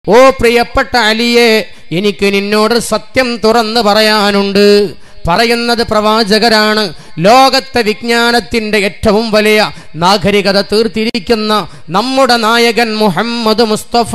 ഓ പ്രിയപ്പെട്ട അലിയെ എനിക്ക് നിന്നോട് സത്യം തുറന്നു പറയാനുണ്ട് പറയുന്നത് പ്രവാചകരാണ് ലോകത്തെ വിജ്ഞാനത്തിന്റെ ഏറ്റവും വലിയ നാഗരികത തീർത്തിരിക്കുന്ന നമ്മുടെ നായകൻ മുഹമ്മദ് മുസ്തഫ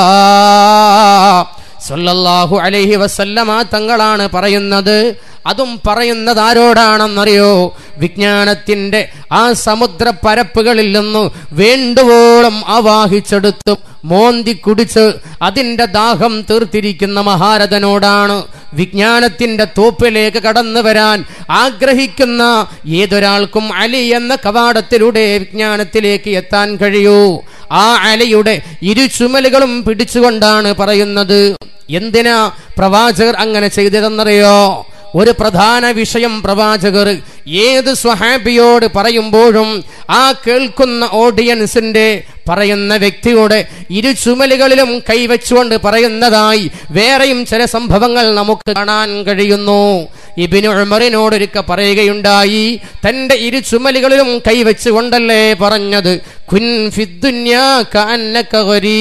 സല്ലല്ലാഹു അലൈഹി വസല്ലമ തങ്ങളാണ് പറയുന്നത് അതും പറയുന്നത് ആരോടാണെന്നറിയോ വിജ്ഞാനത്തിന്റെ ആ സമുദ്ര പരപ്പുകളിൽ നിന്ന് വേണ്ടുവോളം ആവാഹിച്ചെടുത്തും മോന്തി കുടിച്ച് അതിന്റെ ദാഹം തീർത്തിരിക്കുന്ന മഹാരഥനോടാണ് വിജ്ഞാനത്തിന്റെ തോപ്പിലേക്ക് കടന്നു വരാൻ ആഗ്രഹിക്കുന്ന ഏതൊരാൾക്കും അലി എന്ന കവാടത്തിലൂടെ വിജ്ഞാനത്തിലേക്ക് എത്താൻ കഴിയൂ ആ അലയുടെ ഇരു ചുമലുകളും പിടിച്ചുകൊണ്ടാണ് പറയുന്നത് എന്തിനാ പ്രവാചകർ അങ്ങനെ ചെയ്തതെന്നറിയോ ഒരു പ്രധാന വിഷയം പ്രവാചകർ ഏത് സ്വഹാബിയോട് പറയുമ്പോഴും ആ കേൾക്കുന്ന ഓഡിയൻസിന്റെ പറയുന്ന വ്യക്തിയുടെ ഇരു ചുമലുകളിലും കൈവച്ചുകൊണ്ട് പറയുന്നതായി വേറെയും ചില സംഭവങ്ങൾ നമുക്ക് കാണാൻ കഴിയുന്നു ഇബിന് ഉമറിനോടൊരുക്ക പറയുകയുണ്ടായി തന്റെ ഇരു ചുമലുകളിലും കൈവച്ചുകൊണ്ടല്ലേ പറഞ്ഞത് കുൻ ഫിദ്ദുന്യാ കഅന്നക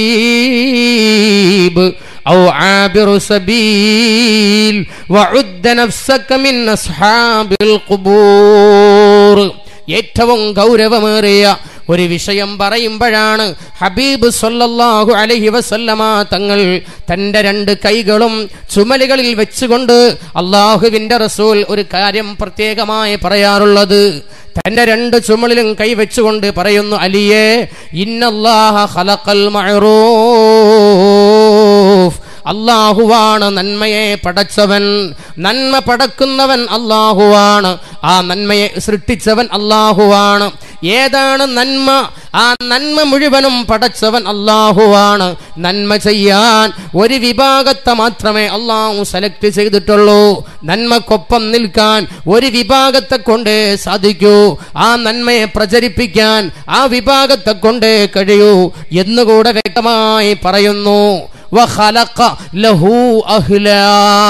ഗരീബ് ഔ ആബിറു സബീൽ വഉദ്ദ നഫ്സക മിൻ അസ്ഹാബിൽ ഖുബൂർ ഏറ്റവും ഗൗരവമേറിയ ഒരു വിഷയം പറയുമ്പോഴാണ് ഹബീബ് സല്ലല്ലാഹു അലൈഹി വസല്ലമ തങ്ങൾ തന്റെ രണ്ട് കൈകളും ചുമലുകളിൽ വെച്ചുകൊണ്ട് അള്ളാഹുവിന്റെ റസൂൽ ഒരു കാര്യം പ്രത്യേകമായി പറയാറുള്ളത് തന്റെ രണ്ട് ചുമലിലും കൈവച്ചുകൊണ്ട് പറയുന്നു അലിയെ ഇന്നല്ലാഹ ഖലഖൽ മഅറൂഫ് അള്ളാഹുവാണ് നന്മയെ പടച്ചവൻ നന്മ പടക്കുന്നവൻ അള്ളാഹുവാണ് ആ നന്മയെ സൃഷ്ടിച്ചവൻ അള്ളാഹുവാണ് ഏതാണ് നന്മ ആ നന്മ മുഴുവനും പടച്ചവൻ അള്ളാഹുവാണ് നന്മ ചെയ്യാൻ ഒരു വിഭാഗത്തെ മാത്രമേ അള്ളാഹു സെലക്ട് ചെയ്തിട്ടുള്ളൂ നന്മക്കൊപ്പം നിൽക്കാൻ ഒരു വിഭാഗത്തെ കൊണ്ട് സാധിക്കൂ ആ നന്മയെ പ്രചരിപ്പിക്കാൻ ആ വിഭാഗത്തെ കൊണ്ട് കഴിയൂ എന്നുകൂടെ വ്യക്തമായി പറയുന്നു വഖലഖ ലഹു അഹ്ലാ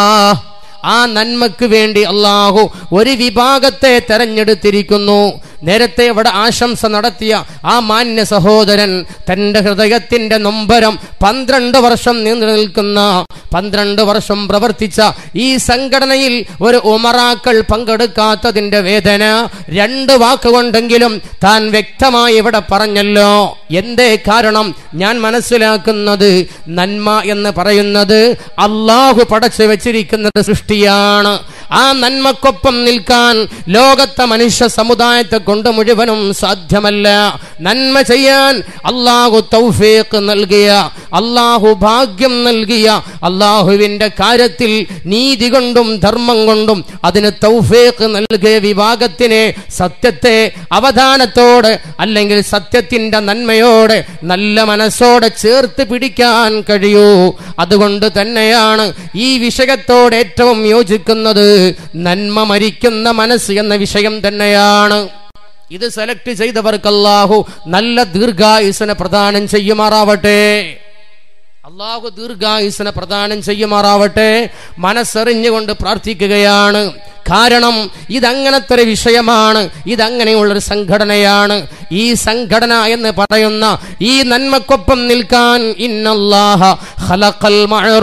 ആ നന്മക്ക് വേണ്ടി അള്ളാഹു ഒരു വിഭാഗത്തെ തെരഞ്ഞെടുത്തിരിക്കുന്നു നേരത്തെ ഇവിടെ ആശംസ നടത്തിയ ആ മാന്യ സഹോദരൻ തന്റെ ഹൃദയത്തിന്റെ നൊമ്പരം പന്ത്രണ്ട് വർഷം നീണ്ടു നിൽക്കുന്ന പന്ത്രണ്ട് വർഷം പ്രവർത്തിച്ച ഈ സംഘടനയിൽ ഒരു ഉമറാക്കൾ പങ്കെടുക്കാത്തതിന്റെ വേദന രണ്ട് വാക്കുകൊണ്ടെങ്കിലും താൻ വ്യക്തമായി ഇവിടെ പറഞ്ഞല്ലോ എന്തേ കാരണം ഞാൻ മനസ്സിലാക്കുന്നത് നന്മ എന്ന് പറയുന്നത് അള്ളാഹു പടച്ചു വെച്ചിരിക്കുന്നത് സൃഷ്ടിയാണ് ആ നന്മക്കൊപ്പം നിൽക്കാൻ ലോകത്തെ മനുഷ്യ സമുദായത്തെ കൊണ്ട് മുഴുവനും സാധ്യമല്ല നന്മ ചെയ്യാൻ അള്ളാഹു തൗഫീഖ് നൽകിയ അള്ളാഹു ഭാഗ്യം നൽകിയ അള്ളാഹുവിന്റെ കാര്യത്തിൽ നീതി കൊണ്ടും ധർമ്മം കൊണ്ടും അതിന് തൗഫീഖ് നൽകിയ വിഭാഗത്തിനെ സത്യത്തെ അവധാനത്തോടെ അല്ലെങ്കിൽ സത്യത്തിന്റെ നന്മയോടെ നല്ല മനസ്സോടെ ചേർത്ത് പിടിക്കാൻ കഴിയൂ അതുകൊണ്ട് തന്നെയാണ് ഈ വിഷയത്തോട് ഏറ്റവും യോജിക്കുന്നത് നന്മ മരിക്കുന്ന മനസ്സ് എന്ന വിഷയം തന്നെയാണ് ഇത് സെലക്ട് ചെയ്തവർക്ക് അല്ലാഹു നല്ല ദീർഘായുസനെ പ്രദാനം ചെയ്യുമാറാവട്ടെ അള്ളാഹു ദീർഘായുസനെ പ്രദാനം ചെയ്യുമാറാവട്ടെ മനസ്സറിഞ്ഞുകൊണ്ട് പ്രാർത്ഥിക്കുകയാണ് കാരണം ഇതങ്ങനത്തെ ഒരു വിഷയമാണ് ഇതങ്ങനെയുള്ളൊരു സംഘടനയാണ് ഈ സംഘടന എന്ന് പറയുന്ന ഈ നന്മക്കൊപ്പം നിൽക്കാൻ ഇന്നല്ലാഹ ഖലഖൽ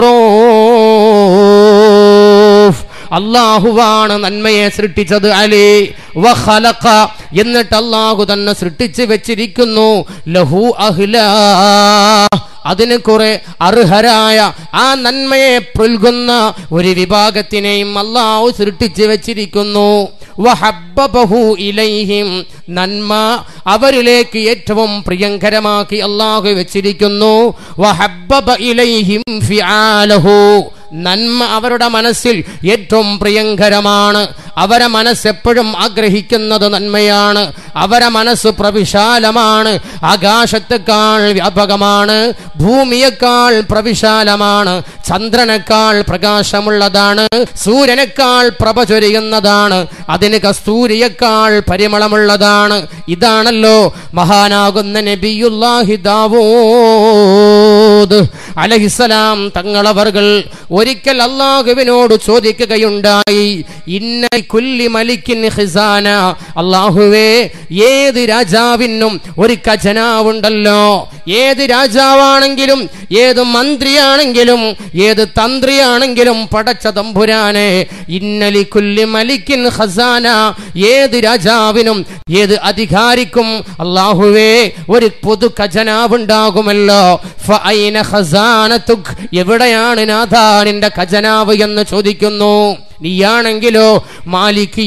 മഅറൂഫ് അള്ളാഹുവാണ് നന്മയെ സൃഷ്ടിച്ചത് അലി വഖലഖ എന്നിട്ട് അള്ളാഹു തന്നെ സൃഷ്ടിച്ചു വെച്ചിരിക്കുന്നു ലഹു അഹ്ലാ അതിന് കുറെ അർഹരായ ആ നന്മയെ പുൽകുന്ന ഒരു വിഭാഗത്തിനെയും അള്ളാഹു സൃഷ്ടിച്ചു വെച്ചിരിക്കുന്നു വഹബ്ബബഹു ഇലൈഹിം നന്മ അവരിലേക്ക് ഏറ്റവും പ്രിയങ്കരമാക്കി അള്ളാഹു വെച്ചിരിക്കുന്നു വഹബ്ബബ ഇലൈഹിം ഫിആലഹു നന്മ അവരുടെ മനസ്സിൽ ഏറ്റവും പ്രിയങ്കരമാണ് അവരെ മനസ്സ് എപ്പോഴും ആഗ്രഹിക്കുന്നത് നന്മയാണ് അവരെ മനസ്സ് പ്രവിശാലമാണ് ആകാശത്തെക്കാൾ വ്യാപകമാണ് ഭൂമിയേക്കാൾ പ്രവിശാലമാണ് ചന്ദ്രനേക്കാൾ പ്രകാശമുള്ളതാണ് സൂര്യനേക്കാൾ പ്രഭ ചൊരിയുന്നതാണ് അതിന് കസ്തൂരിയേക്കാൾ പരിമളമുള്ളതാണ് ഇതാണല്ലോ മഹാനാകുന്ന നബിയുല്ലാഹി ദാവൂദ് അലഹിസലാം തങ്ങളവർകൾ ഒരിക്കൽ അള്ളാഹുവിനോട് ചോദിക്കുകയുണ്ടായി ഇന്ന കുല്ലി മലിക്കിൻ ഖിസാന അള്ളാഹുവേ ഏത് രാജാവിനും ഒരു ഖജനാവുണ്ടല്ലോ ഏത് രാജാവാണെങ്കിലും ഏത് മന്ത്രിയാണെങ്കിലും ഏത് തന്ത്രിയാണെങ്കിലും പടച്ച തമ്പുരാനെ ഇന്നലി കുല്ലി മലിക്കിൻ ഖസാന ഏത് രാജാവിനും ഏത് അധികാരിക്കും അള്ളാഹുവേ ഒരു പൊതു ഖജനാവുണ്ടാകുമല്ലോ ഫഅൈന ഖസാനതുക് എവിടെയാണ് നാഥാ നിന്റെ ഖജനാവ് എന്ന് ചോദിക്കുന്നു നീയാണെങ്കിലോ മാലിക്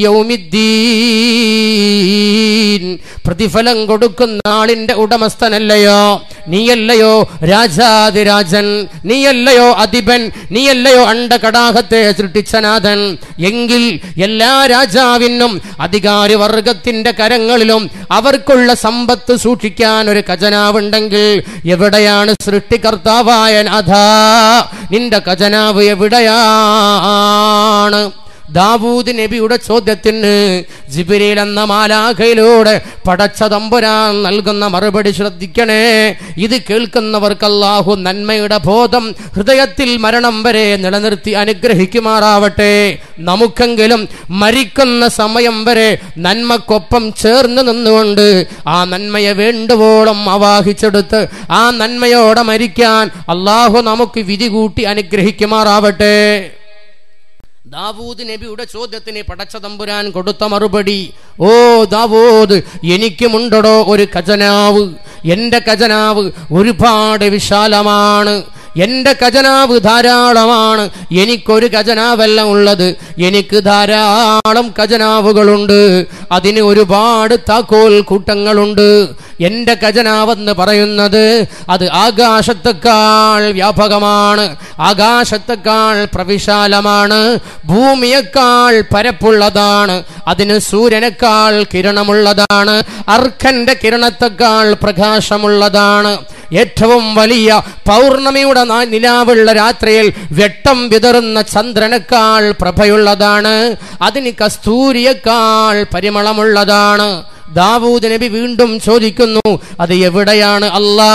യൗമിദ്ദീൻ പ്രതിഫലം കൊടുക്കുന്ന ആളിന്റെ ഉടമസ്ഥനല്ലയോ നീയല്ലയോ രാജാതിരാജൻ നീയല്ലയോ അധിപൻ നീയല്ലയോ അണ്ടകടാഹത്തെ സൃഷ്ടിച്ചനാഥൻ എങ്കിൽ എല്ലാ രാജാവിനും അധികാരി വർഗത്തിന്റെ കരങ്ങളിലും അവർക്കുള്ള സമ്പത്ത് സൂക്ഷിക്കാൻ ഒരു ഖജനാവുണ്ടെങ്കിൽ എവിടെയാണ് സൃഷ്ടികർത്താവായ നാഥ നിന്റെ ഖജനാവ് എവിടെയാണ് ദാവൂദ് നബിയുടെ ചോദ്യത്തിന് ജിബിരിൽ എന്ന മാലാഖയിലൂടെ പടച്ച തമ്പുരാൻ നൽകുന്ന മറുപടി ശ്രദ്ധിക്കണേ ഇത് കേൾക്കുന്നവർക്ക് അല്ലാഹു നന്മയുടെ ബോധം ഹൃദയത്തിൽ മരണം വരെ നിലനിർത്തി അനുഗ്രഹിക്കുമാറാവട്ടെ നമുക്കെങ്കിലും മരിക്കുന്ന സമയം വരെ നന്മക്കൊപ്പം ചേർന്ന് നിന്നുകൊണ്ട് ആ നന്മയെ വേണ്ടുവോളം അവാഹിച്ചെടുത്ത് ആ നന്മയോടെ മരിക്കാൻ അള്ളാഹു നമുക്ക് വിധി കൂട്ടി അനുഗ്രഹിക്കുമാറാവട്ടെ ദാവൂദ് നബിയുടെ ചോദ്യത്തിന് പടച്ച തമ്പുരാൻ കൊടുത്ത മറുപടി ഓ ദാവൂദ് എനിക്കുമുണ്ടടോ ഒരു ഖജനാവ് എന്റെ ഖജനാവ് ഒരുപാട് വിശാലമാണ് എന്റെ ഖജനാവ് ധാരാളമാണ് എനിക്കൊരു ഖജനാവല്ല ഉള്ളത് എനിക്ക് ധാരാളം ഖജനാവുകളുണ്ട് അതിന് ഒരുപാട് താക്കോൽ കൂട്ടങ്ങളുണ്ട് എന്റെ ഖജനാവെന്ന് പറയുന്നത് അത് ആകാശത്തെക്കാൾ വ്യാപകമാണ് ആകാശത്തെക്കാൾ പ്രവിശാലമാണ് ഭൂമിയേക്കാൾ പരപ്പുള്ളതാണ് അതിന് സൂര്യനേക്കാൾ കിരണമുള്ളതാണ് അർഖന്റെ കിരണത്തെക്കാൾ പ്രകാശമുള്ളതാണ് ഏറ്റവും വലിയ പൗർണമിയുടെ നാ- നിലാവുള്ള രാത്രിയിൽ വെട്ടം വിതറുന്ന ചന്ദ്രനേക്കാൾ പ്രഭയുള്ളതാണ് അതിന് കസ്തൂരിയേക്കാൾ പരിമളമുള്ളതാണ് ദാവൂദ് നബി വീണ്ടും ചോദിക്കുന്നു അത് എവിടെയാണ് അല്ലാ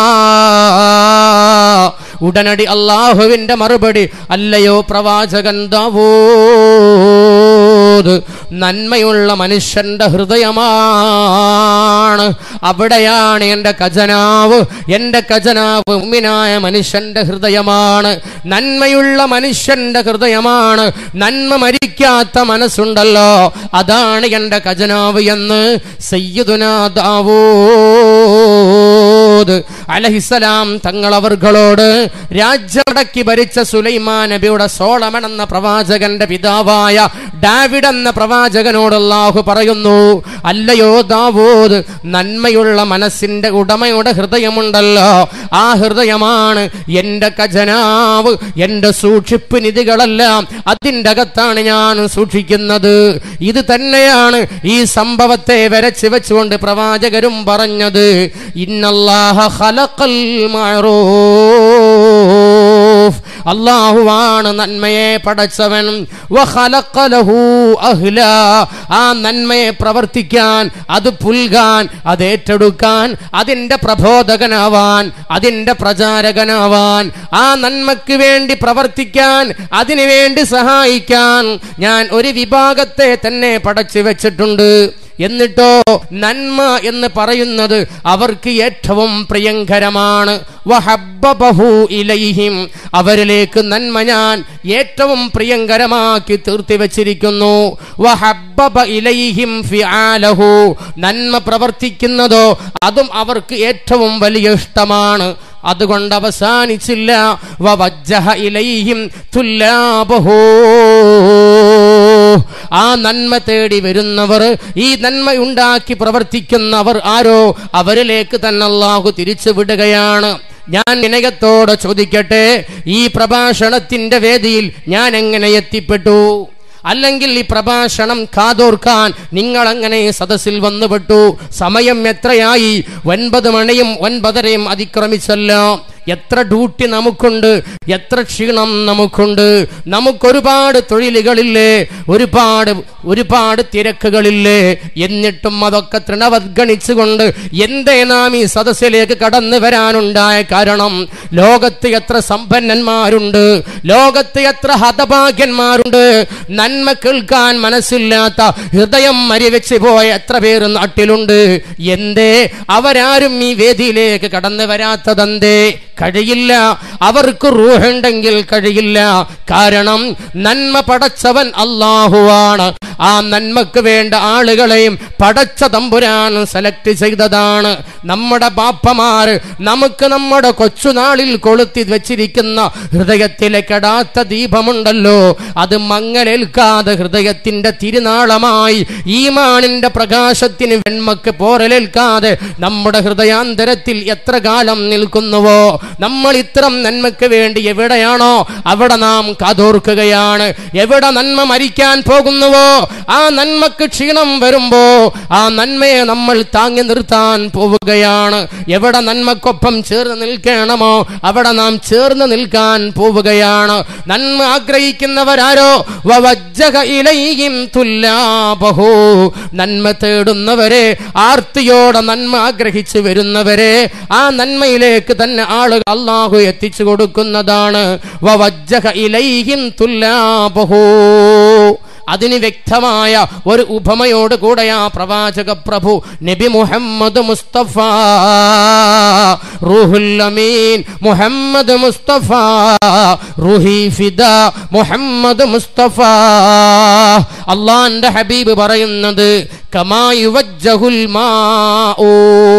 ഉടനടി അള്ളാഹുവിന്റെ മറുപടി അല്ലയോ പ്രവാചകൻ ദാവൂദ് നന്മയുള്ള മനുഷ്യന്റെ ഹൃദയമാണ് അവിടെയാണ് എൻ്റെ ഖജനാവ് എൻ്റെ ഖജനാവ് ഉമ്മിനായ മനുഷ്യന്റെ ഹൃദയമാണ് നന്മയുള്ള മനുഷ്യന്റെ ഹൃദയമാണ് നന്മ മരിക്കാത്ത മനസ്സുണ്ടല്ലോ അതാണ് എൻ്റെ ഖജനാവ് എന്ന് സയ്യിദുനാ ദാവൂദ് അലഹിസലാം തങ്ങളവർകളോട് രാജ്യമടക്കി ഭരിച്ച സുലൈമാൻ നബിയുടെ സോളമൻ എന്ന പ്രവാചകന്റെ പിതാവായ ഡാവിഡ് എന്ന പ്രവാചകനോട് അല്ലാഹു പറയുന്നു അല്ലയോ ദാവൂദ് നന്മയുള്ള മനസ്സിന്റെ ഉടമയുടെ ഹൃദയമുണ്ടല്ലോ ആ ഹൃദയമാണ് എൻ്റെ ഖജനാവ് എൻ്റെ സൂക്ഷിപ്പ് നിധികളെല്ലാം അതിൻ്റെ അകത്താണ് ഞാൻ സൂക്ഷിക്കുന്നത് ഇത് തന്നെയാണ് ഈ സംഭവത്തെ വരച്ച് വെച്ചുകൊണ്ട് പ്രവാചകരും പറഞ്ഞത് ഇന്നല്ലാഹ ഖലഖൽ മഅറൂഫ് അള്ളാഹുവാണ് നന്മയെ പടച്ചവൻ വഖലഖ ലഹു അഹ്ല ആ നന്മയെ പ്രവർത്തിക്കാൻ അത് പുൽകാൻ അത് ഏറ്റെടുക്കാൻ അതിൻ്റെ പ്രബോധകനാവാൻ അതിൻ്റെ പ്രചാരകനാവാൻ ആ നന്മയ്ക്ക് വേണ്ടി പ്രവർത്തിക്കാൻ അതിനു വേണ്ടി സഹായിക്കാൻ ഞാൻ ഒരു വിഭാഗത്തെ തന്നെ പടച്ചു വെച്ചിട്ടുണ്ട് എന്നിട്ടോ നന്മ എന്ന് പറയുന്നത് അവർക്ക് ഏറ്റവും പ്രിയങ്കരമാണ് വഹബ്ബബഹു ഇലൈഹിം അവരിലേക്ക് നന്മ ഞാൻ ഏറ്റവും പ്രിയങ്കരമാക്കി തീർത്തി വച്ചിരിക്കുന്നു വഹബ്ബബ ഇലൈഹിം ഫിആലഹു നന്മ പ്രവർത്തിക്കുന്നതോ അതും അവർക്ക് ഏറ്റവും വലിയ ഇഷ്ടമാണ് അതുകൊണ്ട് അവസാനിച്ചില്ല വവജ്ജഹ ഇലൈഹിം തുല്ലാബഹു ആ നന്മ തേടി വരുന്നവർ ഈ നന്മ ഉണ്ടാക്കി പ്രവർത്തിക്കുന്നവർ ആരോ അവരിലേക്ക് തന്നെ അള്ളാഹു തിരിച്ചു വിടുകയാണ് ഞാൻ വിനയത്തോടെ ചോദിക്കട്ടെ ഈ പ്രഭാഷണത്തിന്റെ വേദിയിൽ ഞാൻ എങ്ങനെ എത്തിപ്പെട്ടു അല്ലെങ്കിൽ ഈ പ്രഭാഷണം കാതോർക്കാൻ നിങ്ങൾ അങ്ങനെ സദസ്സിൽ വന്നുപെട്ടു സമയം എത്രയായി ഒൻപത് മണിയും ഒൻപതരയും അതിക്രമിച്ചല്ലോ എത്ര ഡ്യൂട്ടി നമുക്കുണ്ട് എത്ര ക്ഷീണം നമുക്കുണ്ട് നമുക്കൊരുപാട് തൊഴിലുകളില്ലേ ഒരുപാട് ഒരുപാട് തിരക്കുകളില്ലേ എന്നിട്ടും അതൊക്കെ തൃണവദ്ഗണിച്ചുകൊണ്ട് എന്തേ നാം ഈ സദസ്സിലേക്ക് കടന്നു വരാനുണ്ടായ കാരണം ലോകത്ത് എത്ര സമ്പന്നന്മാരുണ്ട് ലോകത്ത് എത്ര ഹതഭാഗ്യന്മാരുണ്ട് നന്മ കേൾക്കാൻ മനസ്സില്ലാത്ത ഹൃദയം മരിവെച്ച് പോയ എത്ര പേര് നാട്ടിലുണ്ട് എന്തേ അവരാരും ഈ വേദിയിലേക്ക് കടന്നു വരാത്തതെന്തേ കഴിയില്ല അവർക്ക് റൂഹുണ്ടെങ്കിൽ കഴിയില്ല കാരണം നന്മ പടച്ചവൻ അള്ളാഹുവാണ് ആ നന്മക്ക് വേണ്ട ആളുകളെയും പടച്ച തമ്പുരാൻ സെലക്ട് ചെയ്തതാണ് നമ്മുടെ ബാപ്പമാർ നമുക്ക് നമ്മുടെ കൊച്ചുനാളിൽ കൊളുത്തി വെച്ചിരിക്കുന്ന ഹൃദയത്തിലെ കെടാത്ത ദീപമുണ്ടല്ലോ അത് മങ്ങലേൽക്കാതെ ഹൃദയത്തിന്റെ തിരുനാളമായി ഈമാനിന്റെ പ്രകാശത്തിന് വെണ്മക്ക് പോരലേൽക്കാതെ നമ്മുടെ ഹൃദയാന്തരത്തിൽ എത്ര കാലം നിൽക്കുന്നുവോ നമ്മൾ ഇത്തരം നന്മയ്ക്ക് വേണ്ടി എവിടെയാണോ അവിടെ നാം കാതോർക്കുകയാണ് എവിടെ നന്മ മരിക്കാൻ പോകുന്നുവോ ആ നന്മക്ക് ക്ഷീണം വരുമ്പോ ആ നന്മയെ നമ്മൾ താങ്ങി നിർത്താൻ പോവുകയാണ് എവിടെ നന്മക്കൊപ്പം ചേർന്ന് നിൽക്കണമോ അവിടെ നാം ചേർന്ന് നിൽക്കാൻ പോവുകയാണ് നന്മ ആഗ്രഹിക്കുന്നവരാരോ വവജ്ജഹ ഇലൈഹിം തുല്ലാബഹു നന്മ തേടുന്നവരെ ആർത്തിയോടെ നന്മ ആഗ്രഹിച്ചു വരുന്നവരെ ആ നന്മയിലേക്ക് തന്നെ ആളുകൾ അള്ളാഹു എത്തിച്ചു കൊടുക്കുന്നതാണ് വവജ്ജഹ ഇലൈഹിം തുല്ലാബഹു അതിന് വ്യക്തമായ ഒരു ഉപമയോട് കൂടെ ആ പ്രവാചക പ്രഭു നബി മുഹമ്മദ് മുസ്തഫ റൂഹുൽ അമീൻ മുഹമ്മദ് മുസ്തഫ റുഹി ഫിദ മുഹമ്മദ് മുസ്തഫ അള്ളാന്റെ ഹബീബ് പറയുന്നത് കമായുവജ്ജഹുൽ മാഊ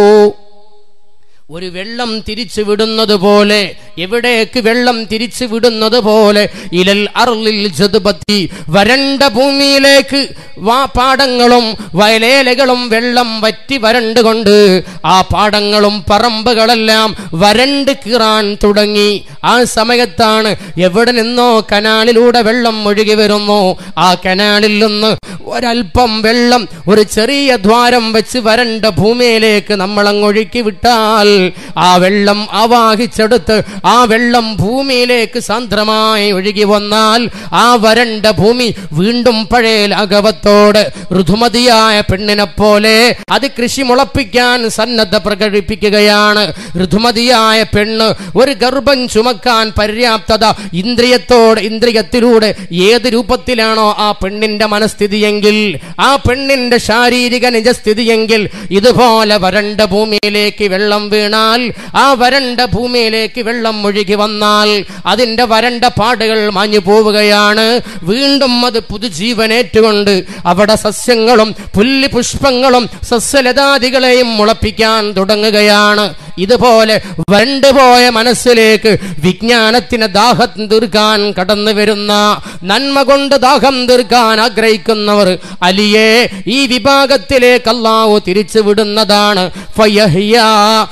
ഒരു വെള്ളം തിരിച്ചു വിടുന്നത് പോലെ എവിടേക്ക് വെള്ളം തിരിച്ചു വിടുന്നത് പോലെ ഇലൽ അർലിൽ ജതുപത്തി വരണ്ട ഭൂമിയിലേക്ക് വാ പാടങ്ങളും വയലേലകളും വെള്ളം വറ്റി വരണ്ടുകൊണ്ട് ആ പാടങ്ങളും പറമ്പുകളെല്ലാം വരണ്ട് കീറാൻ തുടങ്ങി ആ സമയത്താണ് എവിടെ നിന്നോ കനാലിലൂടെ വെള്ളം ഒഴുകി വരുന്നു ആ കനാലിൽ നിന്ന് ഒരൽപ്പം വെള്ളം ഒരു ചെറിയ ദ്വാരം വെച്ച് വരണ്ട ഭൂമിയിലേക്ക് നമ്മൾ അങ്ങ് ഒഴുക്കി വിട്ടാൽ ആ വെള്ളം ആവാഹിച്ചെടുത്ത് ആ വെള്ളം ഭൂമിയിലേക്ക് സാന്ദ്രമായി ഒഴുകി വന്നാൽ ആ വരണ്ട ഭൂമി വീണ്ടും പഴയ ലാഘവത്തോട് ഋതുമതിയായ പെണ്ണിനെ പോലെ അത് കൃഷി മുളപ്പിക്കാൻ സന്നദ്ധ പ്രകടിപ്പിക്കുകയാണ് ഋതുമതിയായ പെണ്ണ് ഒരു ഗർഭം ചുമക്കാൻ പര്യാപ്തത ഇന്ദ്രിയത്തോട് ഇന്ദ്രിയത്തിലൂടെ ഏത് രൂപത്തിലാണോ ആ പെണ്ണിന്റെ മനസ്ഥിതിയെങ്കിൽ ആ പെണ്ണിന്റെ ശാരീരിക നിജസ്ഥിതിയെങ്കിൽ ഇതുപോലെ വരണ്ട ഭൂമിയിലേക്ക് വെള്ളം വീണാൽ ആ വരണ്ട ഭൂമിയിലേക്ക് വെള്ളം ഒഴുകി വന്നാൽ അതിന്റെ വരണ്ട പാടുകൾ മാഞ്ഞു പോവുകയാണ് വീണ്ടും അത് പുതുജീവനേറ്റുകൊണ്ട് അവിടെ സസ്യങ്ങളും പുല്ല് പുഷ്പങ്ങളും സസ്യലതാദികളെയും മുളപ്പിക്കാൻ തുടങ്ങുകയാണ് ഇതുപോലെ വരണ്ടുപോയ മനസ്സിലേക്ക് വിജ്ഞാനത്തിന് ദാഹം തീർക്കാൻ കടന്നു വരുന്ന നന്മ കൊണ്ട് ദാഹം തീർക്കാൻ ആഗ്രഹിക്കുന്നവർ അലിയെ ഈ വിഭാഗത്തിലേക്ക് അള്ളാഹു തിരിച്ചു വിടുന്നതാണ് ഫയഹ്യാ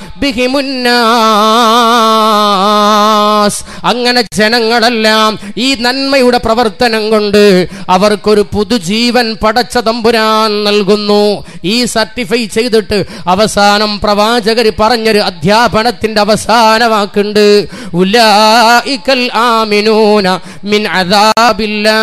ബിഹിമുന്നാസ്. അങ്ങനെ ജനങ്ങളെല്ലാം ഈ നന്മയുടെ പ്രവർത്തനം കൊണ്ട് അവർക്കൊരു പുതുജീവൻ പടച്ച തമ്പുരാൻ നൽകുന്നു ഈ സർട്ടിഫൈ ചെയ്തിട്ട് അവസാനം പ്രവാചകർ പറഞ്ഞൊരു അധ്യാപനത്തിന്റെ അവസാന വാക്കുണ്ട് ഉലായിക്കൽ ആമിനൂന മിൻ അദാബില്ലാ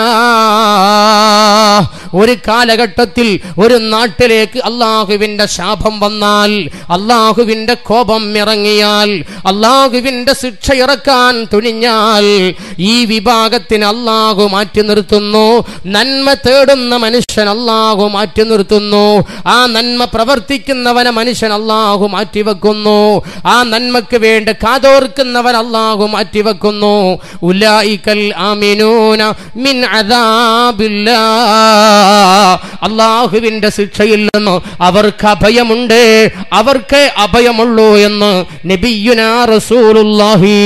ഒരു കാലഘട്ടത്തിൽ ഒരു നാട്ടിലേക്ക് അള്ളാഹുവിന്റെ ശാപം വന്നാൽ അള്ളാഹുവിന്റെ കോപം ഇറങ്ങിയാൽ അള്ളാഹുവിന്റെ ശിക്ഷ ഇറക്കാൻ തുനിഞ്ഞാൽ ഈ വിഭാഗത്തിന് അള്ളാഹു മാറ്റി നിർത്തുന്നു നന്മ തേടുന്ന മനുഷ്യൻ അള്ളാഹു മാറ്റി നിർത്തുന്നു ആ നന്മ പ്രവർത്തിക്കുന്നവനെ മനുഷ്യൻ അള്ളാഹു മാറ്റിവെക്കുന്നു ആ നന്മക്ക് വേണ്ടി കാതോർക്കുന്നവൻ അള്ളാഹു മാറ്റിവെക്കുന്നു ഉലായിക്കൽ ആമിനൂന മിൻ അദാബില്ലാ അള്ളാഹുവിന്റെ ശിക്ഷയിൽ നിന്ന് അവർക്ക് അഭയമുണ്ട് അവർക്ക് അഭയമുള്ളൂ എന്ന് നബിയുനാ റസൂലുള്ളാഹി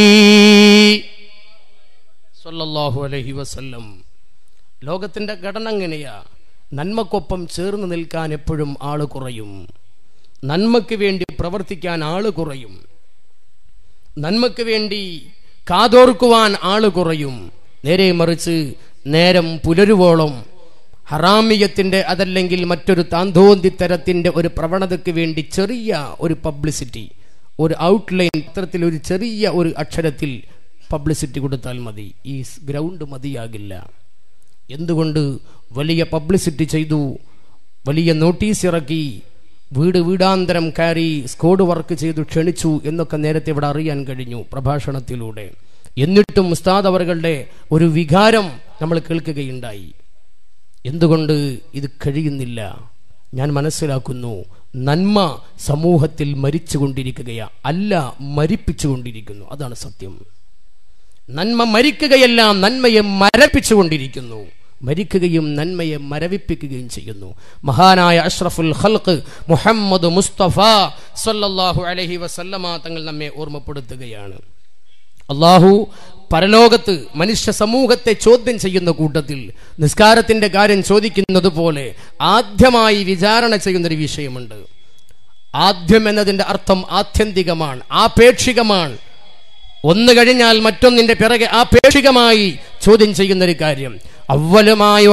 സ്വല്ലല്ലാഹു അലൈഹി വസല്ലം ലോകത്തിന്റെ ഘടന എങ്ങനെയാ നന്മക്കൊപ്പം ചേർന്ന് നിൽക്കാൻ എപ്പോഴും ആള് കുറയും നന്മയ്ക്ക് വേണ്ടി പ്രവർത്തിക്കാൻ ആള് കുറയും നന്മയ്ക്ക് വേണ്ടി കാതോർക്കുവാൻ ആള് കുറയും നേരെ മറിച്ച് നേരം പുലരുവോളം ഹറാമിയത്തിന്റെ അതല്ലെങ്കിൽ മറ്റൊരു താന്തോന്തിത്തരത്തിന്റെ ഒരു പ്രവണതയ്ക്ക് വേണ്ടി ചെറിയ ഒരു പബ്ലിസിറ്റി ഒരു ഔട്ട്ലൈൻ പത്രത്തിൽ ഒരു ചെറിയ ഒരു അക്ഷരത്തിൽ പബ്ലിസിറ്റി കൊടുത്താൽ മതി ഈ ഗ്രൗണ്ട് മതിയാകില്ല എന്തുകൊണ്ട് വലിയ പബ്ലിസിറ്റി ചെയ്തു വലിയ നോട്ടീസ് ഇറക്കി വീട് വീടാന്തരം കയറി സ്കോഡ് വർക്ക് ചെയ്തു ക്ഷണിച്ചു എന്നൊക്കെ നേരത്തെ ഇവിടെ അറിയാൻ കഴിഞ്ഞു പ്രഭാഷണത്തിലൂടെ എന്നിട്ടും ഉസ്താദ് അവറുകളുടെ ഒരു വികാരം നമ്മൾ കേൾക്കുകയുണ്ടായി എന്തുകൊണ്ട് ഇത് കഴിയുന്നില്ല ഞാൻ മനസ്സിലാക്കുന്നു നന്മ സമൂഹത്തിൽ മരിച്ചുകൊണ്ടിരിക്കുകയാ അല്ല മരിപ്പിച്ചുകൊണ്ടിരിക്കുന്നു അതാണ് സത്യം നന്മ മരിക്കുകയല്ല നന്മയെ മരപ്പിച്ചുകൊണ്ടിരിക്കുന്നു മരിക്കുകയും നന്മയെ മരവിപ്പിക്കുകയും ചെയ്യുന്നു മഹാനായ അഷ്റഫുൽ ഖൽഖ് മുഹമ്മദ് മുസ്തഫ സല്ലല്ലാഹു അലൈഹി വസല്ലമ തങ്ങൾ നമ്മെ ഓർമ്മപ്പെടുത്തുകയാണ് അള്ളാഹു പരലോകത്ത് മനുഷ്യ സമൂഹത്തെ ചോദ്യം ചെയ്യുന്ന കൂട്ടത്തിൽ നിസ്കാരത്തിന്റെ കാര്യം ചോദിക്കുന്നത് പോലെ ആദ്യമായി വിചാരണ ചെയ്യുന്നൊരു വിഷയമുണ്ട് ആദ്യം എന്നതിന്റെ അർത്ഥം ആത്യന്തികമാണ് ആപേക്ഷികമാണ് ഒന്ന് കഴിഞ്ഞാൽ മറ്റൊന്നിന്റെ പിറകെ ആപേക്ഷികമായി ചോദ്യം ചെയ്യുന്നൊരു കാര്യം അവലുമായി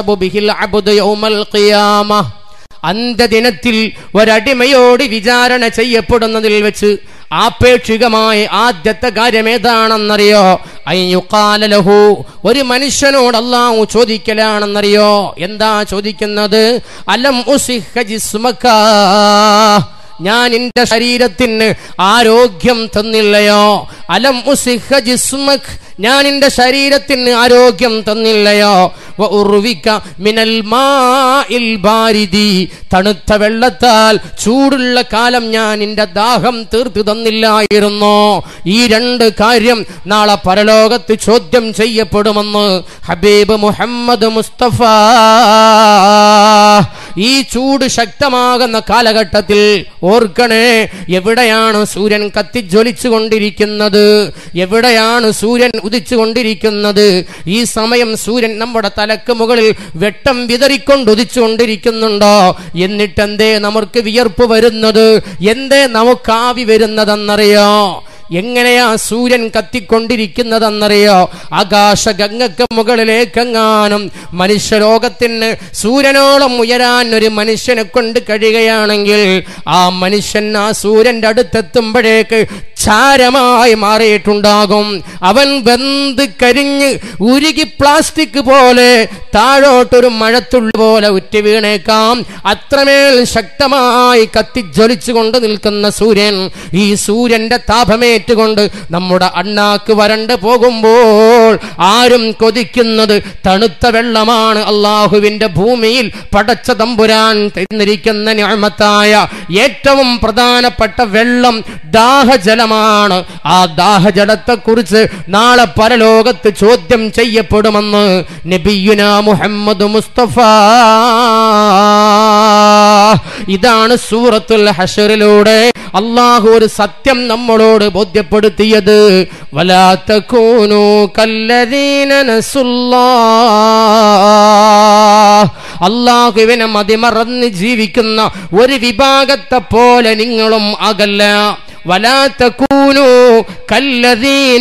അന്ത്യദിനത്തിൽ ഒരടിമയോട് വിചാരണ ചെയ്യപ്പെടുന്നതിൽ വെച്ച് ആപേക്ഷികമായ ആദ്യത്തെ കാര്യം ഏതാണെന്നറിയോ അയ്യുക്കാലലഹു ഒരു മനുഷ്യനോട് അള്ളാഹു ചോദിക്കലാണെന്നറിയോ എന്താ ചോദിക്കുന്നത് അലം ഉസിഹ ജിസ്മക ഞാൻ എന്റെ ശരീരത്തിന് ആരോഗ്യം തന്നില്ലയോ അലം ഉസിഹ ജിസ്മക് ഞാൻ എന്റെ ശരീരത്തിന് ആരോഗ്യം തന്നില്ലയോ വ ഉർവിക മിനൽ മാഇൽ ബാരിദി തണുത്ത വെള്ളത്താൽ ചൂടുള്ള കാലം ഞാൻ എന്റെ ദാഹം തീർത്തു തന്നില്ലായിരുന്നോ ഈ രണ്ട് കാര്യം നാളെ പരലോകത്ത് ചോദ്യം ചെയ്യപ്പെടുമെന്ന് ഹബീബ് മുഹമ്മദ് മുസ്തഫ ഈ ചൂട് ശക്തമാകുന്ന കാലഘട്ടത്തിൽ ഓർക്കണേ എവിടെയാണ് സൂര്യൻ കത്തിജ്വലിച്ചു കൊണ്ടിരിക്കുന്നത് എവിടെയാണ് സൂര്യൻ ഉദിച്ചു കൊണ്ടിരിക്കുന്നത് ഈ സമയം സൂര്യൻ നമ്മുടെ തലക്ക് മുകളിൽ വെട്ടം വിതറിക്കൊണ്ട് ഉദിച്ചു കൊണ്ടിരിക്കുന്നുണ്ടോ എന്നിട്ടെന്തേ നമുക്ക് വിയർപ്പ് വരുന്നത് എന്തേ നമുക്ക് ആവി വരുന്നതെന്നറിയോ എങ്ങനെയാ സൂര്യൻ കത്തിക്കൊണ്ടിരിക്കുന്നതെന്നറിയോ ആകാശഗംഗക്ക് മുകളിലേക്കെങ്ങാനും മനുഷ്യലോകത്തിന് സൂര്യനോളം ഉയരാൻ ഒരു മനുഷ്യനെ കൊണ്ട് കഴിയുകയാണെങ്കിൽ ആ മനുഷ്യൻ ആ സൂര്യന്റെ അടുത്തെത്തുമ്പോഴേക്ക് ചാരമായി മാറിയിട്ടുണ്ടാകും അവൻ വെന്ത് കരിഞ്ഞ് ഉരുകി പ്ലാസ്റ്റിക് പോലെ താഴോട്ടൊരു മഴത്തുള്ളി പോലെ ഉറ്റി വീണേക്കാം അത്രമേൽ ശക്തമായി കത്തിജ്വലിച്ചു കൊണ്ട് നിൽക്കുന്ന സൂര്യൻ ഈ സൂര്യന്റെ താപമേറ്റുകൊണ്ട് നമ്മുടെ അണ്ണാക്ക് വരണ്ട് പോകുമ്പോൾ ആരും കൊതിക്കുന്നത് തണുത്ത വെള്ളമാണ് അള്ളാഹുവിന്റെ ഭൂമിയിൽ പടച്ച തമ്പുരാൻ തന്നിരിക്കുന്ന ഞാമത്തായ ഏറ്റവും പ്രധാനപ്പെട്ട വെള്ളം ദാഹജലമാണ് ആ ദാഹജലത്തെ കുറിച്ച് നാളെ പരലോകത്ത് ചോദ്യം ചെയ്യപ്പെടുമെന്ന് നബിയുന മുഹമ്മദ് മുസ്തഫ ഇതാണ് സൂറത്തുൽ ഹഷറിലൂടെ അള്ളാഹു ഒരു സത്യം നമ്മളോട് ബോധ്യപ്പെടുത്തിയത് വലാത്തൂനു കല്ലദീന അള്ളാഹുവിനെ മതിമറന്ന് ജീവിക്കുന്ന ഒരു വിഭാഗത്തെ പോലെ നിങ്ങളും അകല്ല വലാത്തൂനു കല്ലദീന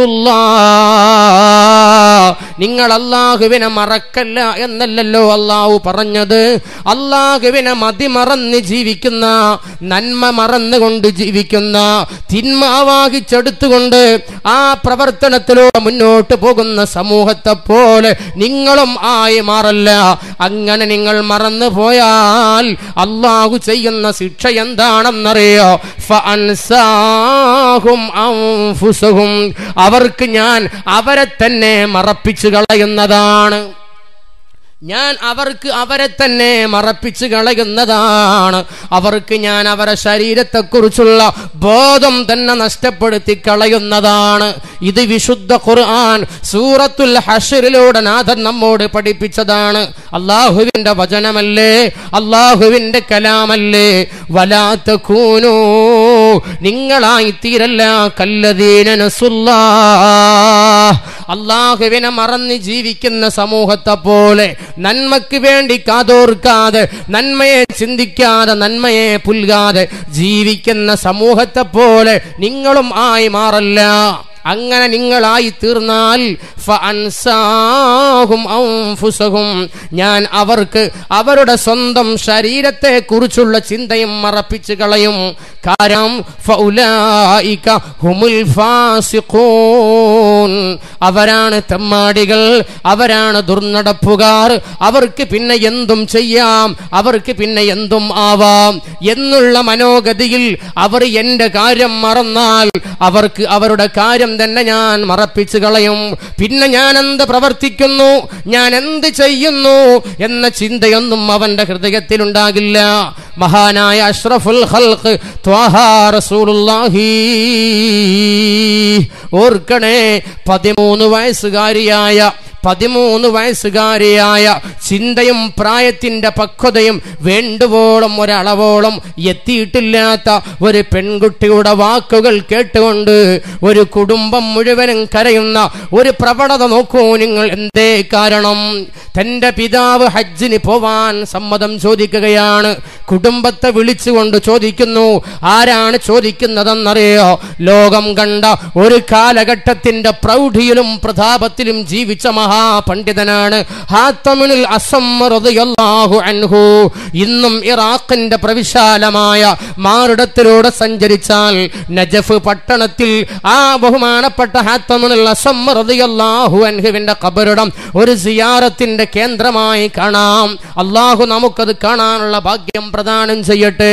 നിങ്ങൾ അള്ളാഹുവിനെ മറക്കല്ല എന്നല്ലല്ലോ അള്ളാഹു പറഞ്ഞത് അള്ളാഹുവിനെ മതിമറന്ന് ജീവിക്കുന്ന നന്മ മറന്നുകൊണ്ട് ജീവിക്കുന്ന തിന്മ ആവാഹിച്ചെടുത്തുകൊണ്ട് ആ പ്രവർത്തനത്തിലൂടെ മുന്നോട്ട് പോകുന്ന സമൂഹത്തെ പോലെ നിങ്ങളും ആയി മാറല്ല അങ്ങനെ നിങ്ങൾ മറന്നു പോയാൽ അള്ളാഹു ചെയ്യുന്ന ശിക്ഷ എന്താണെന്നറിയോ ഫഅൻസാഹും അൻഫുസഹും അവർക്ക് ഞാൻ അവരെ തന്നെ മറപ്പിച്ചു കളയുന്നതാണ് ഞാൻ അവർക്ക് അവരെ തന്നെ മറപ്പിച്ചു കളയുന്നതാണ് അവർക്ക് ഞാൻ അവരെ ശരീരത്തെക്കുറിച്ചുള്ള ബോധം തന്നെ നഷ്ടപ്പെടുത്തി കളയുന്നതാണ് ഇത് വിശുദ്ധ ഖുർആൻ സൂറത്തുൽ ഹഷറിലൂടെ നാഥൻ നമ്മോട് പഠിപ്പിച്ചതാണ് അള്ളാഹുവിന്റെ വചനമല്ലേ അള്ളാഹുവിന്റെ കലാമല്ലേ വലാത്ത കൂനോ നിങ്ങളായി തീരല്ല കല്ലദീനസുല്ലാ അള്ളാഹുവിനെ മറന്ന് ജീവിക്കുന്ന സമൂഹത്തെ പോലെ നന്മയ്ക്ക് വേണ്ടി കാതോർക്കാതെ നന്മയെ ചിന്തിക്കാതെ നന്മയെ പുൽകാതെ ജീവിക്കുന്ന സമൂഹത്തെ പോലെ നിങ്ങളും ആയി മാറല്ല അങ്ങനെ നിങ്ങളായി തീർന്നാൽ ഫഅൻസാഹും അൻഫുസഹും ഞാൻ അവർക്ക് അവരുടെ സ്വന്തം ശരീരത്തെ കുറിച്ചുള്ള ചിന്തയും മറപ്പിച്ചു കളയും കാരണം ഫൗലായിക ഹുമുൽ ഫാസിഖൂൻ അവരാണ് തെമ്മാടികൾ അവരാണ് ദുർനടപ്പുകാർ അവർക്ക് പിന്നെ എന്തും ചെയ്യാം അവർക്ക് പിന്നെ എന്തും ആവാം എന്നുള്ള മനോഗതിയിൽ അവർ എന്റെ കാര്യം മറന്നാൽ അവർക്ക് അവരുടെ കാര്യം തന്നെ ഞാൻ മറപ്പിച്ചു കളയും പിന്നെ ഞാൻ എന്ത് പ്രവർത്തിക്കുന്നു ഞാൻ എന്ത് ചെയ്യുന്നു എന്ന ചിന്തയൊന്നും അവന്റെ ഹൃദയത്തിൽ ഉണ്ടാകില്ല മഹാനായ അഷ്റഫുൽ ഖൽഖ് ത്വാഹ റസൂലുള്ളാഹി ഓർക്കണേ പതിമൂന്ന് വയസ്സുകാരിയായ പതിമൂന്ന് വയസ്സുകാരിയായ ചിന്തയും പ്രായത്തിന്റെ പക്വതയും വേണ്ടുവോളം ഒരളവോളം എത്തിയിട്ടില്ലാത്ത ഒരു പെൺകുട്ടിയുടെ വാക്കുകൾ കേട്ടുകൊണ്ട് ഒരു കുടുംബം മുഴുവനും കരയുന്ന ഒരു പ്രവണത നോക്കൂ നിങ്ങൾ എന്തേ കാരണം തന്റെ പിതാവ് ഹജ്ജിന് പോവാൻ സമ്മതം ചോദിക്കുകയാണ് കുടുംബത്തെ വിളിച്ചുകൊണ്ട് ചോദിക്കുന്നു ആരാണ് ചോദിക്കുന്നതെന്നറിയോ ലോകം കണ്ട ഒരു കാലഘട്ടത്തിന്റെ പ്രൗഢിയിലും പ്രതാപത്തിലും ജീവിച്ച മഹാപണ്ഡിതനാണ് ഹാത്തമിനിൽ അസമ്മറു അൻഹു ഇന്നും ഇറാഖിന്റെ പ്രവിശാലമായ മാറിടത്തിലൂടെ സഞ്ചരിച്ചാൽ നജഫ് പട്ടണത്തിൽ ആ ബഹുമാനപ്പെട്ട ഹാത്തമിനിൽ അസമ്മറു അൻഹുവിന്റെ കബറിടം ഒരു സിയാറത്തിന്റെ കേന്ദ്രമായി കാണാം അള്ളാഹു നമുക്കത് കാണാനുള്ള ഭാഗ്യം പ്രദാനം ചെയ്യട്ടെ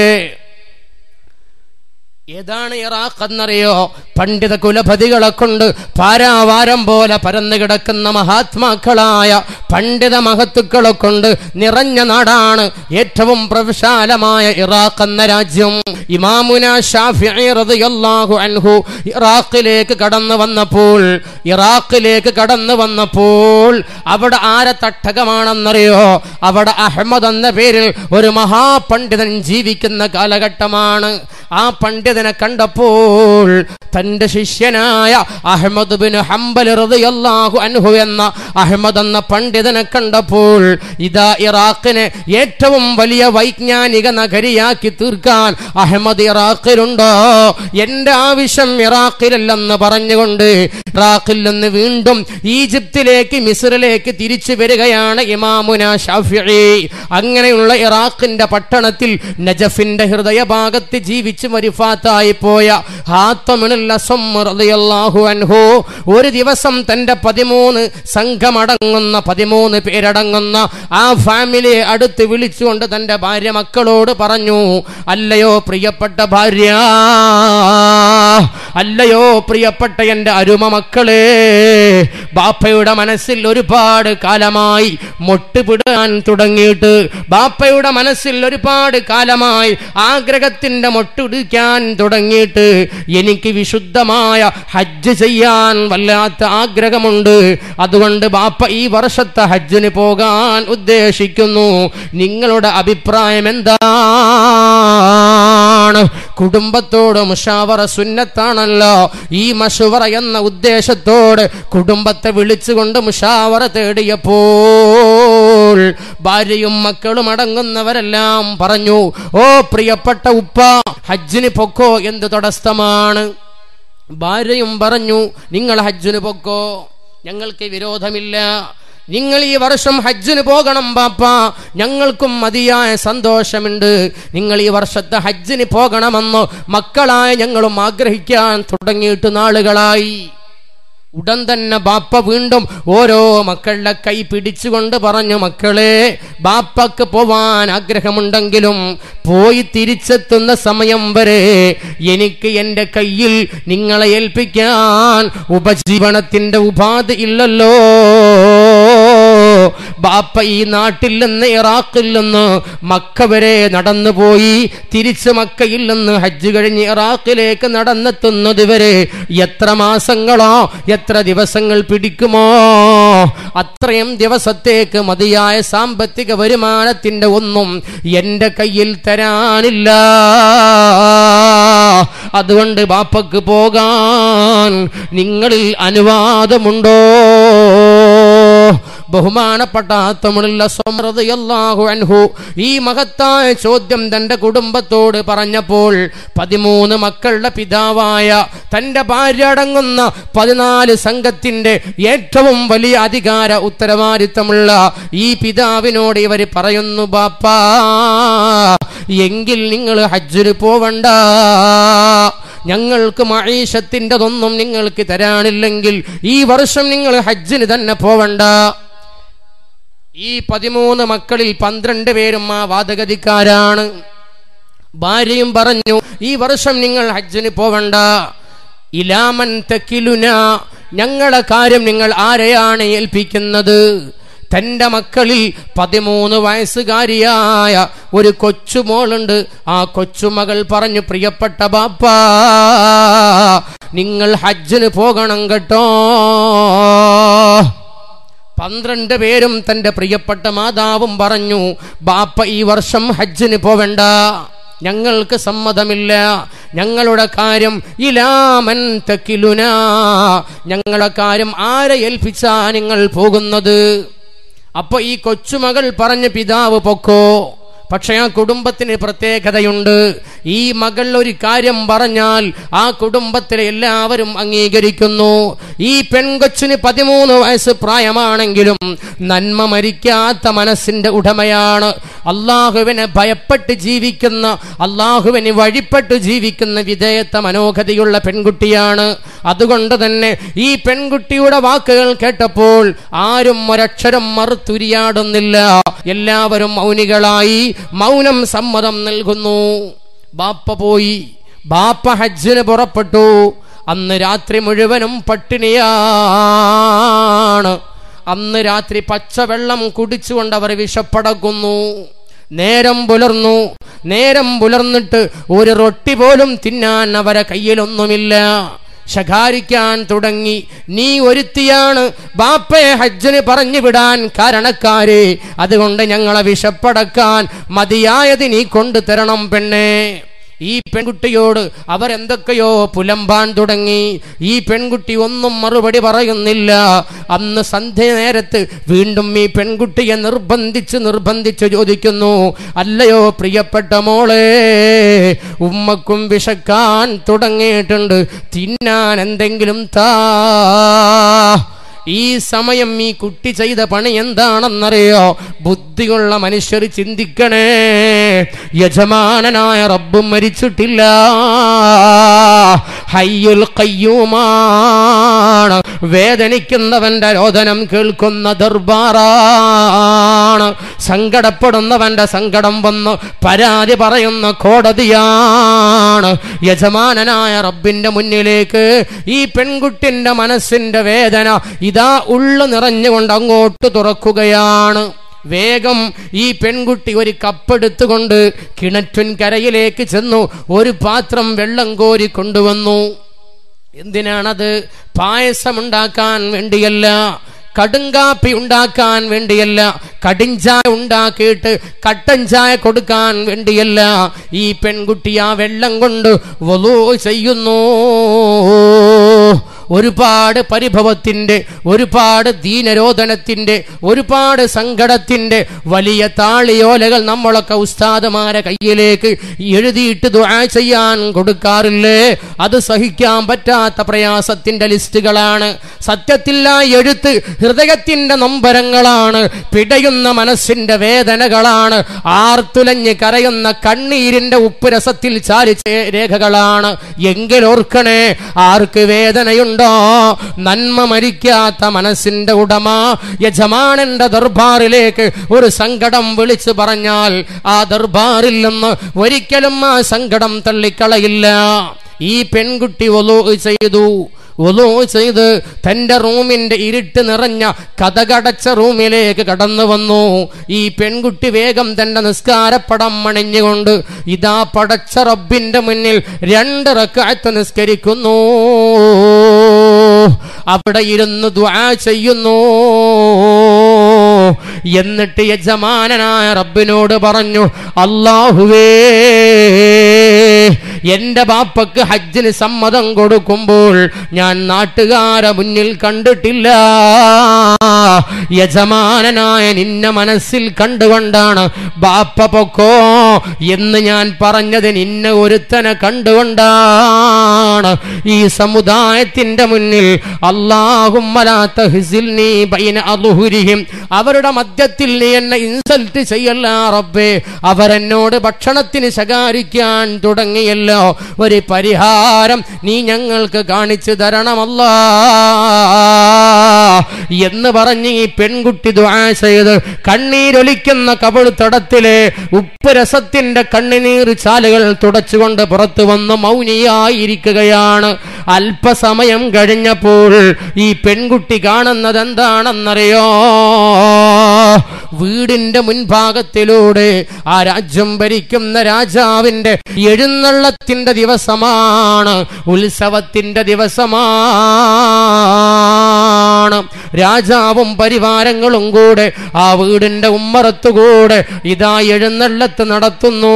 ഏതാണ് ഇറാഖ് എന്നറിയോ പണ്ഡിത കുലപതികളെ കൊണ്ട് പാരാവാരം പോലെ പരന്നു കിടക്കുന്ന മഹാത്മാക്കളായ പണ്ഡിത മഹത്തുക്കളെ കൊണ്ട് നിറഞ്ഞ നാടാണ് ഏറ്റവും പ്രവിശാലമായ ഇറാഖ് എന്ന രാജ്യം ഇമാമുന ഷാഫിഈ റളിയല്ലാഹു അൻഹു ഇറാഖിലേക്ക് കടന്നു വന്നപ്പോൾ ഇറാഖിലേക്ക് കടന്നു വന്നപ്പോൾ അവിടെ ആരെ തട്ടകമാണെന്നറിയോ അവിടെ അഹമ്മദ് എന്ന പേരിൽ ഒരു മഹാപണ്ഡിതൻ ജീവിക്കുന്ന കാലഘട്ടമാണ് ആ പണ്ഡിതനെ കണ്ടപ്പോൾ തന്റെ ശിഷ്യനായ അഹമ്മദ് ബിൻ ഹംബൽ റളിയല്ലാഹു അൻഹു എന്ന അഹമ്മദ് എന്ന പണ്ഡിതനെ കണ്ടപ്പോൾ ഇതാ ഇറാഖിനെ ഏറ്റവും വലിയ വൈജ്ഞാനിക നഗരിയാക്കി തീർക്കാൻ അഹമ്മദ് ഇറാഖിലുണ്ടോ എന്റെ ആവശ്യം ഇറാഖിലല്ലെന്ന് പറഞ്ഞുകൊണ്ട് ഇറാഖിൽ നിന്ന് വീണ്ടും ഈജിപ്തിലേക്ക് മിസ്രിലേക്ക് തിരിച്ചു വരികയാണ് ഇമാമുന ഷാഫിഈ അങ്ങനെയുള്ള ഇറാഖിന്റെ പട്ടണത്തിൽ നജഫിന്റെ ഹൃദയഭാഗത്ത് ജീവിച്ച് മരിഫാത്തായി പോയ ഹാത്തമിനുൽ അസം റളിയല്ലാഹു അൻഹു ഒരു ദിവസം തന്റെ പതിമൂന്ന് സംഘമടങ്ങുന്ന പതിമൂന്ന് പേരടങ്ങുന്ന ആ ഫാമിലിയെ അടുത്ത് വിളിച്ചുകൊണ്ട് തന്റെ ഭാര്യ മക്കളോട് പറഞ്ഞു അല്ലയോ പ്രിയപ്പെട്ട ഭാര്യ അല്ലയോ പ്രിയപ്പെട്ട എൻ്റെ അരുമ മക്കളെ ബാപ്പയുടെ മനസ്സിൽ ഒരുപാട് കാലമായി മൊട്ടുപിടാൻ തുടങ്ങിയിട്ട് ബാപ്പയുടെ മനസ്സിൽ ഒരുപാട് കാലമായി ആഗ്രഹത്തിന്റെ മൊട്ടുടിക്കാൻ തുടങ്ങിയിട്ട് എനിക്ക് വിശുദ്ധമായ ഹജ്ജ് ചെയ്യാൻ വല്ലാത്ത ആഗ്രഹമുണ്ട് അതുകൊണ്ട് ബാപ്പ ഈ വർഷത്തെ ഹജ്ജിന് പോകാൻ ഉദ്ദേശിക്കുന്നു നിങ്ങളുടെ അഭിപ്രായം എന്താണ് കുടുംബത്തോട് മുഷാവറ സുന്നത്താണല്ലോ ഈ മഷുവറ എന്ന ഉദ്ദേശത്തോട് കുടുംബത്തെ വിളിച്ചുകൊണ്ട് മുഷാവറ തേടിയപ്പോൾ ഭാര്യയും മക്കളും അടങ്ങുന്നവരെല്ലാം പറഞ്ഞു ഓ പ്രിയപ്പെട്ട ഉപ്പ ഹജ്ജിന് പൊക്കോ എന്ത് തടസ്സമാണ് ഭാര്യയും പറഞ്ഞു നിങ്ങൾ ഹജ്ജിന് പൊക്കോ ഞങ്ങൾക്ക് വിരോധമില്ല നിങ്ങൾ ഈ വർഷം ഹജ്ജിന് പോകണം ബാപ്പ ഞങ്ങൾക്കും മതിയായ സന്തോഷമുണ്ട് നിങ്ങൾ ഈ വർഷത്തെ ഹജ്ജിന് പോകണമെന്ന് മക്കളായ ഞങ്ങളും ആഗ്രഹിക്കാൻ തുടങ്ങിയിട്ട് നാളുകളായി ഉടൻ തന്നെ ബാപ്പ വീണ്ടും ഓരോ മക്കളുടെ കൈ പിടിച്ചുകൊണ്ട് പറഞ്ഞു മക്കളെ ബാപ്പക്ക് പോവാൻ ആഗ്രഹമുണ്ടെങ്കിലും പോയി തിരിച്ചെത്തുന്ന സമയം വരെ എനിക്ക് എൻ്റെ കയ്യിൽ നിങ്ങളെ ഏൽപ്പിക്കാൻ ഉപജീവനത്തിന്റെ ഉപാധി ഇല്ലല്ലോ ബാപ്പ ഈ നാട്ടിൽ നിന്ന് ഇറാഖിൽ നിന്ന് മക്ക വരെ നടന്നുപോയി തിരിച്ച് മക്കയിൽ നിന്ന് ഹജ്ജ് കഴിഞ്ഞ് ഇറാഖിലേക്ക് നടന്നെത്തുന്നത് വരെ എത്ര മാസങ്ങളോ എത്ര ദിവസങ്ങൾ പിടിക്കുമോ അത്രയും ദിവസത്തേക്ക് മതിയായ സാമ്പത്തിക വരുമാനത്തിന്റെ ഒന്നും എൻ്റെ കയ്യിൽ തരാനില്ല അതുകൊണ്ട് ബാപ്പക്ക് പോകാൻ നിങ്ങളിൽ അനുവാദമുണ്ടോ ബഹുമാനപ്പെട്ട ആത്തമുള്ള സ്വമൃതയല്ലാഹു അൻഹു ഈ മഹത്തായ ചോദ്യം തന്റെ കുടുംബത്തോട് പറഞ്ഞപ്പോൾ പതിമൂന്ന് മക്കളുടെ പിതാവായ തന്റെ ഭാര്യ അടങ്ങുന്ന പതിനാല് സംഘത്തിന്റെ ഏറ്റവും വലിയ അധികാര ഉത്തരവാദിത്തമുള്ള ഈ പിതാവിനോട് ഇവർ പറയുന്നു ബാപ്പാ എങ്കിൽ നിങ്ങൾ ഹജ്ജിന് പോവണ്ട ഞങ്ങൾക്ക് മഴീഷത്തിൻ്റെതൊന്നും നിങ്ങൾക്ക് തരാനില്ലെങ്കിൽ ഈ വർഷം നിങ്ങൾ ഹജ്ജിന് തന്നെ പോവണ്ട ഈ പതിമൂന്ന് മക്കളിൽ പന്ത്രണ്ട് പേരും ആ വാദഗതിക്കാരാണ് ഭാര്യയും പറഞ്ഞു ഈ വർഷം നിങ്ങൾ ഹജ്ജിന് പോവണ്ട ഇലാമൻ തെക്കിലുന ഞങ്ങളെ കാര്യം നിങ്ങൾ ആരെയാണ് ഏൽപ്പിക്കുന്നത് തന്റെ മക്കളിൽ പതിമൂന്ന് വയസ്സുകാരിയായ ഒരു കൊച്ചുമോളുണ്ട് ആ കൊച്ചുമകൾ പറഞ്ഞു പ്രിയപ്പെട്ട ബാപ്പാ നിങ്ങൾ ഹജ്ജിന് പോകണം കേട്ടോ പന്ത്രണ്ട് പേരും തന്റെ പ്രിയപ്പെട്ട മാതാവും പറഞ്ഞു ബാപ്പ ഈ വർഷം ഹജ്ജിന് പോവണ്ട ഞങ്ങൾക്ക് സമ്മതമില്ല ഞങ്ങളുടെ കാര്യം ഇലാമൻ തക്കിലുന ഞങ്ങളുടെ കാര്യം ആരെ ഏൽപ്പിച്ചാ നിങ്ങൾ പോകുന്നത് അപ്പൊ ഈ കൊച്ചുമകൾ പറഞ്ഞ പിതാവ് പൊക്കോ പക്ഷെ ആ കുടുംബത്തിന് പ്രത്യേകതയുണ്ട് ഈ മകൾ ഒരു കാര്യം പറഞ്ഞാൽ ആ കുടുംബത്തിലെ എല്ലാവരും അംഗീകരിക്കുന്നു ഈ പെൺകൊച്ചിന് പതിമൂന്ന് വയസ്സ് പ്രായമാണെങ്കിലും നന്മ മരിക്കാത്ത മനസ്സിന്റെ ഉടമയാണ് അള്ളാഹുവിനെ ഭയപ്പെട്ട് ജീവിക്കുന്ന അള്ളാഹുവിന് വഴിപ്പെട്ട് ജീവിക്കുന്ന വിധേയത്വ മനോഗതിയുള്ള പെൺകുട്ടിയാണ് അതുകൊണ്ട് തന്നെ ഈ പെൺകുട്ടിയുടെ വാക്കുകൾ കേട്ടപ്പോൾ ആരും ഒരക്ഷരം മറുത്തുരിയാടുന്നില്ല എല്ലാവരും മൗനികളായി മൗനം സമ്മതം നൽകുന്നു ബാപ്പ പോയി ബാപ്പ ഹജ്ജിന് പുറപ്പെട്ടു അന്ന് രാത്രി മുഴുവനും പട്ടിണിയാണ് അന്ന് രാത്രി പച്ചവെള്ളം കുടിച്ചുകൊണ്ട് അവർ വിഷപ്പടക്കുന്നു നേരം പുലർന്നു നേരം പുലർന്നിട്ട് ഒരു റൊട്ടി പോലും തിന്നാൻ അവരെ കയ്യിലൊന്നുമില്ല ശകാരിക്കാൻ തുടങ്ങി നീ ഒരുത്തിയാണ് ബാപ്പയെ ഹജ്ജിന് പറഞ്ഞു വിടാൻ കാരണക്കാരെ അതുകൊണ്ട് ഞങ്ങളെ വിഷപ്പടക്കാൻ മതിയായത് നീ കൊണ്ടുതരണം പെണ്ണേ ഈ പെൺകുട്ടിയോട് അവരെന്തൊക്കെയോ പുലമ്പാൻ തുടങ്ങി ഈ പെൺകുട്ടി ഒന്നും മറുപടി പറയുന്നില്ല അന്ന് സന്ധ്യ നേരത്ത് വീണ്ടും ഈ പെൺകുട്ടിയെ നിർബന്ധിച്ച് നിർബന്ധിച്ച് ചോദിക്കുന്നു അല്ലയോ പ്രിയപ്പെട്ട മോളെ ഉമ്മക്കും വിശക്കാൻ തുടങ്ങിയിട്ടുണ്ട് തിന്നാൻ എന്തെങ്കിലും താ ഈ സമയം ഈ കുട്ടി ചെയ്ത പണി എന്താണെന്നറിയോ ബുദ്ധിയുള്ള മനുഷ്യർ ചിന്തിക്കണേ യജമാനനായ റബ്ബും മരിച്ചിട്ടില്ല ഹയ്യുൽ കയ്യൂമാണ് വേദനിക്കുന്നവന്റെ രോദനം കേൾക്കുന്ന ദർബാറാണ് സങ്കടപ്പെടുന്നവന്റെ സങ്കടം വന്ന് പരാതി പറയുന്ന കോടതിയാണ് യജമാനനായ റബ്ബിന്റെ മുന്നിലേക്ക് ഈ പെൺകുട്ടിന്റെ മനസ്സിന്റെ വേദന ഇതാ ഉള്ളു നിറഞ്ഞുകൊണ്ട് അങ്ങോട്ട് തുറക്കുകയാണ് വേഗം ഈ പെൺകുട്ടി ഒരു കപ്പെടുത്തുകൊണ്ട് കിണറ്റുൻ കരയിലേക്ക് ചെന്നു ഒരു പാത്രം വെള്ളം കോരി കൊണ്ടുവന്നു എന്തിനാണത് പായസമുണ്ടാക്കാൻ വേണ്ടിയല്ല കടുങ്കാപ്പി ഉണ്ടാക്കാൻ വേണ്ടിയല്ല കടിഞ്ചായ ഉണ്ടാക്കിയിട്ട് കട്ടൻ ചായ കൊടുക്കാൻ വേണ്ടിയല്ല ഈ പെൺകുട്ടി ആ വെള്ളം കൊണ്ട് വലു ചെയ്യുന്നു ഒരുപാട് പരിഭവത്തിന്റെ ഒരുപാട് ദീനരോധനത്തിന്റെ ഒരുപാട് സങ്കടത്തിന്റെ വലിയ താളിയോലകൾ നമ്മളൊക്കെ ഉസ്താദമാരെ കയ്യിലേക്ക് എഴുതിയിട്ട് ദുആ ചെയ്യാൻ കൊടുക്കാറില്ലേ അത് സഹിക്കാൻ പറ്റാത്ത പ്രയാസത്തിന്റെ ലിസ്റ്റുകളാണ് സത്യത്തിൽ ആ എഴുത്ത് ഹൃദയത്തിന്റെ നൊമ്പരങ്ങളാണ് പിടയുന്ന മനസ്സിന്റെ വേദനകളാണ് ആർത്തുലഞ്ഞ് കരയുന്ന കണ്ണീരിന്റെ ഉപ്പുരസത്തിൽ ചാലിച്ച രേഖകളാണ് എങ്കിലോർക്കണേ ആർക്ക് വേദനയുണ്ടോ നന്മ മരിക്കാത്ത മനസ്സിന്റെ ഉടമ യജമാനന്റെ ദർബാറിലേക്ക് ഒരു സങ്കടം വിളിച്ചു പറഞ്ഞാൽ ആ ദർബാറിൽ നിന്ന് ഒരിക്കലും ആ സങ്കടം തള്ളിക്കളയില്ല ഈ പെൺകുട്ടി ഒലോ ചെയ്തു ഒലോ ചെയ്ത് തന്റെ റൂമിന്റെ ഇരുട്ട് നിറഞ്ഞ കഥകടച്ച റൂമിലേക്ക് കടന്നു വന്നു ഈ പെൺകുട്ടി വേഗം തന്റെ നിസ്കാരപ്പടം അണിഞ്ഞുകൊണ്ട് ഇതാ പടച്ച റബ്ബിന്റെ മുന്നിൽ രണ്ട് റക്കാത്ത് നിസ്കരിക്കുന്നു അവിടെ ഇരുന്ന് ദ്വാ ചെയ്യുന്നു എന്നിട്ട് യജമാനനായ റബ്ബിനോട് പറഞ്ഞു അള്ളാഹുവേ എന്റെ ബാപ്പക്ക് ഹജ്ജിന് സമ്മതം കൊടുക്കുമ്പോൾ ഞാൻ നാട്ടുകാരെ മുന്നിൽ കണ്ടിട്ടില്ല യജമാനനായ നിന്നെ മനസ്സിൽ കണ്ടുകൊണ്ടാണ് ബാപ്പ പൊക്കോ എന്ന് ഞാൻ പറഞ്ഞത് നിന്നെ ഒരുത്തനെ കണ്ടുകൊണ്ടാണ് ഈ സമുദായത്തിന്റെ മുന്നിൽ അള്ളാഹും അവരുടെ മധ്യത്തിൽ നീ എന്നെ ഇൻസൾട്ട് ചെയ്യല്ല റബ്ബേ അവരെന്നോട് ഭക്ഷണത്തിന് ശകാരിക്കാൻ തുടങ്ങിയല്ലോ ഒരു പരിഹാരം നീ ഞങ്ങൾക്ക് കാണിച്ചു തരണമല്ല എന്ന് പറഞ്ഞ് ഈ പെൺകുട്ടി ദുആ ചെയ്ത് കണ്ണീരൊലിക്കുന്ന കവിൾത്തടത്തിലെ ഉപ്പ് രസത്തിന്റെ കണ്ണുനീർ ചാലുകൾ തുടച്ചുകൊണ്ട് പുറത്തു വന്ന് മൗനിയായിരിക്കുകയാണ് അല്പസമയം കഴിഞ്ഞപ്പോൾ ഈ പെൺകുട്ടി കാണുന്നത് എന്താണെന്നറിയോ വീടിന്റെ മുൻഭാഗത്തിലൂടെ ആ രാജ്യം ഭരിക്കുന്ന രാജാവിന്റെ എഴുന്നള്ളത്തിന്റെ ദിവസമാണ് ഉത്സവത്തിന്റെ ദിവസമാണ് രാജാവും പരിവാരങ്ങളും കൂടെ ആ വീടിന്റെ ഉമ്മറത്തുകൂടെ ഇതാ എഴുന്നള്ളത്ത് നടത്തുന്നു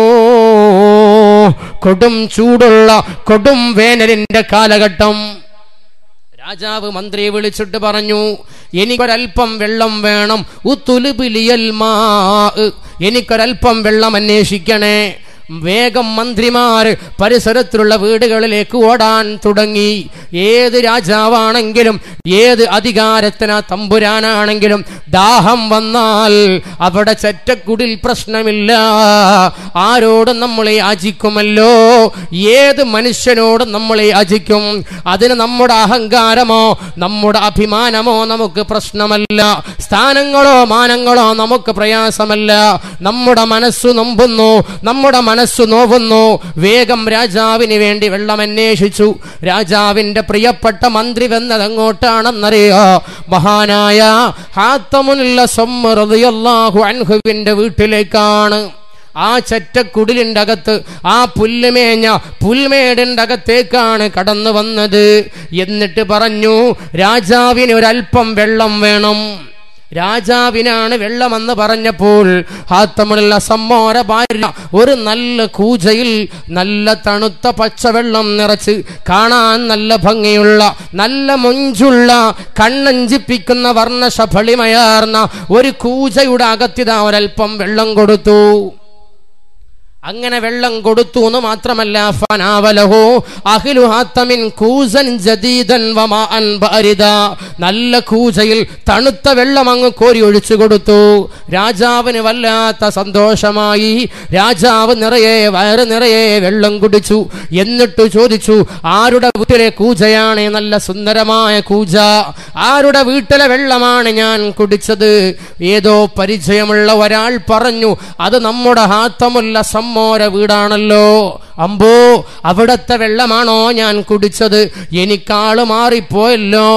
കൊടും ചൂടുള്ള കൊടും വേനലിന്റെ കാലഘട്ടം രാജാവ് മന്ത്രിയെ വിളിച്ചിട്ട് പറഞ്ഞു എനിക്കൊരൽപ്പം വെള്ളം വേണം ഉത്തുലുബിലിയൽ മാ എനിക്കൊരൽപ്പം വെള്ളം അന്വേഷിക്കണേ വേഗം മന്ത്രിമാർ പരിസരത്തിലുള്ള വീടുകളിലേക്ക് ഓടാൻ തുടങ്ങി ഏത് രാജാവാണെങ്കിലും ഏത് അധികാരത്തിന് തമ്പുരാനാണെങ്കിലും ദാഹം വന്നാൽ അവിടെ ചെറ്റക്കുടിൽ പ്രശ്നമില്ല ആരോടും നമ്മളെ യാചിക്കുമല്ലോ ഏത് മനുഷ്യനോടും നമ്മളെ യാചിക്കും അതിന് നമ്മുടെ അഹങ്കാരമോ നമ്മുടെ അഭിമാനമോ നമുക്ക് പ്രശ്നമല്ല സ്ഥാനങ്ങളോ മാനങ്ങളോ നമുക്ക് പ്രയാസമല്ല നമ്മുടെ മനസ്സു നമ്പുന്നു നമ്മുടെ മനസ്സു നോവുന്നു വേഗം രാജാവിന് വേണ്ടി വെള്ളം അന്വേഷിച്ചു രാജാവിന്റെ പ്രിയപ്പെട്ട മന്ത്രി വന്നത് എങ്ങോട്ടാണെന്നറിയോ മഹാനായ ഹാത്തമുല്ല സൊമ്മറിയാഹു അൻഹുവിന്റെ വീട്ടിലേക്കാണ് ആ ചറ്റക്കുടിലിൻ്റെ അകത്ത് ആ പുല്ലുമേഞ്ഞ പുൽമേടിൻ്റെ അകത്തേക്കാണ് കടന്നു വന്നത് എന്നിട്ട് പറഞ്ഞു രാജാവിന് ഒരല്പം വെള്ളം വേണം രാജാവിനാണ് വെള്ളമെന്ന് പറഞ്ഞപ്പോൾ ഹാത്തമുള്ള സമ്മോര ഭാര്യ ഒരു നല്ല കൂജയിൽ നല്ല തണുത്ത പച്ചവെള്ളം നിറച്ച് കാണാൻ നല്ല ഭംഗിയുള്ള നല്ല മൊഞ്ചുള്ള കണ്ണഞ്ചിപ്പിക്കുന്ന വർണ്ണശഫളിമയാർന്ന ഒരു കൂജയുടെ അകത്തിതാ ഒരൽപ്പം വെള്ളം കൊടുത്തു അങ്ങനെ വെള്ളം കൊടുത്തു എന്ന് മാത്രമല്ല ഫനാവലഹോ അഖിലു ഹാത്തമിൻ കൂസൻ ജദീദൻ വമാഅൻ ബാരിദ നല്ല കൂജയിൽ തണുത്ത വെള്ളം അങ്ങ് കോരി ഒഴിച്ചു കൊടുത്തു രാജാവിന് വല്ലാത്ത സന്തോഷമായി രാജാവ് നിറയെ വയറ് നിറയെ വെള്ളം കുടിച്ചു എന്നിട്ട് ചോദിച്ചു ആരുടെ വീട്ടിലെ കൂജയാണ് നല്ല സുന്ദരമായ കൂജ ആരുടെ വീട്ടിലെ വെള്ളമാണ് ഞാൻ കുടിച്ചത് ഏതോ പരിചയമുള്ള ഒരാൾ പറഞ്ഞു അത് നമ്മുടെ ഹാത്തമുല്ല സമ്മോര വീടാണല്ലോ അമ്പോ അവിടത്തെ വെള്ളമാണോ ഞാൻ കുടിച്ചത് എനിക്കാള് മാറിപ്പോയല്ലോ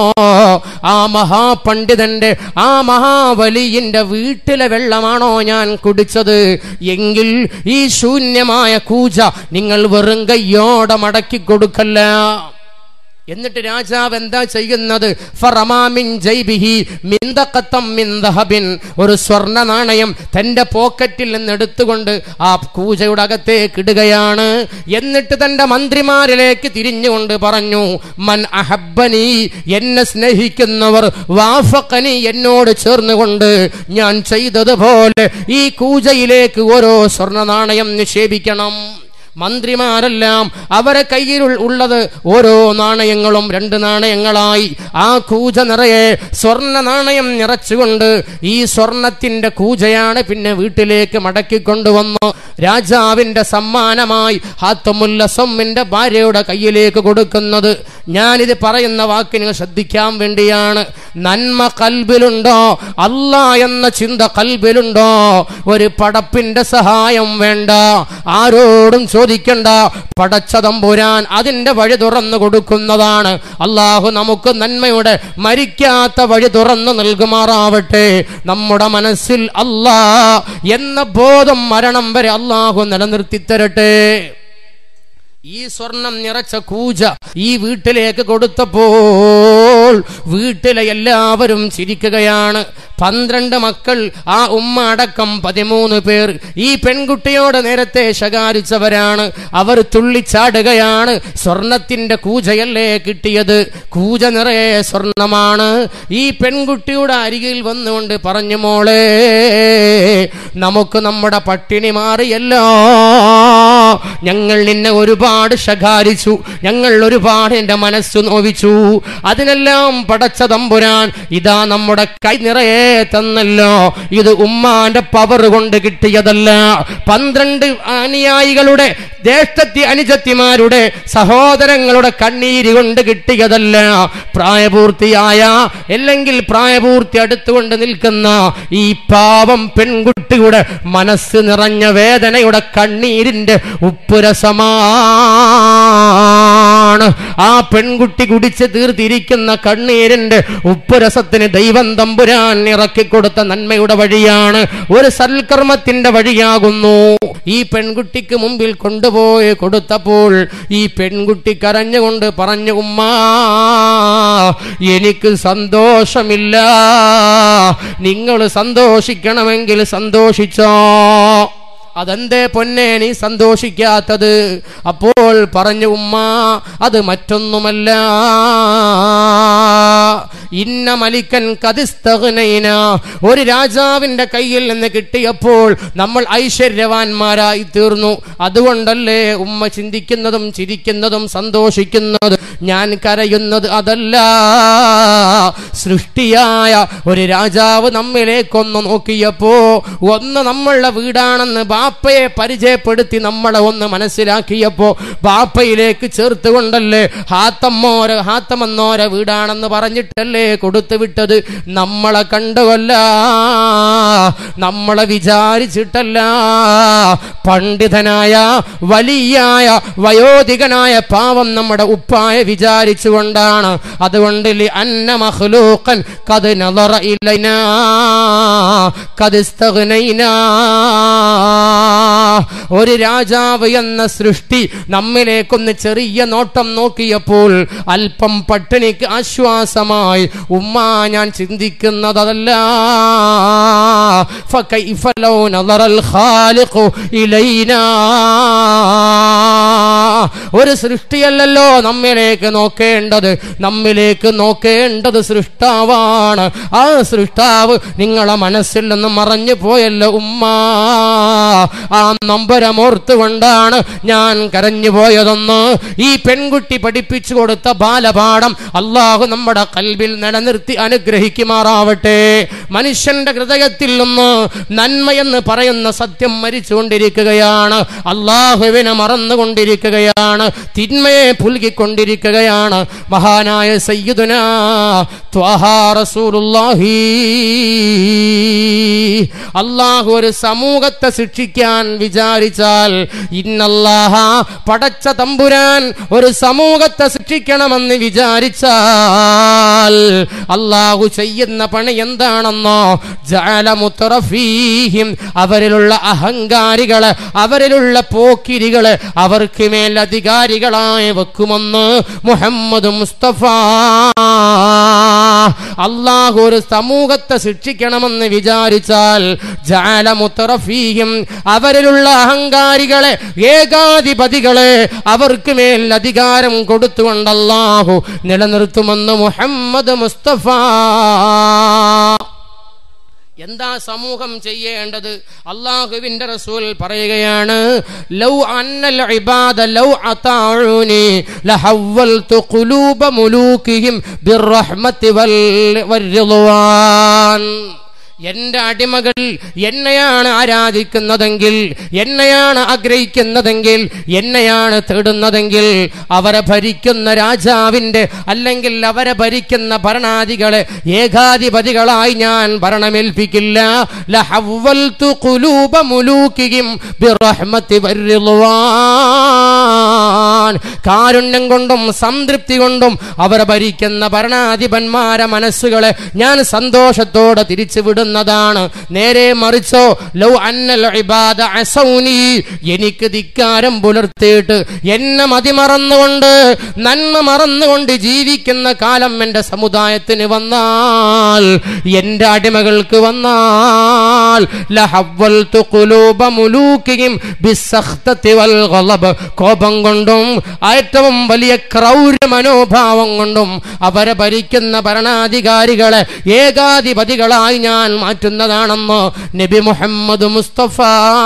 ആ മഹാപണ്ഡിതന്റെ ആ മഹാവലിയിന്റെ വീട്ടിലെ വെള്ളമാണോ ഞാൻ കുടിച്ചത് എങ്കിൽ ഈ ശൂന്യമായ കൂജ നിങ്ങൾ വെറും കയ്യോടെ മടക്കി കൊടുക്കല്ല എന്നിട്ട് രാജാവ് എന്താ ചെയ്യുന്നത് ഫറമാമിൻ ജൈബിഹി മിന്തക്കത്തം മിൻ ദഹബിൻ ഒരു സ്വർണ്ണ നാണയം തന്റെ പോക്കറ്റിൽ നിന്ന് എടുത്തുകൊണ്ട് ആ കൂജയുടെ അകത്തേക്ക് ഇടുകയാണ് എന്നിട്ട് തന്റെ മന്ത്രിമാരിലേക്ക് തിരിഞ്ഞുകൊണ്ട് പറഞ്ഞു മൻ അഹബ്ബനി എന്നെ സ്നേഹിക്കുന്നവർ വാഫക്കനി എന്നോട് ചേർന്നുകൊണ്ട് ഞാൻ ചെയ്തതുപോലെ ഈ കൂജയിലേക്ക് ഓരോ സ്വർണ്ണ നാണയം നിക്ഷേപിക്കണം മന്ത്രിമാരെല്ലാം അവരെ കയ്യിൽ ഉള്ളത് ഓരോ നാണയങ്ങളും രണ്ട് നാണയങ്ങളായി ആ കൂജ നിറയെ സ്വർണ്ണ നാണയം നിറച്ചുകൊണ്ട് ഈ സ്വർണത്തിന്റെ കൂജയാണ് പിന്നെ വീട്ടിലേക്ക് മടക്കിക്കൊണ്ടുവന്നു രാജാവിന്റെ സമ്മാനമായി ഹാത്തമുല്ല സമ്മിന്റെ ഭാര്യയുടെ കയ്യിലേക്ക് കൊടുക്കുന്നത് ഞാനിത് പറയുന്ന വാക്ക് നിങ്ങൾ ശ്രദ്ധിക്കാൻ വേണ്ടിയാണ് നന്മ കൽബിലുണ്ടോ അല്ല എന്ന ചിന്ത കൽബിലുണ്ടോ ഒരു പടപ്പിന്റെ സഹായം വേണ്ട ആരോടും ചോദിക്കണ്ട പടച്ച തമ്പുരാൻ അതിന്റെ വഴി തുറന്നു കൊടുക്കുന്നതാണ് അള്ളാഹു നമുക്ക് നന്മയുടെ മരിക്കാത്ത വഴി തുറന്നു നൽകുമാറാവട്ടെ നമ്മുടെ മനസ്സിൽ അല്ലാ എന്ന ബോധം മരണം വരെ അള്ളാഹു നിലനിർത്തി തരട്ടെ ഈ സ്വർണം നിറച്ച കൂജ ഈ വീട്ടിലേക്ക് കൊടുത്തപ്പോൾ പറഞ്ഞപ്പോൾ വീട്ടിലെ എല്ലാവരും ചിരിക്കുകയാണ് പന്ത്രണ്ട് മക്കൾ ആ ഉമ്മ അടക്കം പതിമൂന്ന് പേർ ഈ പെൺകുട്ടിയോട് നേരത്തെ ശകാരിച്ചവരാണ് അവർ തുള്ളിച്ചാടുകയാണ് സ്വർണത്തിന്റെ കൂജയല്ലേ കിട്ടിയത് കൂജ നിറയെ സ്വർണമാണ് ഈ പെൺകുട്ടിയുടെ അരികിൽ വന്നുകൊണ്ട് പറഞ്ഞു മോളെ നമുക്ക് നമ്മുടെ പട്ടിണി മാറിയല്ലോ ഞങ്ങൾ നിന്നെ ഒരുപാട് ശകാരിച്ചു ഞങ്ങൾ ഒരുപാട് എൻ്റെ മനസ്സു നോവിച്ചു അതിനെല്ലാം പടച്ച തമ്പുരാൻ ഇതാ നമ്മുടെ കൈ നിറയെ തന്നല്ലോ ഇത് ഉമ്മാന്റെ പവർ കൊണ്ട് കിട്ടിയതല്ല പന്ത്രണ്ട് അനുയായികളുടെ ജ്യേഷ്ഠത്തി അനുജത്തിമാരുടെ സഹോദരങ്ങളുടെ കണ്ണീര് കൊണ്ട് കിട്ടിയതല്ല പ്രായപൂർത്തിയായ അല്ലെങ്കിൽ പ്രായപൂർത്തി അടുത്തുകൊണ്ട് നിൽക്കുന്ന ഈ പാവം പെൺകുട്ടിയുടെ മനസ്സ് നിറഞ്ഞ വേദനയുടെ കണ്ണീരിന്റെ ഉപ്പുരസമാണ് ആ പെൺകുട്ടി കുടിച്ച് തീർത്തിരിക്കുന്ന കണ്ണീരിന്റെ ഉപ്പുരസത്തിന് ദൈവം തമ്പുരാൻ ഇറക്കിക്കൊടുത്ത നന്മയുടെ വഴിയാണ് ഒരു സൽക്കർമ്മത്തിന്റെ വഴിയാകുന്നു ഈ പെൺകുട്ടിക്ക് മുമ്പിൽ കൊണ്ടുപോയി കൊടുത്തപ്പോൾ ഈ പെൺകുട്ടി കരഞ്ഞുകൊണ്ട് പറഞ്ഞു ഉമ്മ എനിക്ക് സന്തോഷമില്ല നിങ്ങൾ സന്തോഷിക്കണമെങ്കിൽ സന്തോഷിച്ചോ അതെന്തേ പൊന്നെ നീ സന്തോഷിക്കാത്തത് അപ്പോൾ പറഞ്ഞു ഉമ്മ അത് മറ്റൊന്നുമല്ല ഇന്ന മലിക്കൻ കതിസ്തകനൈന ഒരു രാജാവിന്റെ കയ്യിൽ നിന്ന് കിട്ടിയപ്പോൾ നമ്മൾ ഐശ്വര്യവാന്മാരായി തീർന്നു അതുകൊണ്ടല്ലേ ഉമ്മ ചിന്തിക്കുന്നതും ചിരിക്കുന്നതും സന്തോഷിക്കുന്നതും ഞാൻ കരയുന്നത് അതല്ല സൃഷ്ടിയായ ഒരു രാജാവ് നമ്മിലേക്കൊന്ന് നോക്കിയപ്പോ ഒന്ന് നമ്മളുടെ വീടാണെന്ന് ബാപ്പയെ പരിചയപ്പെടുത്തി നമ്മളെ ഒന്ന് മനസ്സിലാക്കിയപ്പോ ബാപ്പയിലേക്ക് ചേർത്തുകൊണ്ടല്ലേ ഹാത്തമ്മോര ഹാത്തമെന്നോര വീടാണെന്ന് പറഞ്ഞിട്ടല്ലേ കൊടുത്തു വിട്ടത് നമ്മളെ കണ്ടുവല്ല നമ്മളെ വിചാരിച്ചിട്ടല്ല പണ്ഡിതനായ വലിയായ വയോധികനായ പാവം നമ്മുടെ ഉപ്പായ വിചാരിച്ചുകൊണ്ടാണ് അതുകൊണ്ട് ലി അന്ന മഖ്ലൂഖൻ ഖദ് നളറ ഇലൈനാ ഖദ് ഇസ്തഗ്നൈനാ ഒരു രാജാവ് എന്ന സൃഷ്ടി നമ്മിലേക്കൊന്ന് ചെറിയ നോട്ടം നോക്കിയപ്പോൾ അല്പം പട്ടിണിക്ക് ആശ്വാസമായി ഉമ്മ ഞാൻ ചിന്തിക്കുന്നത് അതല്ല فكيف لو نظر الخالق إلينا ഒരു സൃഷ്ടിയല്ലല്ലോ നമ്മിലേക്ക് നോക്കേണ്ടത് നമ്മിലേക്ക് നോക്കേണ്ടത് സൃഷ്ടാവാണ് ആ സൃഷ്ടാവ് നിങ്ങളെ മനസ്സിൽ നിന്ന് മറഞ്ഞു പോയല്ലോ ഉമ്മ ആ നമ്പരമോർത്തുകൊണ്ടാണ് ഞാൻ കരഞ്ഞു പോയതെന്ന് ഈ പെൺകുട്ടി പഠിപ്പിച്ചു കൊടുത്ത ബാലപാഠം അള്ളാഹു നമ്മുടെ കൽവിൽ നിലനിർത്തി അനുഗ്രഹിക്കുമാറാവട്ടെ മനുഷ്യന്റെ ഹൃദയത്തിൽ നിന്ന് നന്മയെന്ന് പറയുന്ന സത്യം മരിച്ചുകൊണ്ടിരിക്കുകയാണ് അള്ളാഹുവിനെ മറന്നുകൊണ്ടിരിക്കുകയാണ് തിന്മയെ പുൽകിക്കൊണ്ടിരിക്കുകയാണ് മഹാനായ സയ്യിദുന ത്വഹാ റസൂലുള്ളാഹി അള്ളാഹു ഒരു സമൂഹത്തെ ശിക്ഷിക്കാൻ വിചാരിച്ചാൽ ഇന്നല്ലാഹ പടച്ച തമ്പുരാൻ ഒരു സമൂഹത്തെ ശിക്ഷിക്കണമെന്ന് വിചാരിച്ചാൽ അള്ളാഹു ചെയ്യുന്ന പണി എന്താണെന്നോ ജാലമുത്തറഫീഹിം അവരിലുള്ള അഹങ്കാരികള് അവരിലുള്ള പോക്കിരികള് അവർക്ക് മേൽ അധികാരികളായി വെക്കുമെന്ന് മുഹമ്മദ് മുസ്തഫ അള്ളാഹു ഒരു സമൂഹത്തെ ശിക്ഷിക്കണമെന്ന് വിചാരിച്ചാൽ ജാലമുത്തറഫീഹിം അവരിലുള്ള അഹങ്കാരികളെ ഏകാധിപതികളെ അവർക്ക് മേൽ അധികാരം കൊടുത്തുകൊണ്ട് അള്ളാഹു നിലനിർത്തുമെന്ന് മുഹമ്മദ് മുസ്തഫ എന്താ സമൂഹം ചെയ്യേണ്ടത് അള്ളാഹുവിന്റെ റസൂൽ പറയുകയാണ് ലൗ അന്നൽ ഇബാദ ലൗ അതാഉനി ലഹവൽതു ഖുലൂബ മുലൂകിഹിം ബിർറഹ്മത്തി വൽ വൽറിദ്വാൻ എന്റെ അടിമകൾ എന്നെയാണ് ആരാധിക്കുന്നതെങ്കിൽ എന്നെയാണ് ആഗ്രഹിക്കുന്നതെങ്കിൽ എന്നെയാണ് തേടുന്നതെങ്കിൽ അവരെ ഭരിക്കുന്ന രാജാവിന്റെ അല്ലെങ്കിൽ അവരെ ഭരിക്കുന്ന ഭരണാധികളെ ഏകാധിപതികളായി ഞാൻ ഭരണമേൽപ്പിക്കില്ല ലഹവ്വൽതു ഖുലൂബ മുലൂകിഹിം ബിർറഹ്മത്തി വൽറിദ്വാൻ കാരുണ്യം കൊണ്ടും സംതൃപ്തി കൊണ്ടും അവരെ ഭരിക്കുന്ന ഭരണാധിപന്മാരെ മനസ്സുകളെ ഞാൻ സന്തോഷത്തോടെ തിരിച്ചുവിടുന്നു പെടുന്നതാണ് നേരെ മറിച്ചോ ലൗ അന്നൽ ഇബാദ അസൗനി എനിക്ക് ധിക്കാരം പുലർത്തിയിട്ട് എന്നെ മതിമറന്നുകൊണ്ട് നന്മ മറന്നുകൊണ്ട് ജീവിക്കുന്ന കാലം എൻ്റെ സമുദായത്തിന് വന്നാൽ എൻ്റെ അടിമകൾക്ക് വന്നാൽ ലഹവ്വൽതു ഖുലൂബ മുലൂകിഹിം ബിസ്സഖ്തതി വൽ ഗളബ് കോപം കൊണ്ടും ഏറ്റവും വലിയ ക്രൗര്യ മനോഭാവം കൊണ്ടും അവരെ ഭരിക്കുന്ന ഭരണാധികാരികളെ ഏകാധിപതികളായി ഞാൻ മാറ്റുന്നതാണെന്ന് നബി മുഹമ്മദ് മുസ്തഫ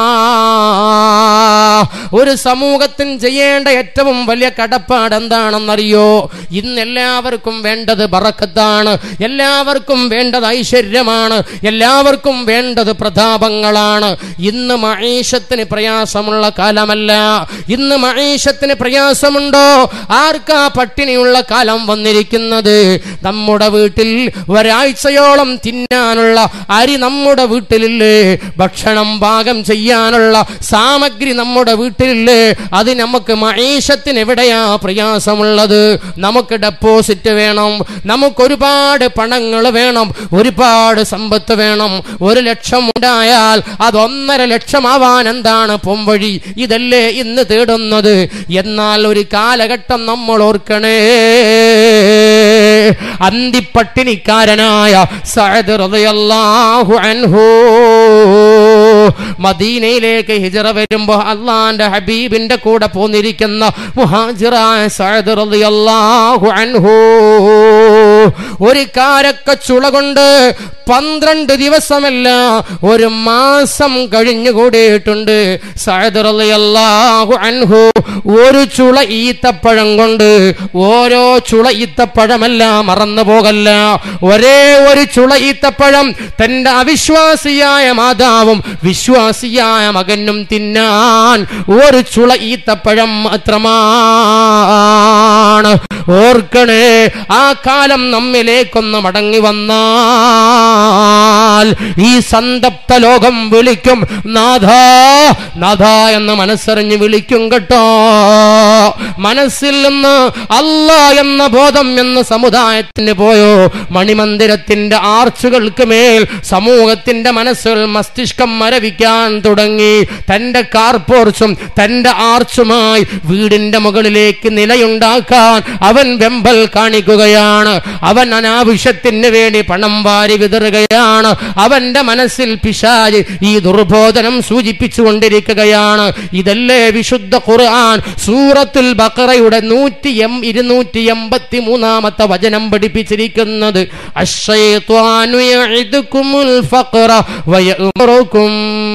ഒരു സമൂഹത്തിന് ചെയ്യേണ്ട ഏറ്റവും വലിയ കടപ്പാട് എന്താണെന്നറിയോ ഇന്ന് എല്ലാവർക്കും വേണ്ടത് ബറക്കത്താണ് എല്ലാവർക്കും വേണ്ടത് ഐശ്വര്യമാണ് എല്ലാവർക്കും വേണ്ടത് പ്രതാപങ്ങളാണ് ഇന്ന് മഹീഷത്തിന് പ്രയാസമുള്ള കാലമല്ല ഇന്ന് മഹീഷത്തിന് പ്രയാസമുണ്ടോ ആർക്കാ പട്ടിണിയുള്ള കാലം വന്നിരിക്കുന്നത് നമ്മുടെ വീട്ടിൽ ഒരാഴ്ചയോളം തിന്നാനുള്ള അരി നമ്മുടെ വീട്ടിലില്ലേ ഭക്ഷണം പാകം ചെയ്യാനുള്ള സാമഗ്രി നമ്മുടെ വീട്ടിലില്ലേ അത് നമുക്ക് മഹീഷത്തിന് എവിടെയാ പ്രയാസമുള്ളത് നമുക്ക് ഡെപ്പോസിറ്റ് വേണം നമുക്ക് ഒരുപാട് പണങ്ങൾ വേണം ഒരുപാട് സമ്പത്ത് വേണം ഒരു ലക്ഷം ഉണ്ടായാൽ അത് ഒന്നര ലക്ഷമാവാൻ എന്താണ് പൊംവഴി ഇതല്ലേ ഇന്ന് തേടുന്നത് എന്നാൽ ഒരു കാലഘട്ടം നമ്മൾ ഓർക്കണേ അന്തിപ്പട്ടിണിക്കാരനായ സഅദ് റളിയല്ലാഹു അൻഹു മദീനയിലേക്ക് ഹിജറ വരുമ്പോ അള്ളാന്റെ ഹബീബിന്റെ കൂടെ പോന്നിരിക്കുന്ന മുഹാജിറായ സഅദ് റളിയല്ലാഹു അൻഹു ഒരു കാരക്ക ചുള കൊണ്ട് പന്ത്രണ്ട് ദിവസമല്ല ഒരു മാസം കഴിഞ്ഞുകൂടിയിട്ടുണ്ട് സഅദ് റളിയല്ലാഹു അൻഹു ഒരു ചുള ഈത്തപ്പഴം കൊണ്ട് ഓരോ ചുള ഈത്തപ്പഴമല്ല മറന്നു പോകല്ല ഒരേ ഒരു ചുള ഈത്തപ്പഴം തന്റെ അവിശ്വാസിയായ മാതാവും വിശ്വാസിയായ മകനും തിന്നാൻ ഒരു ചുള ഈത്തപ്പഴം മാത്രമാണ് ഓർക്കണേ ആ കാലം നമ്മിലേക്കൊന്ന് മടങ്ങി വന്നാൽ ഈ സന്തപ്ത ലോകം വിളിക്കും നാഥ നാഥ എന്ന് മനസ്സറിഞ്ഞ് വിളിക്കും കേട്ടോ മനസ്സിൽ നിന്ന് അല്ല എന്ന ബോധം എന്ന സമുദായത്തിന് പോയോ മണിമന്ദിരത്തിന്റെ ആർച്ചുകൾക്ക് മേൽ സമൂഹത്തിന്റെ മനസ്സുകൾ മസ്തിഷ്കം മരവിക്കാൻ തുടങ്ങി തന്റെ കാർപോർച്ചും തന്റെ ആർച്ചുമായി വീടിന്റെ മുകളിലേക്ക് നിലയുണ്ടാക്കാൻ അവൻ വെമ്പൽ കാണിക്കുകയാണ് അവൻ അനാവശ്യത്തിന് വേണ്ടി പണം വാരി വിതറുകയാണ് അവന്റെ മനസ്സിൽ പിശാജ് ഈ ദുർബോധനം സൂചിപ്പിച്ചു കൊണ്ടിരിക്കുകയാണ് ഇതല്ലേ വിശുദ്ധ ഖുർആൻ സൂറത്തുൽ ബഖറയുടെ നൂറ്റി എം ഇരുന്നൂറ്റി എൺപത്തി മൂന്നാമത്തെ വചനം പഠിപ്പിച്ചിരിക്കുന്നത് അശ്ശൈത്വാനു യഇദുകുമുൽ ഫഖറ വയഅമുറുകും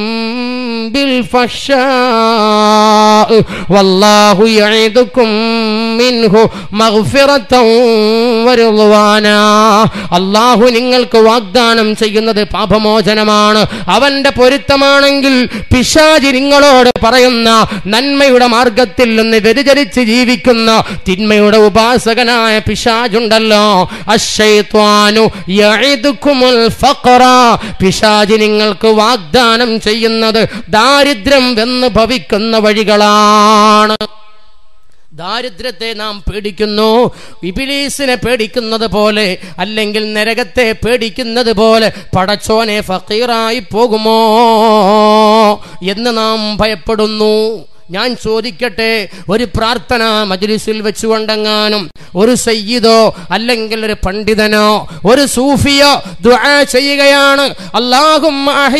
بالفحشاء والله يعدكم منه مغفرة ورضوانا അള്ളാഹു നിങ്ങൾക്ക് വാഗ്ദാനം ചെയ്യുന്നത് പാപമോചനമാണ് അവന്റെ പൊരുത്തമാണെങ്കിൽ പിശാചി നിങ്ങളോട് പറയുന്ന നന്മയുടെ മാർഗത്തിൽ നിന്ന് വ്യതിചലിച്ച് ജീവിക്കുന്ന തിന്മയുടെ ഉപാസകനായ പിശാജുണ്ടല്ലോ അശ്ശൈത്വാനു യഇദുകുമുൽ ഫഖറ പിശാചി നിങ്ങൾക്ക് വാഗ്ദാനം ചെയ്യുന്നത് ദാരിദ്ര്യം എന്ന് ഭവിക്കുന്ന വഴികളാണ് ദാരിദ്ര്യത്തെ നാം പേടിക്കുന്നു ഇബിലീസിനെ പേടിക്കുന്നത് പോലെ അല്ലെങ്കിൽ നരകത്തെ പേടിക്കുന്നത് പോലെ പടച്ചോനെ ഫക്കീറായി പോകുമോ എന്ന് നാം ഭയപ്പെടുന്നു ഞാൻ ചോദിക്കട്ടെ ഒരു പ്രാർത്ഥന മജ്ലിസിൽ വെച്ചുകൊണ്ടെങ്ങാനും ഒരു സയ്യിദോ അല്ലെങ്കിൽ ഒരു പണ്ഡിതനോ ഒരു സൂഫിയോ ദുആ ചെയ്യുകയാണ് അല്ലാഹും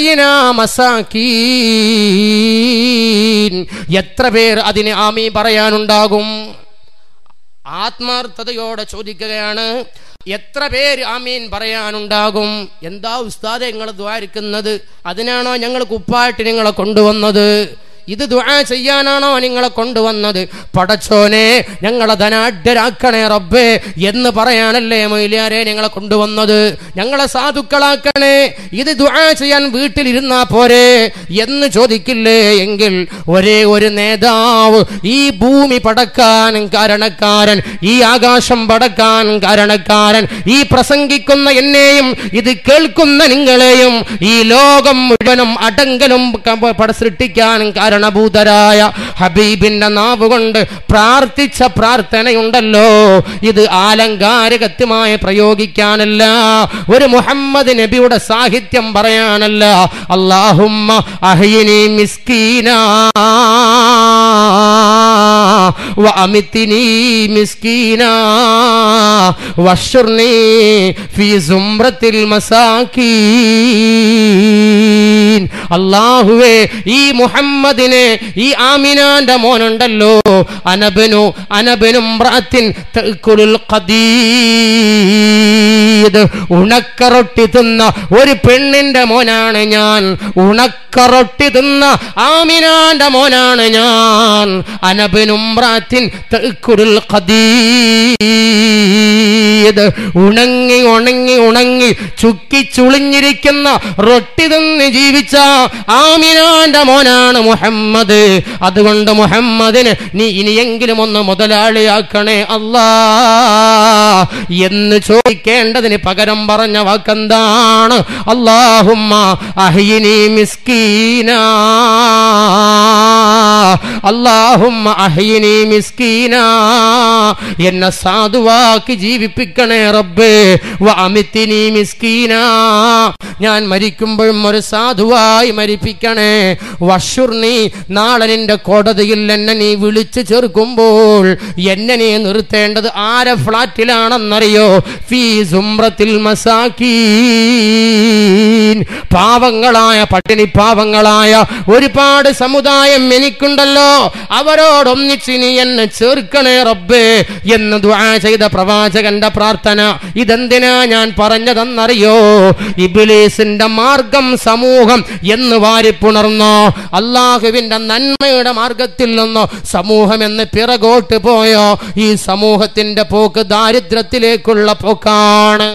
എത്ര പേർ അതിന് ആമി പറയാനുണ്ടാകും ആത്മാർത്ഥതയോടെ ചോദിക്കുകയാണ് എത്ര പേര് ആമീൻ പറയാനുണ്ടാകും എന്താ ഉസ്താദെ നിങ്ങൾ ദ്വാരിക്കുന്നത് അതിനാണോ ഞങ്ങൾ കുപ്പായിട്ട് നിങ്ങളെ കൊണ്ടുവന്നത് ഇത് ദുആ ചെയ്യാനാണോ നിങ്ങളെ കൊണ്ടുവന്നത് പടച്ചോനെ ഞങ്ങളെ ധനാഢ്യരാക്കണേ റബ്ബേ എന്ന് പറയാനല്ലേ മൊയിലിയാരെ ഞങ്ങളെ കൊണ്ടുവന്നത് ഞങ്ങളെ സാധുക്കളാക്കണേ ഇത് ദുആ ചെയ്യാൻ വീട്ടിലിരുന്നാ പോരെ എന്ന് ചോദിക്കില്ലേ എങ്കിൽ ഒരേ ഒരു നേതാവ് ഈ ഭൂമി പടക്കാൻ കാരണക്കാരൻ ഈ ആകാശം പടക്കാൻ കാരണക്കാരൻ ഈ പ്രസംഗിക്കുന്ന എന്നെയും ഇത് കേൾക്കുന്ന നിങ്ങളെയും ഈ ലോകം മുഴുവനും അടങ്കലും ക- പട സൃഷ്ടിക്കാൻ കാരണക്കാരൻ കാരണഭൂതരായ ഹബീബിന്റെ നാവ് കൊണ്ട് പ്രാർത്ഥിച്ച പ്രാർത്ഥനയുണ്ടല്ലോ ഇത് ആലങ്കാരികത്യമായി പ്രയോഗിക്കാനല്ല ഒരു മുഹമ്മദ് നബിയുടെ സാഹിത്യം പറയാനല്ല അള്ളാഹുമ്മ അഹ്യിനി മിസ്കീന وأمتني مسكينا واشرني في زمرة المساكين അള്ളാഹുവേ ഈ മുഹമ്മദിനെ ഈ ആമിനാന്റെ മോനുണ്ടല്ലോ അനബനു അനബനും ബ്രാത്തിൻ തഅ്കുലുൽ ഖദീദ് ഉണക്കറൊട്ടി തിന്ന ഒരു പെണ്ണിന്റെ മോനാണ് ഞാൻ ഉണക്കറൊട്ടി തിന്ന ആമിനാന്റെ മോനാണ് ഞാൻ അനബനും ബ്രാത്തിൻ തഅ്കുലുൽ ഖദീദ് ഉണങ്ങി ഉണങ്ങി ഉണങ്ങി ചുക്കി ചുളിഞ്ഞിരിക്കുന്ന റൊട്ടി തിന്ന് ജീവിച്ച ആമിനാന്റെ മോനാണ് മുഹമ്മദ് അതുകൊണ്ട് മുഹമ്മദിന് നീ ഇനിയെങ്കിലും ഒന്ന് മുതലാളിയാക്കണേ അല്ലാ എന്ന് ചോദിക്കേണ്ടതിന് പകരം പറഞ്ഞ വാക്കെന്താണ് അള്ളാഹുമ്മ അഹിനി മിസ്കീന അള്ളാഹുമ്മ അഹിനി മിസ്കീന എന്നെ സാധുവാക്കി ജീവിപ്പിക്കണേ റബ്ബേ വ അമിത്തിനി മിസ്കീന ഞാൻ മരിക്കുമ്പോഴും ഒരു സാധുവായി മരിപ്പിക്കണേ വഷുർണി നാളെ നിന്റെ കോടതിയിൽ എന്നെ നീ വിളിച്ചു ചേർക്കുമ്പോൾ എന്നെ നീ നിർത്തേണ്ടത് ആരെ ഫ്ലാറ്റിലാണെന്നറിയോ ഫീ സുമ്രത്തിൽ മസാക്കീൻ പാവങ്ങളായ പട്ടിണി പാവങ്ങളായ ഒരുപാട് സമുദായം എനിക്കുണ്ടല്ലോ അവരോടൊന്നിച്ച് നീ എന്നെ ചേർക്കണേ റബ്ബേ എന്ന് ദുആ ചെയ്ത പ്രവാചകന്റെ പ്രാർത്ഥന ഇതെന്തിനാ ഞാൻ പറഞ്ഞതെന്നറിയോ ഇബിലീസിന്റെ മാർഗം സമൂഹം എന്ന് വാരിപ്പുണർന്നോ അള്ളാഹുവിന്റെ നന്മയുടെ മാർഗത്തിൽ നിന്നോ സമൂഹം എന്ന് പിറകോട്ട് പോയോ ഈ സമൂഹത്തിന്റെ പോക്ക് ദാരിദ്ര്യത്തിലേക്കുള്ള പോക്കാണ്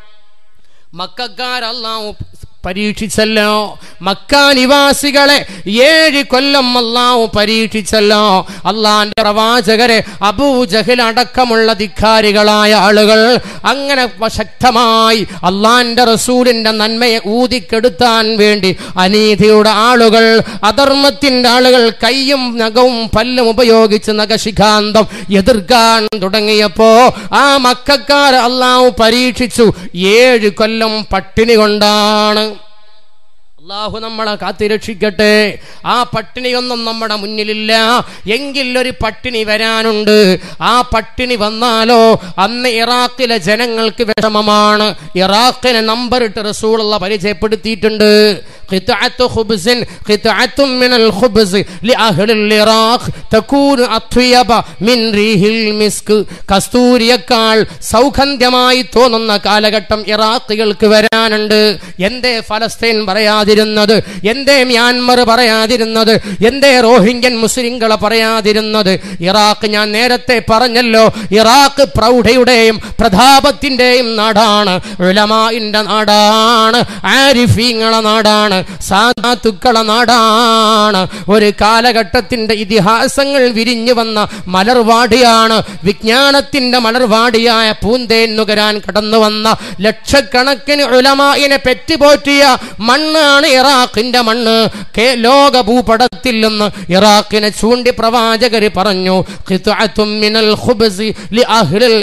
മക്കാരല്ലാഹു പരീക്ഷിച്ചല്ലോ മക്ക നിവാസികളെ ഏഴ് കൊല്ലം അള്ളാഹു പരീക്ഷിച്ചല്ലോ അള്ളാന്റെ പ്രവാചകരെ അബൂജഹിൽ അടക്കമുള്ള ധിക്കാരികളായ ആളുകൾ അങ്ങനെ ശക്തമായി അള്ളാന്റെ റസൂലിന്റെ നന്മയെ ഊതിക്കെടുത്താൻ വേണ്ടി അനീതിയുടെ ആളുകൾ അധർമ്മത്തിന്റെ ആളുകൾ കയ്യും നഖവും പല്ലും ഉപയോഗിച്ച് നഖശിഖാന്തം എതിർക്കാൻ തുടങ്ങിയപ്പോ ആ മക്കാർ അള്ളാഹു പരീക്ഷിച്ചു ഏഴ് കൊല്ലം പട്ടിണി കൊണ്ടാണ് അള്ളാഹു നമ്മളെ കാത്തിരക്ഷിക്കട്ടെ ആ പട്ടിണിയൊന്നും നമ്മുടെ മുന്നിലില്ല എങ്കിൽ ഒരു പട്ടിണി വരാനുണ്ട് ആ പട്ടിണി വന്നാലോ അന്ന് ഇറാഖിലെ ജനങ്ങൾക്ക് വിഷമമാണ് ഇറാഖിനെ നമ്പറിട്ട് റസൂലുള്ള പരിചയപ്പെടുത്തിയിട്ടുണ്ട് قطعة خبز قطعة من الخبز لأهل العراق تكون أطيب من ريح المسك കസ്തൂരിയേക്കാൾ സൗഗന്ധ്യമായി തോന്നുന്ന കാലഘട്ടം ഇറാഖികൾക്ക് വരാനുണ്ട് എന്തേ ഫലസ്തീൻ പറയാതിരുന്നത് എന്തേ മ്യാൻമർ പറയാതിരുന്നത് എന്തേ റോഹിംഗ്യൻ മുസ്ലിങ്ങളെ പറയാതിരുന്നത് ഇറാഖ് ഞാൻ നേരത്തെ പറഞ്ഞല്ലോ ഇറാഖ് പ്രൗഢയുടെയും പ്രതാപത്തിന്റെയും നാടാണ് ഉലമായിന്റെ നാടാണ് ആരിഫീങ്ങളെ നാടാണ് സാധാത്തുക്കളെ നാടാണ് ഒരു കാലഘട്ടത്തിന്റെ ഇതിഹാസങ്ങൾ വിരിഞ്ഞു വന്ന മലർവാടിയാണ് വിജ്ഞാനത്തിന്റെ മലർവാടിയായ പൂന്തേൻ നുകരാൻ കടന്നു വന്ന ലക്ഷക്കണക്കിന് ഉലമായിനെ പെറ്റുപോറ്റിയ മണ്ണാണ് ഇറാഖിന്റെ മണ്ണ് കേ ലോക ഭൂപടത്തിൽ നിന്ന് ഇറാഖിനെ ചൂണ്ടി പ്രവാചകര് പറഞ്ഞു ഖിത്അത്തും മിനൽ ഖുബ്സി ലിഅഹ്ലിൽ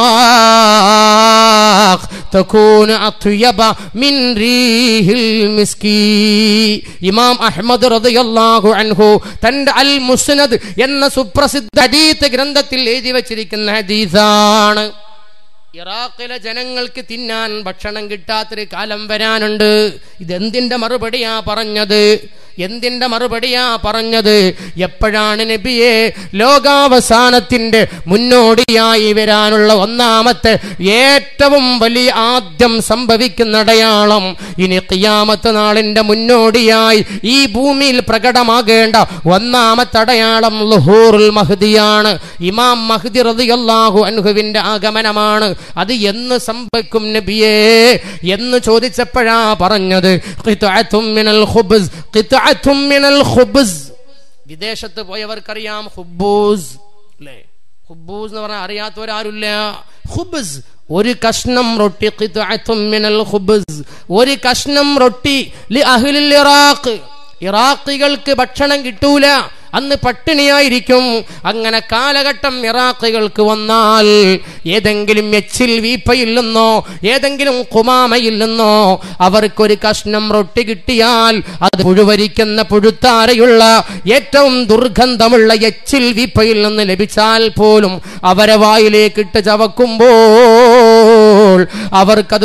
ഇറാഖ് തകൂന അത്യബ മിൻ റീഹിൽ മിസ്കി ഇമാം അഹ്മദ് റളിയല്ലാഹു അൻഹു തന്റെ അൽ മുസ്നദ് എന്ന സുപ്രസിദ്ധ ഹദീസ് ഗ്രന്ഥത്തിൽ എഴുതി വച്ചിരിക്കുന്ന ഹദീസാണ് ഇറാഖിലെ ജനങ്ങൾക്ക് തിന്നാൻ ഭക്ഷണം കിട്ടാത്തൊരു കാലം വരാനുണ്ട് ഇതെന്തിന്റെ മറുപടിയാ പറഞ്ഞത് എന്തിന്റെ മറുപടിയാ പറഞ്ഞത് എപ്പോഴാണ് നബിയെ ലോകാവസാനത്തിന്റെ മുന്നോടിയായി വരാനുള്ള ഒന്നാമത്തെ ഏറ്റവും വലിയ ആദ്യം സംഭവിക്കുന്ന അടയാളം ഇനി ഖിയാമത്ത് നാളിന്റെ മുന്നോടിയായി ഈ ഭൂമിയിൽ പ്രകടമാകേണ്ട ഒന്നാമത്തെ അടയാളം ലുഹൂറുൽ മഹ്ദിയാണ് ഇമാം മഹ്ദി റളിയല്ലാഹു അൻഹുവിന്റെ ആഗമനമാണ് അത് എന്ന് സംഭവിക്കും നബിയേ എന്ന് ചോദിച്ചപ്പോഴാ പറഞ്ഞത് ഖിത്അത്തും മിനൽ ഖുബ്സ് ഖിത്അത്തും മിനൽ ഖുബ്സ് വിദേശത്ത് പോയവർക്കറിയാം ഹുബൂസ് അല്ലേ ഹുബൂസ് എന്ന് പറഞ്ഞാൽ അറിയാത്തവരാരുമില്ല ഹുബ്സ് ഒരു കഷ്ണം റൊട്ടി ഖിത്അത്തും മിനൽ ഖുബ്സ് ഒരു കഷ്ണം റൊട്ടി ലി അഹ്ലിൽ ഇറാഖ് ഇറാഖികൾക്ക് ഭക്ഷണം കിട്ടൂല അന്ന് പട്ടിണിയായിരിക്കും അങ്ങനെ കാലഘട്ടം ഇറാഖികൾക്ക് വന്നാൽ ഏതെങ്കിലും എച്ചിൽ വീപ്പയിൽ നിന്നോ ഏതെങ്കിലും കുമാമയിൽ നിന്നോ അവർക്കൊരു കഷ്ണം റൊട്ടി കിട്ടിയാൽ അത് പുഴുവരിക്കുന്ന പുഴുത്താരയുള്ള ഏറ്റവും ദുർഗന്ധമുള്ള എച്ചിൽ വീപ്പയിൽ നിന്ന് ലഭിച്ചാൽ പോലും അവരെ വായിലേക്കിട്ട് ചവക്കുമ്പോൾ അവർക്കത്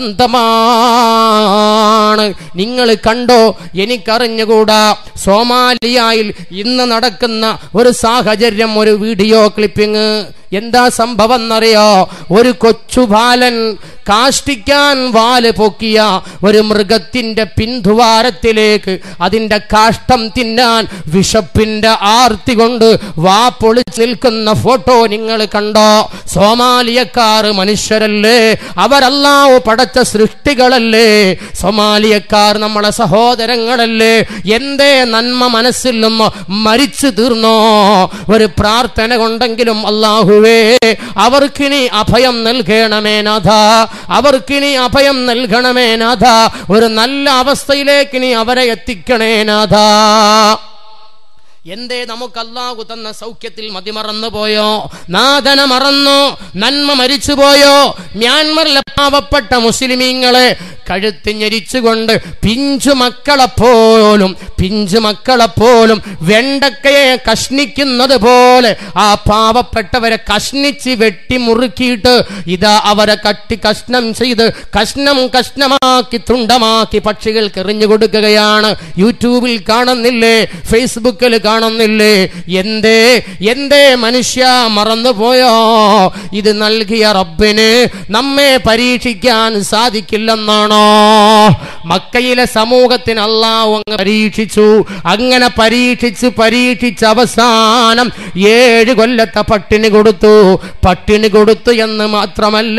സുഗന്ധമാണ് നിങ്ങൾ കണ്ടോ എനിക്കറിഞ്ഞുകൂടാ സോമാലിയായിൽ ഇന്ന് നടക്കുന്ന ഒരു സാഹചര്യം ഒരു വീഡിയോ ക്ലിപ്പിംഗ് എന്താ സംഭവം എന്നറിയോ ഒരു കൊച്ചു ബാലൻ കാഷ്ടിക്കാൻ വാല് പൊക്കിയ ഒരു മൃഗത്തിന്റെ പിന്തുവാരത്തിലേക്ക് അതിന്റെ കാഷ്ടം തിന്നാൻ വിശപ്പിന്റെ ആർത്തി കൊണ്ട് വാ പൊളിച്ച് നിൽക്കുന്ന ഫോട്ടോ നിങ്ങൾ കണ്ടോ സോമാലിയക്കാർ മനുഷ്യരല്ലേ അവരല്ലാവോ പടച്ച സൃഷ്ടികളല്ലേ സോമാലിയക്കാർ നമ്മളെ സഹോദരങ്ങളല്ലേ എന്തേ നന്മ മനസ്സിൽ നിന്ന് മരിച്ചു തീർന്നോ ഒരു പ്രാർത്ഥന കൊണ്ടെങ്കിലും അള്ളാഹുവേ അവർക്കിനി അഭയം നൽകണമേ നാഥ അവർക്കിനി അഭയം നൽകണമേ നാഥ ഒരു നല്ല അവസ്ഥയിലേക്ക് നീ അവരെ എത്തിക്കണേ നാഥ എന്തേ നമുക്ക് അള്ളാഹു തന്ന സൗഖ്യത്തിൽ മതിമറന്നു പോയോ നാഥന മറന്നു നന്മ മരിച്ചുപോയോ മ്യാൻമറിലെ പാവപ്പെട്ട മുസ്ലിമീങ്ങളെ കഴുത്ത് ഞെരിച്ചുകൊണ്ട് പിഞ്ചു മക്കളെപ്പോലും പിഞ്ചു മക്കളെപ്പോലും വെണ്ടക്കയെ കഷ്ണിക്കുന്നത് പോലെ ആ പാവപ്പെട്ടവരെ കഷ്ണിച്ച് വെട്ടി മുറുക്കിയിട്ട് ഇതാ അവരെ കട്ടി കഷ്ണം ചെയ്ത് കഷ്ണം കഷ്ണമാക്കി തുണ്ടമാക്കി പക്ഷികൾക്ക് എറിഞ്ഞു കൊടുക്കുകയാണ് യൂട്യൂബിൽ കാണുന്നില്ലേ ഫേസ്ബുക്കിൽ കാണുന്നില്ലേ എന്തേ എന്തേ മനുഷ്യ മറന്നുപോയോ ഇത് നൽകിയ റബ്ബിന് നമ്മെ പരീക്ഷിക്കാൻ സാധിക്കില്ലെന്നാണോ മക്കയിലെ സമൂഹത്തിന് അള്ളാഹു അങ്ങ് പരീക്ഷിച്ചു അങ്ങനെ പരീക്ഷിച്ച് പരീക്ഷിച്ച് അവസാനം ഏഴ് കൊല്ലത്തെ പട്ടിണി കൊടുത്തു പട്ടിണി കൊടുത്തു എന്ന് മാത്രമല്ല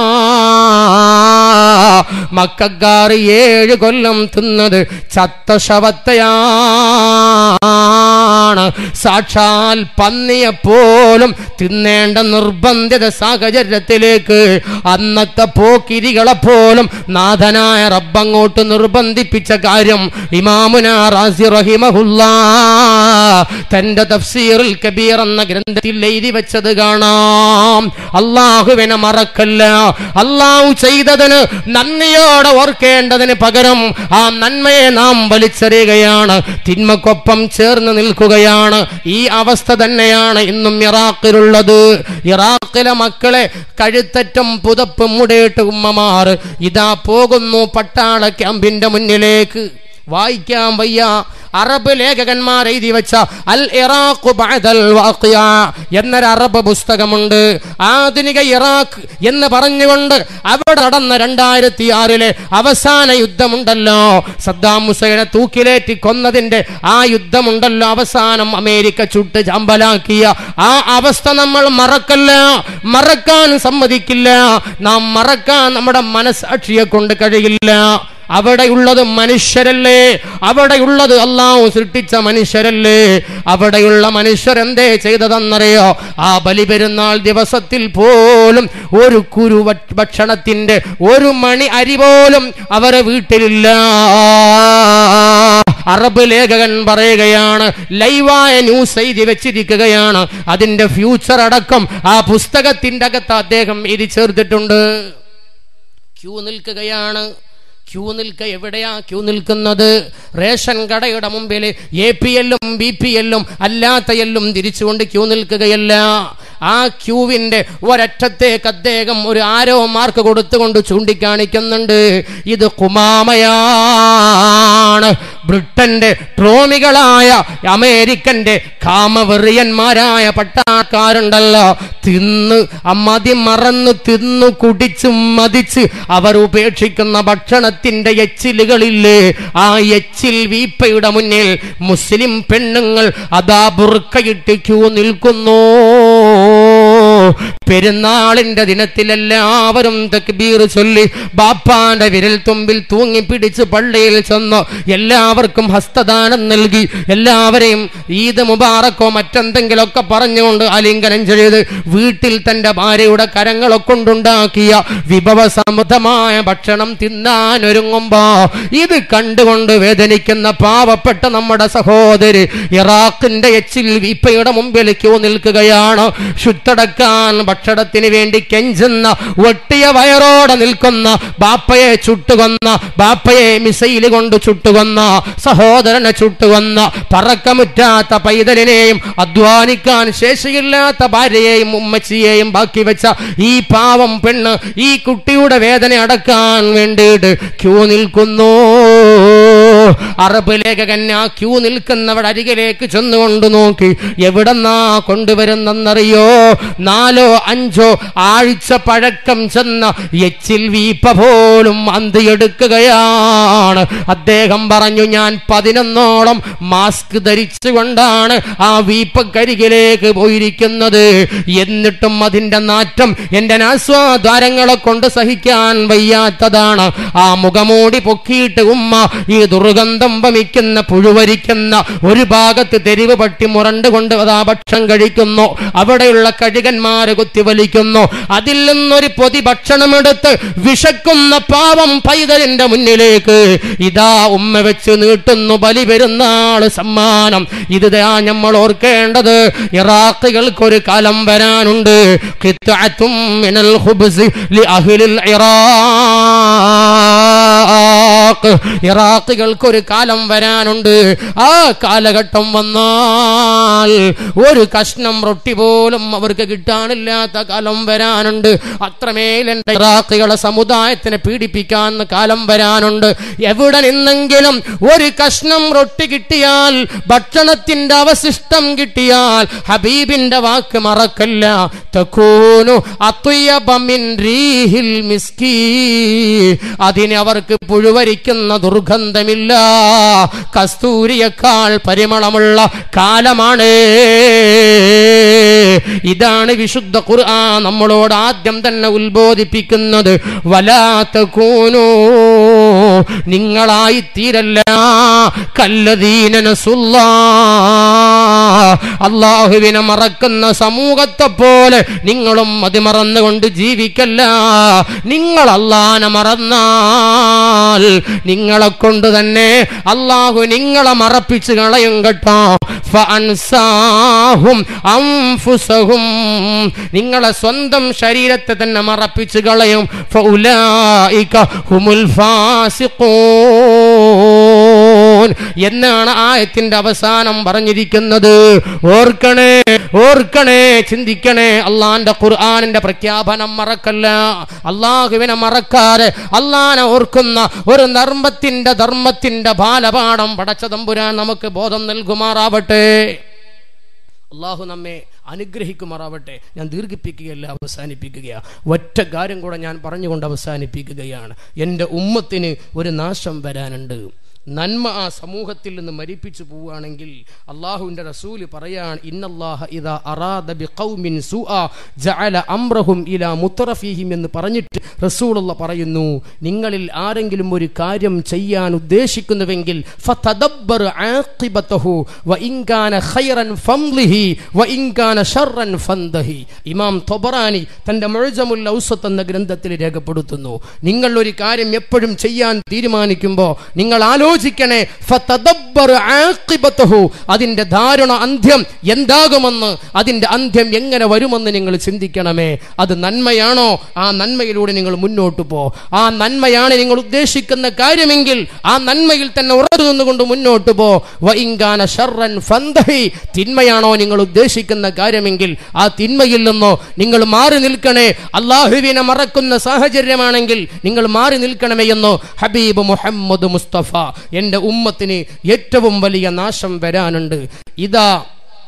മക്കാർ ഏഴ് കൊല്ലം തിന്നത് ചത്ത ശവത്തെയാണ് സാക്ഷാൽ പന്നിയെ പോലും തിന്നേണ്ട നിർബന്ധിത സാഹചര്യത്തിലേക്ക് അന്നത്തെ പോക്കിരികളെ പോലും നാഥനായ റബ്ബങ്ങോട്ട് നിർബന്ധിപ്പിച്ച കാര്യം ഇമാമുന റാസി റഹിമഹുല്ല തന്റെ തഫ്സീറിൽ കബീർ എന്ന ഗ്രന്ഥത്തിൽ എഴുതി വെച്ചത് കാണാം അള്ളാഹുവിനെ മറക്കല്ല അള്ളാഹു ചെയ്തതിന് നന്ദിയോടെ ഓർക്കേണ്ടതിന് പകരം ആ നന്മയെ നാം വലിച്ചെറിയുകയാണ് തിന്മക്കൊപ്പം ചേർന്ന് നിൽക്കുകയാണ് ഈ അവസ്ഥ തന്നെയാണ് ഇന്നും ഇറാഖിലുള്ളത് ഇറാഖിലെ മക്കളെ കഴുത്തറ്റം പുതപ്പ് മുടയിട്ട് ഉമ്മമാർ ഇതാ പോകുന്നു പട്ടാള ക്യാമ്പിന്റെ മുന്നിലേക്ക് വായിക്കാൻ വയ്യ അറബ് ലേഖകന്മാർ എഴുതി വെച്ച അൽ ഇറാഖു ബഅദൽ വാഖിയ എന്നൊരു അറബ് പുസ്തകമുണ്ട് ആധുനിക ഇറാഖ് എന്ന് പറഞ്ഞുകൊണ്ട് അവിടെ നടന്ന രണ്ടായിരത്തി ആറിലെ അവസാന യുദ്ധമുണ്ടല്ലോ സദ്ദാം ഹുസൈനെ തൂക്കിലേറ്റി കൊന്നതിന്റെ ആ യുദ്ധമുണ്ടല്ലോ അവസാനം അമേരിക്ക ചുട്ട് ചമ്പലാക്കിയ ആ അവസ്ഥ നമ്മൾ മറക്കല്ല മറക്കാൻ സമ്മതിക്കില്ല നാം മറക്കാൻ നമ്മുടെ മനസ്സാക്ഷിയെ കൊണ്ട് കഴിയില്ല അവിടെയുള്ളത് മനുഷ്യരല്ലേ അവിടെയുള്ളത് അള്ളാഹു സൃഷ്ടിച്ച മനുഷ്യരല്ലേ അവിടെയുള്ള മനുഷ്യർ എന്തേ ചെയ്തതെന്നറിയോ ആ ബലി പെരുന്നാൾ ദിവസത്തിൽ പോലും ഒരു കുരു ഭ- ഭക്ഷണത്തിന്റെ ഒരു മണി അരി പോലും അവരെ വീട്ടിലില്ല അറബ് ലേഖകൻ പറയുകയാണ് ലൈവായ ന്യൂസ് എഴുതി വെച്ചിരിക്കുകയാണ് അതിന്റെ ഫ്യൂച്ചർ അടക്കം ആ പുസ്തകത്തിന്റെ അകത്ത് അദ്ദേഹം എഴുതി ചേർത്തിട്ടുണ്ട് ക്യൂ നിൽക്കുകയാണ് ക്യൂ നിൽക്ക എവിടെയാ ക്യൂ നിൽക്കുന്നത് റേഷൻ കടയുടെ മുമ്പിൽ എ പി എല്ലും ബി പി എല്ലും അല്ലാത്ത എല്ലും തിരിച്ചുകൊണ്ട് ക്യൂ നിൽക്കുകയല്ല ആ ക്യൂവിന്റെ ഒരറ്റത്തേക്ക് അദ്ദേഹം ഒരു ആരോ മാർക്ക് കൊടുത്തുകൊണ്ട് ചൂണ്ടിക്കാണിക്കുന്നുണ്ട് ഇത് കുമാമയാണ് ബ്രിട്ടന്റെ ട്രോമികളായ അമേരിക്കന്റെ കാമവെറിയന്മാരായ പട്ടാക്കാരുണ്ടല്ലോ തിന്ന് മതി മറന്ന് തിന്നു കുടിച്ച് മതിച്ച് അവർ ഉപേക്ഷിക്കുന്ന ഭക്ഷണത്തിന്റെ എച്ചിലുകളില്ലേ ആ എച്ചിൽ വീപ്പയുടെ മുന്നിൽ മുസ്ലിം പെണ്ണുങ്ങൾ അതാ ബുർക്കയിട്ട് ക്യൂ നിൽക്കുന്നു പെരുന്നാളിന്റെ ദിനത്തിൽ എല്ലാവരും തക്ബീർ ചൊല്ലി ബാപ്പാന്റെ വിരൽ തുമ്പിൽ തൂങ്ങി പിടിച്ച് പള്ളിയിൽ ചെന്ന് എല്ലാവർക്കും ഹസ്തദാനം നൽകി എല്ലാവരെയും ഈദ് മുബാറക്കോ മറ്റെന്തെങ്കിലുമൊക്കെ പറഞ്ഞുകൊണ്ട് ആലിംഗനം ചെയ്ത് വീട്ടിൽ തന്റെ ഭാര്യയുടെ കരങ്ങളെ കൊണ്ടുണ്ടാക്കിയ വിഭവസമൃദ്ധമായ ഭക്ഷണം തിന്നാനൊരുങ്ങുമ്പോ ഇത് കണ്ടുകൊണ്ട് വേദനിക്കുന്ന പാവപ്പെട്ട നമ്മുടെ സഹോദരി ഇറാഖിന്റെ എച്ചിൽ വീപ്പയുടെ മുമ്പിൽ ക്യൂ നിൽക്കുകയാണ് ശുദ്ധടക്കാൻ ഭക്ഷണത്തിന് വേണ്ടി കെഞ്ചുന്ന ഒട്ടിയ വയറോടെ നിൽക്കുന്ന ബാപ്പയെ ചുട്ടുകൊന്ന ബാപ്പയെ മിസൈല് കൊണ്ട് ചുട്ടുകൊന്ന സഹോദരനെ ചുട്ടുകൊന്ന പറക്കമുറ്റാത്ത പൈതലിനെയും അധ്വാനിക്കാൻ ശേഷിയില്ലാത്ത ഭാര്യയെയും ഉമ്മച്ചിയെയും ബാക്കി വെച്ച ഈ പാവം പെണ്ണ് ഈ കുട്ടിയുടെ വേദന അടക്കാൻ വേണ്ടിയിട്ട് ക്യൂ നിൽക്കുന്നു അറബ് ലേഖകൻ ആ ക്യൂ നിൽക്കുന്നവരുടെ അരികിലേക്ക് ചെന്നുകൊണ്ട് നോക്കി എവിടെന്നാ കൊണ്ടുവരുന്നെന്നറിയോ നാലോ അഞ്ചോ ആഴ്ച പഴക്കം ചെന്ന എച്ചിൽ വീപ്പ പോലും അന്തിയെടുക്കുകയാണ് അദ്ദേഹം പറഞ്ഞു ഞാൻ പതിനൊന്നോളം മാസ്ക് ധരിച്ചുകൊണ്ടാണ് ആ വീപ്പക്കരികിലേക്ക് പോയിരിക്കുന്നത് എന്നിട്ടും അതിന്റെ നാറ്റം എന്റെ നാസ്വാദ്വാരങ്ങളെ കൊണ്ട് സഹിക്കാൻ വയ്യാത്തതാണ് ആ മുഖമൂടി പൊക്കിയിട്ട് ഉമ്മ ഈ ദുർഗന്ധം വമിക്കുന്ന പുഴുവരിക്കുന്ന ഒരു ഭാഗത്ത് തെരുവ് പട്ടി മുരണ്ടുകൊണ്ട് അതാ ഭക്ഷണം കഴിക്കുന്നു അവിടെയുള്ള കഴുകന്മാര് കുത്തിവലിക്കുന്നു അതിൽ നിന്നൊരു പൊതി ഭക്ഷണമെടുത്ത് വിശക്കുന്ന പാവം പൈതലിന്റെ മുന്നിലേക്ക് ഇതാ ഉമ്മ വെച്ച് നീട്ടുന്നു ബലി പെരുന്നാള് സമ്മാനം ഇത് ദാ നമ്മൾ ഓർക്കേണ്ടത് ഇറാഖികൾക്കൊരു കാലം വരാനുണ്ട് ഖിത്അത്തും മിനൽ ഖുബ്സ് ലി അഹ്ലിൽ ഇറാഖ് ഇറാഖികൾക്കൊരു കാലം വരാനുണ്ട് ആ കാലഘട്ടം വന്നാൽ ഒരു കഷ്ണം റൊട്ടി പോലും അവർക്ക് കിട്ടാനില്ലാത്ത കാലം വരാനുണ്ട് അത്രമേൽ എൻ്റെ ഇറാഖികളെ സമുദായത്തിനെ പീഡിപ്പിക്കാൻ കാലം വരാനുണ്ട് എവിടെ നിന്നെങ്കിലും ഒരു കഷ്ണം റൊട്ടി കിട്ടിയാൽ ഭക്ഷണത്തിന്റെ അവശിഷ്ടം കിട്ടിയാൽ ഹബീബിന്റെ വാക്ക് മറക്കല്ല തക്കൂനു അത്വയബ മിൻ റീഹിൽ മിസ്കീ അതിന് അവർക്ക് പുഴുവരിക്കുന്ന ദുർഗന്ധമില്ല കസ്തൂരിയേക്കാൾ പരിമളമുള്ള കാലമാണ് ഇതാണ് വിശുദ്ധ ഖുർആൻ നമ്മളോട് ആദ്യം തന്നെ ഉത്ബോധിപ്പിക്കുന്നത് വലാത്ത കൂനോ നിങ്ങളായി തീരല്ല കല്ലദീനസുല്ല അള്ളാഹുവിനെ മറക്കുന്ന സമൂഹത്തെ പോലെ നിങ്ങളും അത് മറന്നുകൊണ്ട് ജീവിക്കല്ല നിങ്ങൾ അള്ളാനെ മറന്നാൽ നിങ്ങളെ കൊണ്ട് തന്നെ അള്ളാഹു നിങ്ങളെ മറപ്പിച്ച് കളയും കേട്ടോ ഫഅൻസാഹും അൻഫുസഹും നിങ്ങളെ സ്വന്തം ശരീരത്തെ തന്നെ മറപ്പിച്ച് കളയും ഫഉലായിക ഹുമുൽ ഫാസിഖൂൻ എന്നാണ് ആയത്തിന്റെ അവസാനം പറഞ്ഞിരിക്കുന്നത് ഓർക്കണേ ഓർക്കണേ ചിന്തിക്കണേ അള്ളാന്റെ ഖുർആാനിന്റെ പ്രഖ്യാപനം മറക്കല്ല അള്ളാഹുവിനെ മറക്കാതെ അള്ളാനെ ഓർക്കുന്ന ഒരു നർമ്മത്തിന്റെ ധർമ്മത്തിന്റെ ബാലപാഠം പടച്ച തമ്പുരാൻ നമുക്ക് ബോധം നൽകുമാറാവട്ടെ അള്ളാഹു നമ്മെ അനുഗ്രഹിക്കുമാറാവട്ടെ ഞാൻ ദീർഘിപ്പിക്കുകയല്ല അവസാനിപ്പിക്കുകയാ ഒറ്റ കാര്യം കൂടെ ഞാൻ പറഞ്ഞുകൊണ്ട് അവസാനിപ്പിക്കുകയാണ് എൻ്റെ ഉമ്മത്തിന് ഒരു നാശം വരാനുണ്ട് നന്മ ആ സമൂഹത്തിൽ നിന്ന് മരിപ്പിച്ചു പോവുകയാണെങ്കിൽ അള്ളാഹുവിൻ്റെ റസൂല് പറയാൻ ഇന്നല്ലാഹ ഇതാ അറാദ ബി ഖൗമിൻ സുആ ജഅല അംറഹും ഇലാ മുത്തറഫീഹിം എന്ന് പറഞ്ഞിട്ട് റസൂലുള്ള പറയുന്നു നിങ്ങളിൽ ആരെങ്കിലും ഒരു കാര്യം ചെയ്യാൻ ഉദ്ദേശിക്കുന്നുവെങ്കിൽ ഫതദബ്ബർ ആഖിബതഹു വഇൻ കാന ഖൈറൻ ഫംലിഹി വഇൻ കാന ശർറൻ ഫന്തഹി ഇമാം തൊബറാനി തന്റെ മുഅ്ജമുൽ ഔസത്ത് എന്ന ഗ്രന്ഥത്തിൽ രേഖപ്പെടുത്തുന്നു നിങ്ങൾ ഒരു കാര്യം എപ്പോഴും ചെയ്യാൻ തീരുമാനിക്കുമ്പോൾ നിങ്ങൾ ആലോചിക്കണേ ഫതദബ്ബർ ആഖിബതഹു അതിന്റെ ദാരുണ അന്ത്യം എന്താകുമെന്ന് അതിന്റെ അന്ത്യം എങ്ങനെ വരുമെന്ന് നിങ്ങൾ ചിന്തിക്കണമേ അത് നന്മയാണോ ആ നന്മയിലൂടെ നിങ്ങൾ മുന്നോട്ട് പോ ആ നന്മയാണ് നിങ്ങൾ ഉദ്ദേശിക്കുന്ന കാര്യമെങ്കിൽ ആ നന്മയിൽ തന്നെ ഉറച്ചു നിന്നുകൊണ്ട് മുന്നോട്ട് പോ വൈങ്കാന ഷർറൻ ഫന്തഹി തിന്മയാണോ നിങ്ങൾ ഉദ്ദേശിക്കുന്ന കാര്യമെങ്കിൽ ആ തിന്മയിൽ നിന്നോ നിങ്ങൾ മാറി നിൽക്കണേ അള്ളാഹുവിനെ മറക്കുന്ന സാഹചര്യമാണെങ്കിൽ നിങ്ങൾ മാറി നിൽക്കണമേ എന്നോ ഹബീബ് മുഹമ്മദ് മുസ്തഫ എൻ്റെ ഉമ്മത്തിന് ഏറ്റവും വലിയ നാശം വരാനുണ്ട് ഇതാ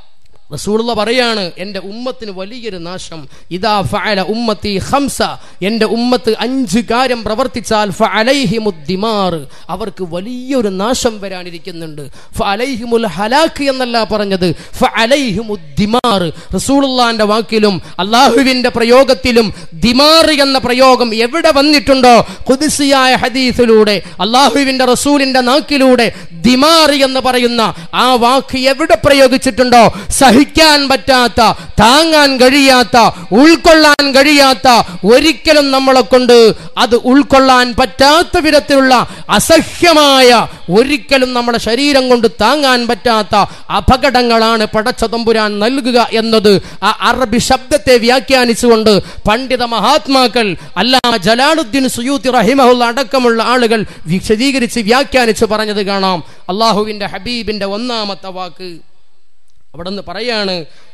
റസൂലുള്ള പറയാണ് എൻ്റെ ഉമ്മത്തിന് വലിയൊരു നാശം ഇതാ ഫഅല ഉമ്മത്തി ഖംസ എൻ്റെ ഉമ്മത്ത് അഞ്ച് കാര്യം പ്രവർത്തിച്ചാൽ ഫഅലൈഹിമുദ്ദിമാർ അവർക്ക് വലിയൊരു നാശം വരാനിരിക്കുന്നുണ്ട് ഫഅലൈഹിമുൽ ഹലാക്ക് എന്നല്ല പറഞ്ഞത് ഫഅലൈഹിമുദ്ദിമാർ റസൂലുള്ളാന്റെ വാക്കിലും അള്ളാഹുവിന്റെ പ്രയോഗത്തിലും ദിമാർ എന്ന പ്രയോഗം എവിടെ വന്നിട്ടുണ്ടോ കുതിസിയായ ഹദീസിലൂടെ അള്ളാഹുവിന്റെ റസൂലിന്റെ നാക്കിലൂടെ ദിമാർ എന്ന് പറയുന്ന ആ വാക്ക് എവിടെ പ്രയോഗിച്ചിട്ടുണ്ടോ സഹിക്കാൻ പറ്റാത്ത താങ്ങാൻ കഴിയാത്ത ഉൾക്കൊള്ളാൻ കഴിയാത്ത ഒരിക്കലും നമ്മളെ കൊണ്ട് അത് ഉൾക്കൊള്ളാൻ പറ്റാത്ത വിധത്തിലുള്ള അസഹ്യമായ ഒരിക്കലും നമ്മുടെ ശരീരം കൊണ്ട് താങ്ങാൻ പറ്റാത്ത അപകടങ്ങളാണ് പടച്ചതമ്പുരാൻ നൽകുക എന്നത് ആ അറബി ശബ്ദത്തെ വ്യാഖ്യാനിച്ചുകൊണ്ട് പണ്ഡിത മഹാത്മാക്കൾ അല്ല ജലാലുദ്ദീൻ സുയൂത്തി റഹിമഹുള്ള അടക്കമുള്ള ആളുകൾ വിശദീകരിച്ച് വ്യാഖ്യാനിച്ച് പറഞ്ഞത് കാണാം അള്ളാഹുവിന്റെ ഹബീബിന്റെ ഒന്നാമത്തെ വാക്ക് അവിടെ നിന്ന് പറയാണ്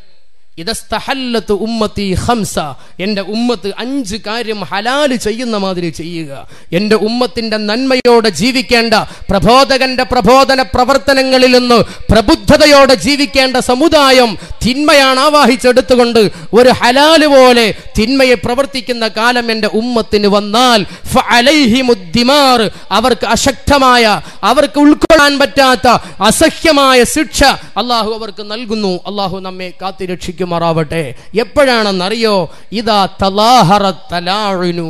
ഇതസ്തഹല്ലത്ത് ഉമ്മത്തി ഹംസ എൻ്റെ ഉമ്മത്ത് അഞ്ച് കാര്യം ഹലാല് ചെയ്യുന്ന മാതിരി ചെയ്യുക എൻ്റെ ഉമ്മത്തിൻ്റെ നന്മയോടെ ജീവിക്കേണ്ട പ്രബോധകന്റെ പ്രബോധന പ്രവർത്തനങ്ങളിൽ നിന്ന് പ്രബുദ്ധതയോടെ ജീവിക്കേണ്ട സമുദായം തിന്മയാണ് ആവാഹിച്ചെടുത്തുകൊണ്ട് ഒരു ഹലാല് പോലെ തിന്മയെ പ്രവർത്തിക്കുന്ന കാലം എൻ്റെ ഉമ്മത്തിന് വന്നാൽ ഫഅലൈഹിമുദ്ദിമാർ അവർക്ക് അശക്തമായ അവർക്ക് ഉൾക്കൊള്ളാൻ പറ്റാത്ത അസഹ്യമായ ശിക്ഷ അള്ളാഹു അവർക്ക് നൽകുന്നു അള്ളാഹു നമ്മെ കാത്തിരക്ഷിക്കുമാറാവട്ടെ എപ്പോഴാണെന്നറിയോ ഇതാ തലാഹറ തലാഴുനു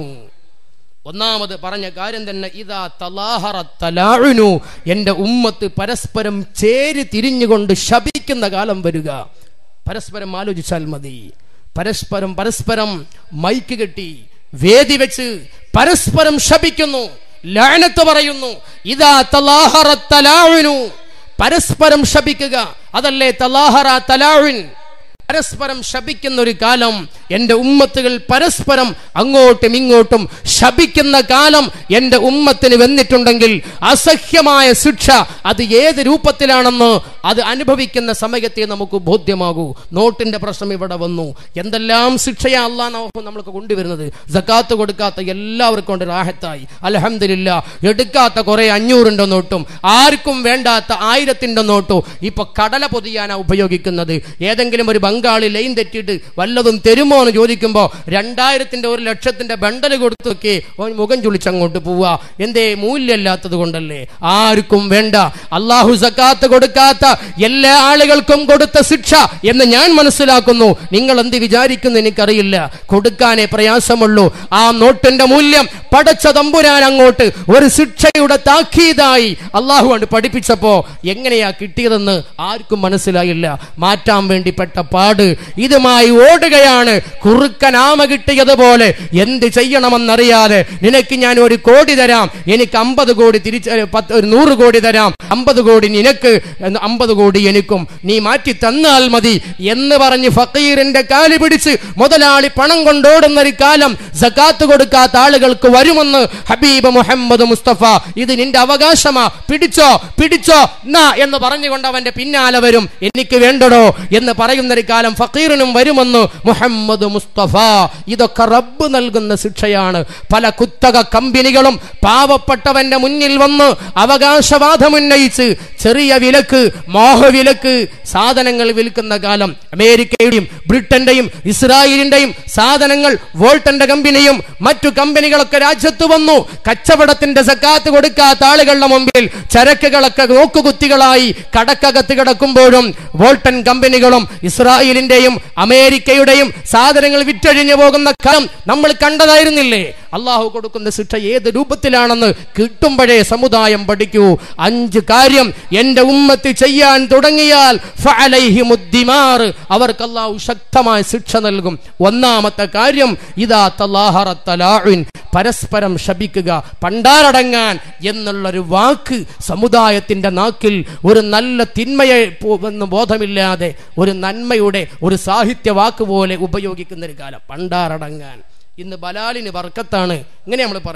ഒന്നാമത് പറഞ്ഞ കാര്യം തന്നെ ഇതാ തലാഹറ തലാഴുനു എൻ്റെ ഉമ്മത്ത് പരസ്പരം ചേരി തിരിഞ്ഞുകൊണ്ട് ശപിക്കുന്ന കാലം വരിക പരസ്പരം ആലോചിച്ചാൽ മതി പരസ്പരം പരസ്പരം മൈക്ക് കെട്ടി വേദി വെച്ച് പരസ്പരം ശപിക്കുന്നു ലാനത്ത് പറയുന്നു ഇതാ തലാഹറ തലാഴുനു പരസ്പരം ശപിക്കുക അതല്ലേ തലാഹറ തലാഴുൻ പരസ്പരം ശപിക്കുന്ന ഒരു കാലം എൻ്റെ ഉമ്മത്തുകൾ പരസ്പരം അങ്ങോട്ടും ഇങ്ങോട്ടും ശപിക്കുന്ന കാലം എൻ്റെ ഉമ്മത്തിന് വന്നിട്ടുണ്ടെങ്കിൽ അസഹ്യമായ ശിക്ഷ അത് ഏത് രൂപത്തിലാണെന്ന് അത് അനുഭവിക്കുന്ന സമയത്തെ നമുക്ക് ബോധ്യമാകൂ നോട്ടിന്റെ പ്രശ്നം ഇവിടെ വന്നു എന്തെല്ലാം ശിക്ഷയാ അല്ലാ നമ്മൾക്ക് കൊണ്ടുവരുന്നത് ജക്കാത്ത് കൊടുക്കാത്ത എല്ലാവർക്കും കൊണ്ട് റാഹത്തായി അലഹമില്ല എടുക്കാത്ത കുറെ അഞ്ഞൂറിൻ്റെ നോട്ടും ആർക്കും വേണ്ടാത്ത ആയിരത്തിൻ്റെ നോട്ടോ ഇപ്പൊ കടല പൊതിയാനാ ഉപയോഗിക്കുന്നത് ഏതെങ്കിലും ഒരു ബംഗാളി ലൈൻ തെറ്റിയിട്ട് വല്ലതും തരുമോ എന്ന് ചോദിക്കുമ്പോൾ രണ്ടായിരത്തിന്റെ ഒരു ലക്ഷത്തിന്റെ ബണ്ടൽ കൊടുത്തൊക്കെ ഓൻ മുഖം ചുളിച്ചങ്ങോട്ട് പോവുക എന്തേ മൂല്യമില്ലാത്തത് കൊണ്ടല്ലേ ആർക്കും വേണ്ട അള്ളാഹു സക്കാത്ത് കൊടുക്കാത്ത എല്ലാ ആളുകൾക്കും കൊടുത്ത ശിക്ഷ എന്ന് ഞാൻ മനസ്സിലാക്കുന്നു നിങ്ങൾ എന്ത് വിചാരിക്കുന്നു എനിക്കറിയില്ല കൊടുക്കാനേ പ്രയാസമുള്ളൂ ആ നോട്ടിന്റെ മൂല്യം പടച്ച തമ്പുരാൻ അങ്ങോട്ട് ഒരു ശിക്ഷയുടെ താക്കീതായി അള്ളാഹു കൊണ്ട് പഠിപ്പിച്ചപ്പോ എങ്ങനെയാ കിട്ടിയതെന്ന് ആർക്കും മനസ്സിലായില്ല മാറ്റാൻ വേണ്ടി പെട്ട പാട് ഇതുമായി ഓടുകയാണ് കുറുക്കനാമ കിട്ടിയതുപോലെ എന്ത് ചെയ്യണമെന്നറിയാതെ നിനക്ക് ഞാൻ ഒരു കോടി തരാം എനിക്ക് അമ്പത് കോടി തിരിച്ച് പത്ത് ഒരു നൂറ് കോടി തരാം അമ്പത് കോടി നിനക്ക് അമ്പത് കോടി എനിക്കും നീ മാറ്റി തന്നാൽ മതി എന്ന് പറഞ്ഞ് ഫക്കീറിന്റെ കാല് പിടിച്ച് മുതലാളി പണം കൊണ്ടോടുന്ന ഒരു കാലം സക്കാത്ത് കൊടുക്കാത്ത ആളുകൾക്ക് വരുമെന്ന് ഹബീബ് മുഹമ്മദ് മുസ്തഫ ഇത് നിന്റെ അവകാശമാ പിടിച്ചോ പിടിച്ചോ നാ എന്ന് പറഞ്ഞുകൊണ്ട് അവന്റെ പിന്നാലെ വരും എനിക്ക് വേണ്ടടോ എന്ന് പറയുന്ന ഒരു കാലം ഫക്കീറിനും വരുമെന്ന് മുഹമ്മദ് മുസ്തഫ ഇതൊക്കെ റബ്ബ് നൽകുന്ന ശിക്ഷയാണ് പല കുത്തക കമ്പനികളും പാവപ്പെട്ടവന്റെ മുന്നിൽ വന്ന് അവകാശവാദം ഉന്നയിച്ച് ചെറിയ വിലക്ക് മോഹവിലക്ക് സാധനങ്ങൾ വിൽക്കുന്ന കാലം അമേരിക്കയുടെയും ബ്രിട്ടന്റെയും ഇസ്രായേലിന്റെയും സാധനങ്ങൾ വോൾട്ടന്റെ കമ്പനിയും മറ്റു കമ്പനികളൊക്കെ രാജ്യത്ത് വന്നു കച്ചവടത്തിന്റെ സക്കാത്ത് കൊടുക്കാത്ത ആളുകളുടെ മുമ്പിൽ ചരക്കുകളൊക്കെ നോക്കുകുത്തികളായി കടക്കകത്ത് കിടക്കുമ്പോഴും വോൾട്ടൻ കമ്പനികളും ഇസ്രായേലിന്റെയും അമേരിക്കയുടെയും സാധനങ്ങൾ വിറ്റഴിഞ്ഞു പോകുന്ന കാലം നമ്മൾ കണ്ടതായിരുന്നില്ലേ അള്ളാഹു കൊടുക്കുന്ന ശിക്ഷ ഏത് രൂപത്തിലാണെന്ന് കിട്ടുമ്പോഴേ സമുദായം പഠിക്കൂ അഞ്ച് കാര്യം എന്റെ ഉമ്മത്ത് ചെയ്യാൻ തുടങ്ങിയാൽ ഫഅലൈഹിമുദ്ദിമാർ അവർക്ക് അള്ളാഹു ശക്തമായ ശിക്ഷ നൽകും ഒന്നാമത്തെ കാര്യം ഇതാ തലാഹറ തലാഉൻ പരസ്പരം ശപിക്കുക പണ്ടാരടങ്ങാൻ എന്നുള്ളൊരു വാക്ക് സമുദായത്തിന്റെ നാക്കിൽ ഒരു നല്ല തിന്മയെ പോ- എന്ന് ബോധമില്ലാതെ ഒരു നന്മയുടെ ഒരു സാഹിത്യ വാക്ക് പോലെ ഉപയോഗിക്കുന്ന ഒരു കാലം പണ്ടാരടങ്ങാൻ ഇന്ന് ബലാലിന് വർക്കത്താണ് ഇങ്ങനെ നമ്മൾ പറയുക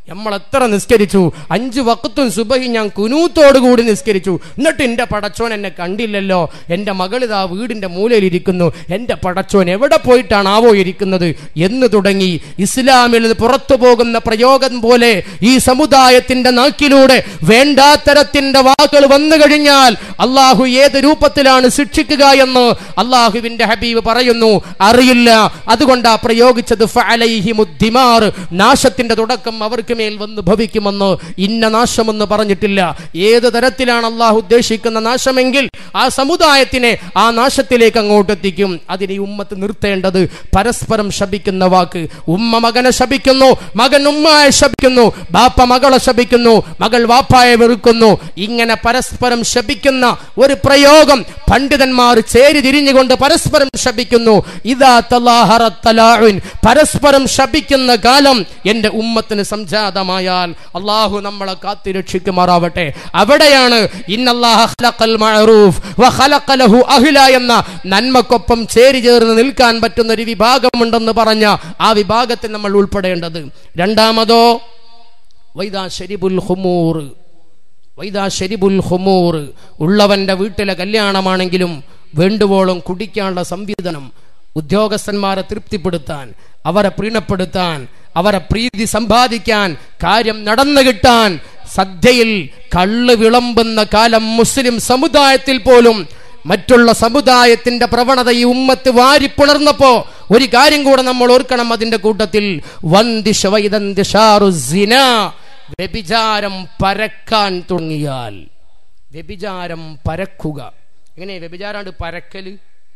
നമ്മൾ എത്ര നിസ്കരിച്ചു അഞ്ചു വക്കത്തും സുബഹി ഞാൻ കുനൂത്തോടുകൂടി നിസ്കരിച്ചു എന്നിട്ട് എൻ്റെ പടച്ചോൻ എന്നെ കണ്ടില്ലല്ലോ എൻ്റെ മകളിതാ വീടിൻ്റെ മൂലയിലിരിക്കുന്നു എൻ്റെ പടച്ചോൻ എവിടെ പോയിട്ടാണാവോ ഇരിക്കുന്നത് എന്ന് തുടങ്ങി ഇസ്ലാമിൽ നിന്ന് പുറത്തു പോകുന്ന പ്രയോഗം പോലെ ഈ സമുദായത്തിന്റെ നാക്കിലൂടെ വേണ്ടാത്തരത്തിന്റെ വാക്കുകൾ വന്നു കഴിഞ്ഞാൽ അള്ളാഹു ഏത് രൂപത്തിലാണ് ശിക്ഷിക്കുക എന്ന് അള്ളാഹുവിന്റെ ഹബീബ് പറയുന്നു അറിയില്ല അതുകൊണ്ടാ പ്രയോഗിച്ചത് ഫഅലൈഹിമുദ്ദിമാർ. നാശത്തിന്റെ തുടക്കം അവർക്ക് മേൽ വന്ന് ഭവിക്കുമെന്ന് ഇന്ന നാശമെന്ന് പറഞ്ഞിട്ടില്ല ഏത് തരത്തിലാണ് അള്ളാഹു ഉദ്ദേശിക്കുന്ന നാശമെങ്കിൽ ആ സമുദായത്തിനെ ആ നാശത്തിലേക്ക് അങ്ങോട്ട് എത്തിക്കും അതിനെ ഈ ഉമ്മത്ത് നിർത്തേണ്ടത് പരസ്പരം ശപിക്കുന്ന വാക്ക് ഉമ്മ മകനെ ശപിക്കുന്നു മകൻ ഉമ്മയെ ശപിക്കുന്നു ബാപ്പ മകളെ ശപിക്കുന്നു മകൾ വാപ്പായെ വെറുക്കുന്നു ഇങ്ങനെ പരസ്പരം ശപിക്കുന്ന ഒരു പ്രയോഗം പണ്ഡിതന്മാർ ചേരി തിരിഞ്ഞുകൊണ്ട് പരസ്പരം ശപിക്കുന്നു ഇതാ തലാഹറ തലാഉൻ. പരസ്പരം ശപിക്കുന്ന കാലം എന്റെ ഉമ്മത്തിന് സംജാതമായാൽ അള്ളാഹു നമ്മളെ കാത്തിരക്ഷിക്കുമാറാവട്ടെ അവിടെയാണ് ഇന്നല്ലാഹ ഖലഖൽ മഅറൂഫ് വ ഖലഖ ലഹു അഹ്ല എന്ന നന്മക്കൊപ്പം ചേരി ചേർന്ന് നിൽക്കാൻ പറ്റുന്ന ഒരു വിഭാഗമുണ്ടെന്ന് പറഞ്ഞ ആ വിഭാഗത്തിൽ നമ്മൾ ഉൾപ്പെടേണ്ടത് രണ്ടാമതോ വൈദാ ശരിബുൽ ഹുമൂർ വൈദാ ശരിബുൽ ഹുമൂർ ഉള്ളവന്റെ വീട്ടിലെ കല്യാണമാണെങ്കിലും വേണ്ടുവോളം കുടിക്കാനുള്ള സംവിധാനം ഉദ്യോഗസ്ഥന്മാരെ തൃപ്തിപ്പെടുത്താൻ അവരെ പ്രീണപ്പെടുത്താൻ അവരെ പ്രീതി സമ്പാദിക്കാൻ കാര്യം നടന്നു കിട്ടാൻ സദ്യയിൽ കള്ള് വിളമ്പുന്ന കാലം മുസ്ലിം സമുദായത്തിൽ പോലും മറ്റുള്ള സമുദായത്തിന്റെ പ്രവണത ഈ ഉമ്മത്ത് വാരിപ്പുണർന്നപ്പോ ഒരു കാര്യം കൂടെ നമ്മൾ ഓർക്കണം അതിന്റെ കൂട്ടത്തിൽ വന്ദിഷ വൈദന്തിഷാറു സിന വ്യഭിചാരം പരക്കാൻ തുടങ്ങിയാൽ വ്യഭിചാരം പരക്കുക എങ്ങനെ വ്യഭിചാരാണ്ട് പരക്കല്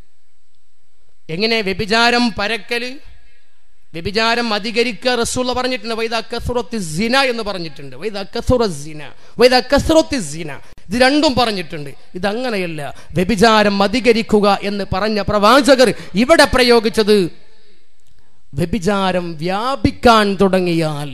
എങ്ങനെ വ്യഭിചാരം പരക്കല് വ്യഭിചാരം അധികരിക്കുക റസൂള്ള പറഞ്ഞിട്ടുണ്ട് വൈദ കസുറത്തി സിന എന്ന് പറഞ്ഞിട്ടുണ്ട് വൈദ കസുറ സിന വൈദ കസുറത്തി സിന ഇത് രണ്ടും പറഞ്ഞിട്ടുണ്ട് ഇതങ്ങനെയല്ല വ്യഭിചാരം അധികരിക്കുക എന്ന് പറഞ്ഞ പ്രവാചകർ ഇവിടെ പ്രയോഗിച്ചത് വ്യഭിചാരം വ്യാപിക്കാൻ തുടങ്ങിയാൽ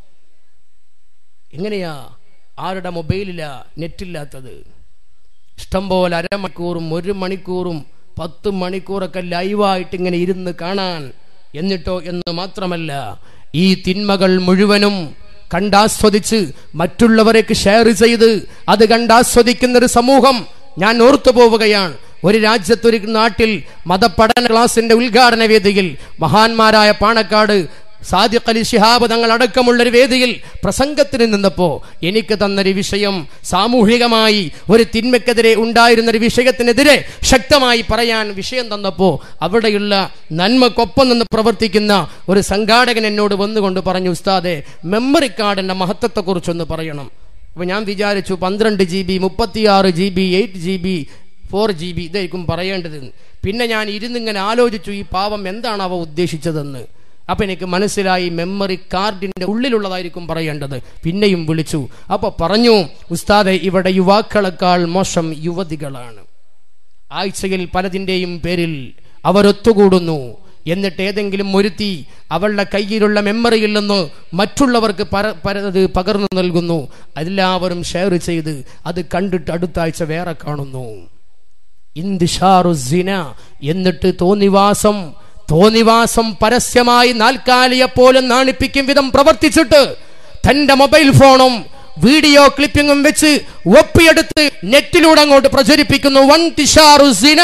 എങ്ങനെയാ ആരുടെ മൊബൈലിലാ നെറ്റില്ലാത്തത് ഇഷ്ടംപോലെ അരമണിക്കൂറും ഒരു മണിക്കൂറും പത്ത് മണിക്കൂറൊക്കെ ലൈവായിട്ട് ഇങ്ങനെ ഇരുന്ന് കാണാൻ എന്നിട്ടോ എന്ന് മാത്രമല്ല ഈ തിന്മകൾ മുഴുവനും കണ്ടാസ്വദിച്ച് മറ്റുള്ളവരേക്ക് ഷെയർ ചെയ്ത് അത് കണ്ടാസ്വദിക്കുന്ന ഒരു സമൂഹം ഞാൻ ഓർത്തു പോവുകയാണ് ഒരു രാജ്യത്തൊരു നാട്ടിൽ മതപഠന ക്ലാസിന്റെ ഉദ്ഘാടന വേദിയിൽ മഹാന്മാരായ പാണക്കാട് സാദിഖ് അലി ശിഹാബ് തങ്ങൾ അടക്കമുള്ളൊരു വേദിയിൽ പ്രസംഗത്തിന് നിന്നപ്പോ എനിക്ക് തന്നൊരു വിഷയം സാമൂഹികമായി ഒരു തിന്മയ്ക്കെതിരെ ഉണ്ടായിരുന്ന ഒരു വിഷയത്തിനെതിരെ ശക്തമായി പറയാൻ വിഷയം തന്നപ്പോ അവിടെയുള്ള നന്മക്കൊപ്പം നിന്ന് പ്രവർത്തിക്കുന്ന ഒരു സംഘാടകൻ എന്നോട് വന്നുകൊണ്ട് പറഞ്ഞു ഉസ്താദെ മെമ്മറി കാർഡിന്റെ മഹത്വത്തെക്കുറിച്ചൊന്ന് പറയണം അപ്പൊ ഞാൻ വിചാരിച്ചു പന്ത്രണ്ട് ജി ബി മുപ്പത്തിയാറ് G B eight G B four G B ഇതായിരിക്കും പറയേണ്ടത് പിന്നെ ഞാൻ ഇരുന്നിങ്ങനെ ആലോചിച്ചു ഈ പാവം എന്താണ് അവ ഉദ്ദേശിച്ചതെന്ന് അപ്പൊ എനിക്ക് മനസ്സിലായി മെമ്മറി കാർഡിന്റെ ഉള്ളിലുള്ളതായിരിക്കും പറയേണ്ടത് പിന്നെയും വിളിച്ചു അപ്പൊ പറഞ്ഞു ഉസ്താദെ ഇവിടെ യുവാക്കളെക്കാൾ മോശം യുവതികളാണ് ആഴ്ചയിൽ പലതിൻ്റെയും പേരിൽ അവരൊത്തുകൂടുന്നു എന്നിട്ട് ഏതെങ്കിലും ഒരുത്തി അവളുടെ കയ്യിലുള്ള മെമ്മറിയിൽ നിന്ന് മറ്റുള്ളവർക്ക് പര പര- അത് പകർന്നു നൽകുന്നു എല്ലാവരും ഷെയർ ചെയ്ത് അത് കണ്ടിട്ട് അടുത്ത ആഴ്ച വേറെ കാണുന്നു ഇന്തിഷാറു സിന എന്നിട്ട് തോന്നിവാസം തോന്നിവാസം പരസ്യമായി നാൽക്കാലിയെ പോലും നാണിപ്പിക്കും വിധം പ്രവർത്തിച്ചിട്ട് തന്റെ മൊബൈൽ ഫോണും വീഡിയോ ക്ലിപ്പിങ്ങും വെച്ച് ഒപ്പിയെടുത്ത് നെറ്റിലൂടെ അങ്ങോട്ട് പ്രചരിപ്പിക്കുന്നു വൻ തിഷാറു സിന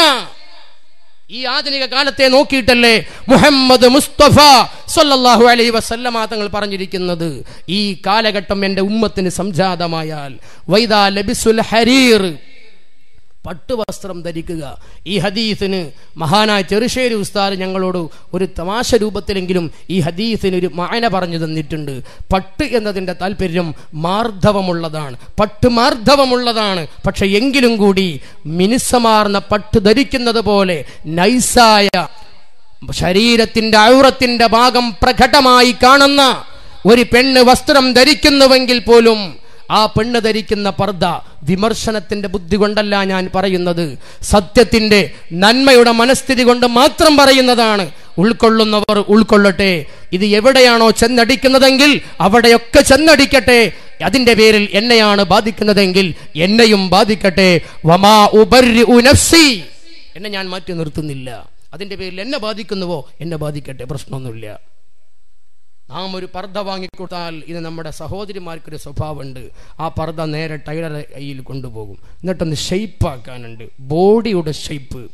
ഈ ആധുനിക കാലത്തെ നോക്കിയിട്ടല്ലേ മുഹമ്മദ് മുസ്തഫ സല്ലല്ലാഹു അലൈഹി വസല്ലമ തങ്ങൾ പറഞ്ഞിരിക്കുന്നത് ഈ കാലഘട്ടം എൻ്റെ ഉമ്മത്തിന് സംജാതമായാൽ വൈദാ ലബിസുൽ ഹരീർ പട്ടുവസ്ത്രം ധരിക്കുക ഈ ഹദീസിന് മഹാനായ ചെറുശ്ശേരി ഉസ്താദ് ഞങ്ങളോട് ഒരു തമാശ രൂപത്തിലെങ്കിലും ഈ ഹദീസിന് ഒരു മായന പറഞ്ഞു തന്നിട്ടുണ്ട് പട്ട് എന്നതിൻ്റെ താല്പര്യം മാർദ്ധവമുള്ളതാണ് പട്ട് മാർദ്ധവമുള്ളതാണ് പക്ഷെ എങ്കിലും കൂടി മിനുസമാർന്ന പട്ട് ധരിക്കുന്നത് പോലെ നൈസായ ശരീരത്തിന്റെ ഔറത്തിന്റെ ഭാഗം പ്രകടമായി കാണുന്ന ഒരു പെണ്ണ് വസ്ത്രം ധരിക്കുന്നുവെങ്കിൽ പോലും ആ പെണ്ണ് ധരിക്കുന്ന പർദ്ദ വിമർശനത്തിന്റെ ബുദ്ധി കൊണ്ടല്ല ഞാൻ പറയുന്നത് സത്യത്തിന്റെ നന്മയുടെ മനസ്ഥിതി കൊണ്ട് മാത്രം പറയുന്നതാണ് ഉൾക്കൊള്ളുന്നവർ ഉൾക്കൊള്ളട്ടെ ഇത് എവിടെയാണോ ചെന്നടിക്കുന്നതെങ്കിൽ അവിടെയൊക്കെ ചെന്നടിക്കട്ടെ അതിന്റെ പേരിൽ എന്നെയാണ് ബാധിക്കുന്നതെങ്കിൽ എന്നെയും ബാധിക്കട്ടെ വമാ ഉബർരിഉ നഫ്സി എന്നെ ഞാൻ മാറ്റി നിർത്തുന്നില്ല അതിന്റെ പേരിൽ എന്നെ ബാധിക്കുന്നുവോ എന്നെ ബാധിക്കട്ടെ പ്രശ്നമൊന്നുമില്ല ആ ഒരു പർദ്ദ വാങ്ങിക്കൊടുത്താൽ ഇത് നമ്മുടെ സഹോദരിമാർക്കൊരു സ്വഭാവമുണ്ട് ആ പർദ്ദ നേരെ ടൈലറെ കയ്യിൽ കൊണ്ടുപോകും എന്നിട്ടൊന്ന് ഷെയ്പ്പാക്കാനുണ്ട് ബോഡിയുടെ ഷെയ്പ്പ്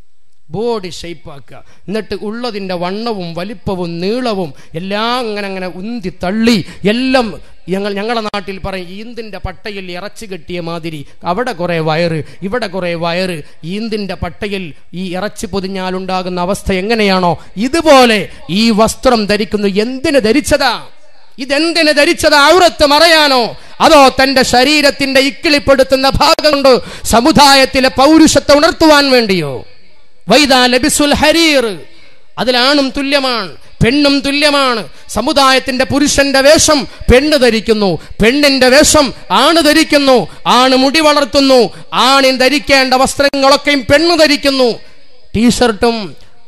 ബോഡി ഷെയ്പ്പാക്കുക എന്നിട്ട് ഉള്ളതിൻ്റെ വണ്ണവും വലിപ്പവും നീളവും എല്ലാം അങ്ങനെ അങ്ങനെ ഉന്തി തള്ളി എല്ലാം ഞങ്ങൾ ഞങ്ങളുടെ നാട്ടിൽ പറയും ഈന്തിൻ്റെ പട്ടയിൽ ഇറച്ചി കെട്ടിയ മാതിരി അവിടെ കുറേ വയറ് ഇവിടെ കുറേ വയറ് ഈന്തിൻ്റെ പട്ടയിൽ ഈ ഇറച്ചി പൊതിഞ്ഞാലുണ്ടാകുന്ന അവസ്ഥ എങ്ങനെയാണോ ഇതുപോലെ ഈ വസ്ത്രം ധരിക്കുന്നു എന്തിന് ധരിച്ചതാ ഇതെന്തിന് ധരിച്ചത് ഔറത്ത് മറയാനോ അതോ തന്റെ ശരീരത്തിന്റെ ഇക്കിളിപ്പെടുത്തുന്ന ഭാഗം കൊണ്ട് സമുദായത്തിലെ പൗരുഷത്തെ ഉണർത്തുവാൻ വേണ്ടിയോ വൈദാ ലബിസുൽ ഹരീർ അതിലാണും തുല്യമാണ് പെണ്ണും തുല്യമാണ് സമുദായത്തിന്റെ പുരുഷന്റെ വേഷം പെണ്ണ് ധരിക്കുന്നു പെണ്ണിന്റെ വേഷം ആണ് ധരിക്കുന്നു ആണ് മുടി വളർത്തുന്നു ആണിൻ ധരിക്കേണ്ട വസ്ത്രങ്ങളൊക്കെയും പെണ്ണ് ധരിക്കുന്നു ടീഷർട്ടും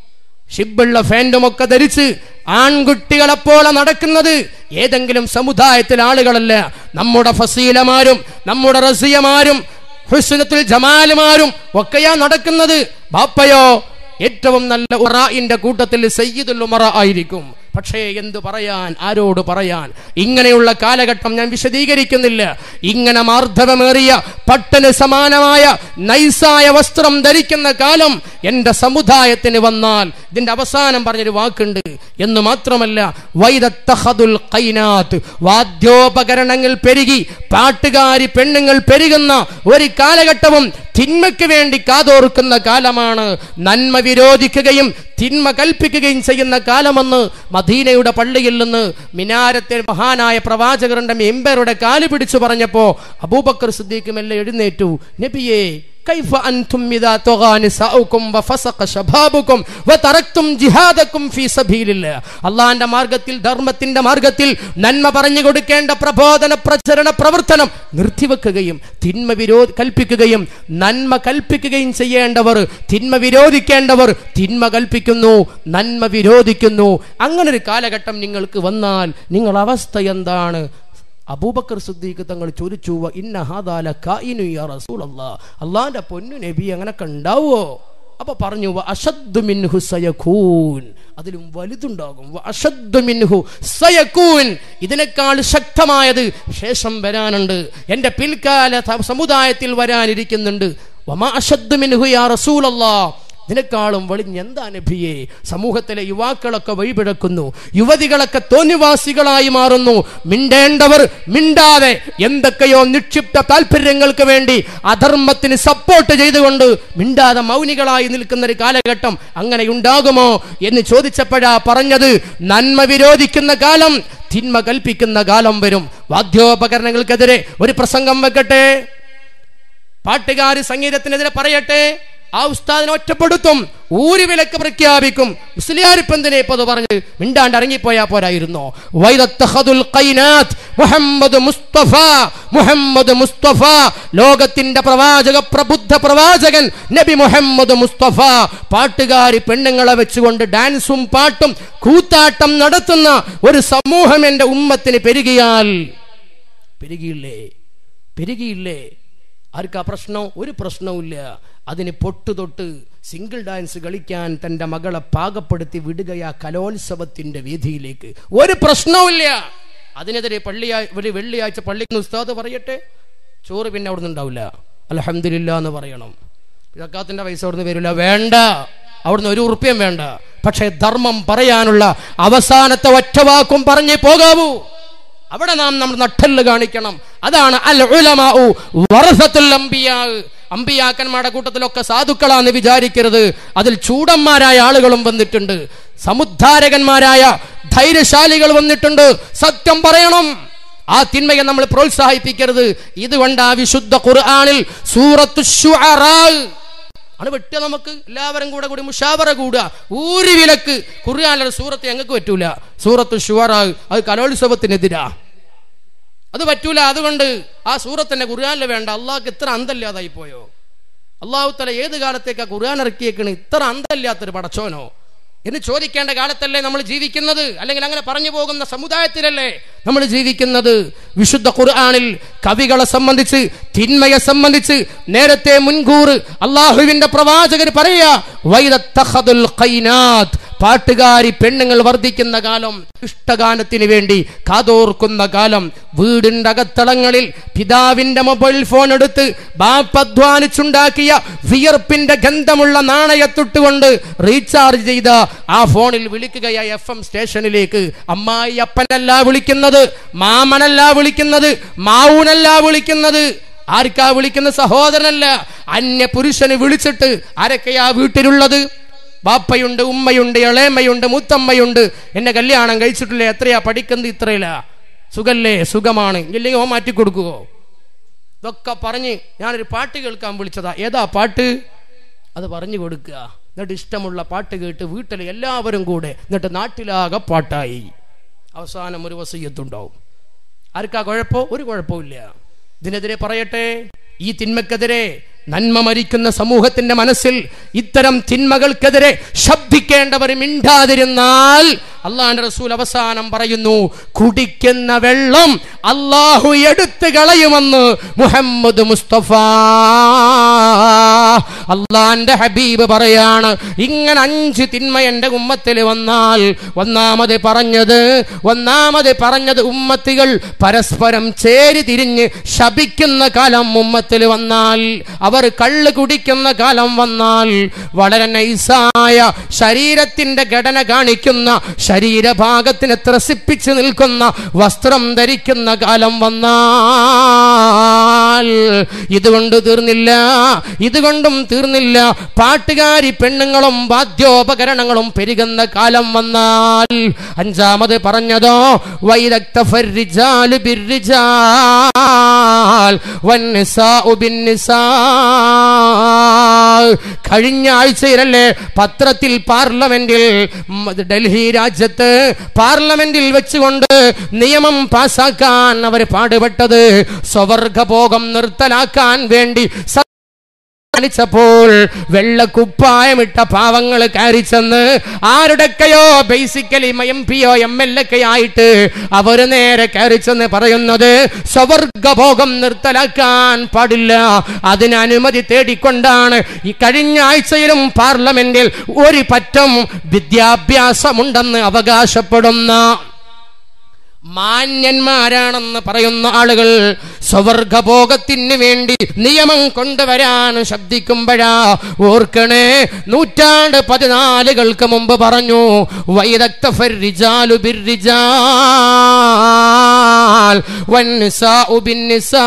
ഷിബുള്ള ഫാൻറ്റും ഒക്കെ ധരിച്ച് ആൺകുട്ടികളെപ്പോലെ നടക്കുന്നത് ഏതെങ്കിലും സമുദായത്തിലെ ആളുകളല്ല നമ്മുടെ ഫസീലമാരും നമ്മുടെ റസിയമാരും ഹുസ്നത്തുൽ ജമാലുമാരും ഒക്കെയാ നടക്കുന്നത് ബാപ്പയോ ഏറ്റവും നല്ല ഉറായിന്റെ കൂട്ടത്തിൽ സയ്യിദുൽ ഉമറ ആയിരിക്കും പക്ഷേ എന്തു പറയാൻ ആരോട് പറയാൻ ഇങ്ങനെയുള്ള കാലഘട്ടം ഞാൻ വിശദീകരിക്കുന്നില്ല ഇങ്ങനെ മാർദ്ദവമേറിയ പട്ടന് സമാനമായ നൈസായ വസ്ത്രം ധരിക്കുന്ന കാലം എന്റെ സമുദായത്തിന് വന്നാൽ ഇതിന്റെ അവസാനം പറഞ്ഞൊരു വാക്കുണ്ട് എന്ന് മാത്രമല്ല വൈദത്തഹദുൽ ഖൈനാത്ത് വാദ്യോപകരണങ്ങൾ പെരുകി പാട്ടുകാരി പെണ്ണുങ്ങൾ പെരുകുന്ന ഒരു കാലഘട്ടവും തിന്മയ്ക്ക് വേണ്ടി കാതോർക്കുന്ന കാലമാണ് നന്മ വിരോധിക്കുകയും തിന്മ കൽപ്പിക്കുകയും ചെയ്യുന്ന കാലമെന്ന് മദീനയുടെ പള്ളിയിൽ നിന്ന് മിനാരത്തെ മഹാനായ പ്രവാചകരുടെ മെമ്പറുടെ കാല് പിടിച്ചു പറഞ്ഞപ്പോ അബൂബക്കർ സിദ്ദീഖ് മെല്ലെ എഴുന്നേറ്റു നബിയേ كيف أنتم إذا طغى نساؤكم وفسق شبابكم وتركتم جهادكم في سبيل الله അള്ളാന്റെ മാർഗത്തിൽ ധർമ്മത്തിന്റെ മാർഗത്തിൽ നന്മ പറഞ്ഞു കൊടുക്കേണ്ട പ്രബോധന പ്രചരണ പ്രവർത്തനം നിർത്തിവെക്കുകയും തിന്മ വിരോധ കൽപ്പിക്കുകയും നന്മ കൽപ്പിക്കുകയും ചെയ്യേണ്ടവർ തിന്മ വിരോധിക്കേണ്ടവർ തിന്മ കൽപ്പിക്കുന്നു നന്മ വിരോധിക്കുന്നു അങ്ങനെ ഒരു കാലഘട്ടം നിങ്ങൾക്ക് വന്നാൽ നിങ്ങൾ അവസ്ഥ എന്താണ് അബൂബക്കർ സുദ്ദീഖ് തങ്ങൾ ചോദിച്ചു "വ ഇന്ന ഹാദാല കായിനു യാ റസൂലല്ലാ അള്ളാന്റെ പൊന്നു നബി അങ്ങനൊക്കെ ഉണ്ടാവോ അപ്പൊ പറഞ്ഞു "വ അശദ്ദു മിൻഹു സയകൂൻ അതിലും വലുതുണ്ടാകും "വ അശദ്ദു മിൻഹു സയകൂൻ ഇതിനേക്കാൾ ശക്തമായത് ശേഷം വരാനുണ്ട് എൻ്റെ പിൽക്കാല ത- സമുദായത്തിൽ വരാനിരിക്കുന്നുണ്ട് വമാ അശദ്ദു മിൻഹു യാ റസൂലല്ലാ ഇതിനേക്കാളും വെളിഞ്ഞ് എന്താ നബിയെ സമൂഹത്തിലെ യുവാക്കളൊക്കെ വഴിപിഴക്കുന്നു യുവതികളൊക്കെ തോന്നിവാസികളായി മാറുന്നു മിണ്ടേണ്ടവർ മിണ്ടാതെ എന്തൊക്കെയോ നിക്ഷിപ്ത താല്പര്യങ്ങൾക്ക് വേണ്ടി അധർമ്മത്തിന് സപ്പോർട്ട് ചെയ്തുകൊണ്ട് മിണ്ടാതെ മൗനികളായി നിൽക്കുന്ന ഒരു കാലഘട്ടം അങ്ങനെ ഉണ്ടാകുമോ എന്ന് ചോദിച്ചപ്പോഴാ പറഞ്ഞത് നന്മ വിരോധിക്കുന്ന കാലം തിന്മ കൽപ്പിക്കുന്ന കാലം വരും വാദ്യോപകരണങ്ങൾക്കെതിരെ ഒരു പ്രസംഗം വെക്കട്ടെ പാട്ടുകാര് സംഗീതത്തിനെതിരെ പറയട്ടെ ആ ഉസ്താദിനെ ഒറ്റപ്പെടുത്തും ഊരി വിലക്ക് പ്രഖ്യാപിക്കും മുസ്ലിയാരിപ്പന്തിനെ ഇപ്പൊ അത് പറഞ്ഞ് മിണ്ടാണ്ട് ഇറങ്ങിപ്പോയാ പോരായിരുന്നോ വൈദത്തഖദുൽ ഖൈനാത്ത് മുഹമ്മദ് മുസ്തഫ മുഹമ്മദ് മുസ്തഫ ലോകത്തിന്റെ പ്രവാചക പ്രബുദ്ധ പ്രവാചകൻ നബി മുഹമ്മദ് മുസ്തഫ പാട്ടുകാരി പെണ്ണുങ്ങളെ വെച്ചുകൊണ്ട് ഡാൻസും പാട്ടും കൂത്താട്ടം നടത്തുന്ന ഒരു സമൂഹം എന്റെ ഉമ്മത്തിന് പെരുകിയാൽ പെരുകിയില്ലേ പെരുകിയില്ലേ ആർക്കാ പ്രശ്നം ഒരു പ്രശ്നവുമില്ല അതിന് പൊട്ടു തൊട്ട് സിംഗിൾ ഡാൻസ് കളിക്കാൻ തന്റെ മകളെ പാകപ്പെടുത്തി വിടുകയാ കലോത്സവത്തിന്റെ വേദിയിലേക്ക് ഒരു പ്രശ്നവുമില്ല അതിനെതിരെ പള്ളിയാ ഒരു വെള്ളിയാഴ്ച പള്ളിക്ക് ഉസ്താദ് പറയട്ടെ ചോറ് പിന്നെ അവിടെ ഉണ്ടാവില്ല അലഹമില്ല എന്ന് പറയണം ജക്കാത്തിന്റെ പൈസ അവിടുന്ന് വരില്ല വേണ്ട അവിടുന്ന് ഒരു ഉറുപ്പ്യം വേണ്ട പക്ഷേ ധർമ്മം പറയാനുള്ള അവസാനത്തെ ഒറ്റവാക്കും പറഞ്ഞേ പോകാവൂ അവിടെ നാം നമ്മൾ നട്ടല് കാണിക്കണം അതാണ് അൽ ഉലമാഉ വറസത്തുൽ അംബിയാ അമ്പിയാക്കന്മാരുടെ കൂട്ടത്തിലൊക്കെ സാധുക്കളാന്ന് വിചാരിക്കരുത് അതിൽ ചൂടന്മാരായ ആളുകളും വന്നിട്ടുണ്ട് സമുദ്ധാരകന്മാരായ ധൈര്യശാലികൾ വന്നിട്ടുണ്ട് സത്യം പറയണം ആ തിന്മയെ നമ്മൾ പ്രോത്സാഹിപ്പിക്കരുത് ഇതുകൊണ്ട് ആ വിശുദ്ധ ഖുർആനിൽ സൂറത്തു ശുഅറാ ആണ് വിട്ടുക നമുക്ക് എല്ലാവരും കൂടെ കൂടി മുഷാവറ കൂടുക ഊരി വിലക്ക് ഖുർആാനുള്ള സൂറത്ത് ഞങ്ങൾക്ക് പറ്റൂല സൂറത്ത് ഷുവറാ അത് കലോത്സവത്തിനെതിരാ അത് പറ്റൂല അതുകൊണ്ട് ആ സൂറത്തിന്റെ ഖുർആാനിൽ വേണ്ട അള്ളാഹ്ക്ക് ഇത്ര അന്തല്ലാതായി പോയോ അള്ളാഹു തല ഏത് കാലത്തേക്കാ ഖുർആൻ ഇറക്കിയേക്കണ് ഇത്ര അന്തല്ലാത്തൊരു പടച്ചോനോ എന്ന് ചോദിക്കേണ്ട കാലത്തല്ലേ നമ്മൾ ജീവിക്കുന്നത് അല്ലെങ്കിൽ അങ്ങനെ പറഞ്ഞു പോകുന്ന സമുദായത്തിലല്ലേ നമ്മൾ ജീവിക്കുന്നത് വിശുദ്ധ ഖുർആനിൽ കവികളെ സംബന്ധിച്ച് തിന്മയെ സംബന്ധിച്ച് നേരത്തെ മുൻകൂർ അള്ളാഹുവിന്റെ പ്രവാചകർ പറയാ വൈദത്തഖദുൽ ഖൈനാത്ത് പാട്ടുകാരി പെണ്ണുങ്ങൾ വർദ്ധിക്കുന്ന കാലം ഇഷ്ടഗാനത്തിന് വേണ്ടി കാതോർക്കുന്ന കാലം വീടിന്റെ അകത്തളങ്ങളിൽ പിതാവിന്റെ മൊബൈൽ ഫോൺ എടുത്ത് ബാപ്പധ്വാനിച്ചുണ്ടാക്കിയ വിയർപ്പിന്റെ ഗന്ധമുള്ള നാണയത്തൊട്ടുകൊണ്ട് റീചാർജ് ചെയ്ത ആ ഫോണിൽ വിളിക്കുകയായി എഫ് എം സ്റ്റേഷനിലേക്ക് അമ്മായി അപ്പനല്ല വിളിക്കുന്നത് മാമനല്ല വിളിക്കുന്നത് മാവൂനല്ല വിളിക്കുന്നത് ആർക്കാ വിളിക്കുന്ന സഹോദരനല്ല അന്യ പുരുഷന് വിളിച്ചിട്ട് ആരൊക്കെയാ വീട്ടിലുള്ളത് ബാപ്പയുണ്ട് ഉമ്മയുണ്ട് ഇളയമ്മയുണ്ട് മുത്തമ്മയുണ്ട് എന്നെ കല്യാണം കഴിച്ചിട്ടില്ല എത്രയാ പഠിക്കുന്നത് ഇത്രയില്ല സുഖല്ലേ സുഖമാണ് ഇല്ലെങ്കിൽ ഓ മാറ്റി കൊടുക്കുവോ ഇതൊക്കെ പറഞ്ഞ് ഞാനൊരു പാട്ട് കേൾക്കാൻ വിളിച്ചതാ ഏതാ പാട്ട് അത് പറഞ്ഞു കൊടുക്കുക എന്നിട്ട് ഇഷ്ടമുള്ള പാട്ട് കേട്ട് വീട്ടിൽ എല്ലാവരും കൂടെ എന്നിട്ട് നാട്ടിലാകെ പാട്ടായി അവസാനം ഒരു വസയ്യത്തുണ്ടാവും ആർക്കാ കുഴപ്പമോ ഒരു കുഴപ്പമില്ല ഇതിനെതിരെ പറയട്ടെ ഈ തിന്മക്കെതിരെ നന്മ മരിക്കുന്ന സമൂഹത്തിന്റെ മനസ്സിൽ ഇത്തരം തിന്മകൾക്കെതിരെ ശബ്ദിക്കേണ്ടവർ മിണ്ടാതിരുന്നാൽ അള്ളാന്റെ റസൂൽ അവസാനം പറയുന്നു കുടിക്കുന്ന വെള്ളം അള്ളാഹു എടുത്തു കളയുമെന്ന് മുഹമ്മദ് മുസ്തഫ അള്ളാന്റെ ഹബീബ് പറയാണ് ഇങ്ങനെ അഞ്ച് തിന്മ എന്റെ ഉമ്മത്തിൽ വന്നാൽ ഒന്നാമത് പറഞ്ഞത് ഒന്നാമത് പറഞ്ഞത് ഉമ്മത്തികൾ പരസ്പരം ചേരി തിരിഞ്ഞ് ശപിക്കുന്ന കാലം ഉമ്മത്തിൽ വന്നാൽ അവർ കള്ള് കുടിക്കുന്ന കാലം വന്നാൽ വളരെ നൈസായ ശരീരത്തിന്റെ ഘടന കാണിക്കുന്ന ശരീരഭാഗത്തിനെ ത്രസിപ്പിച്ച് നിൽക്കുന്ന വസ്ത്രം ധരിക്കുന്ന കാലം വന്നാൽ ഇതുകൊണ്ട് തീർന്നില്ല ഇതുകൊണ്ടും തീർന്നില്ല പാട്ടുകാരി പെണ്ണുങ്ങളും വാദ്യോപകരണങ്ങളും പെരുകുന്ന കാലം വന്നാൽ അഞ്ചാമത് പറഞ്ഞതോ വൈദഗ്ധഫർരിജാലു ബിർരിജാൽ വന്നിസാഉ ബിന്നിസാ കഴിഞ്ഞ ആഴ്ചയിലല്ലേ പത്രത്തിൽ പാർലമെന്റിൽ ഉം, ഡൽഹി രാജ്യത്ത് പാർലമെന്റിൽ വെച്ചുകൊണ്ട് നിയമം പാസാക്കാൻ അവർ പാടുപെട്ടത് സ്വവർഗഭോഗം നിർത്തലാക്കാൻ വേണ്ടി സ- പ്പോൾ വെള്ളക്കുപ്പായമിട്ട പാവങ്ങൾ കയറി ചെന്ന് ആരുടെയൊക്കെയോ ബേസിക്കലി എം പിയോ എം എൽ ഒക്കെ ആയിട്ട് അവര് നേരെ കയറി ചെന്ന് പറയുന്നത് സ്വവർഗഭോഗം നിർത്തലാക്കാൻ പാടില്ല അതിന് അനുമതി തേടിക്കൊണ്ടാണ് ഈ കഴിഞ്ഞ ആഴ്ചയിലും പാർലമെന്റിൽ ഒരു പറ്റം വിദ്യാഭ്യാസമുണ്ടെന്ന് അവകാശപ്പെടുന്ന മാന്യന്മാരാണെന്ന് പറയുന്ന ആളുകൾ സ്വവർഗഭോഗത്തിന് വേണ്ടി നിയമം കൊണ്ടുവരാൻ ശബ്ദിക്കുമ്പോഴാ ഓർക്കണേ നൂറ്റാണ്ട് പതിനാലുകൾക്ക് മുമ്പ് പറഞ്ഞു വൈദഗ്ധഫർരിജാലു ബിർരിജാൽ വന്നിസാഉ ബിന്നിസാ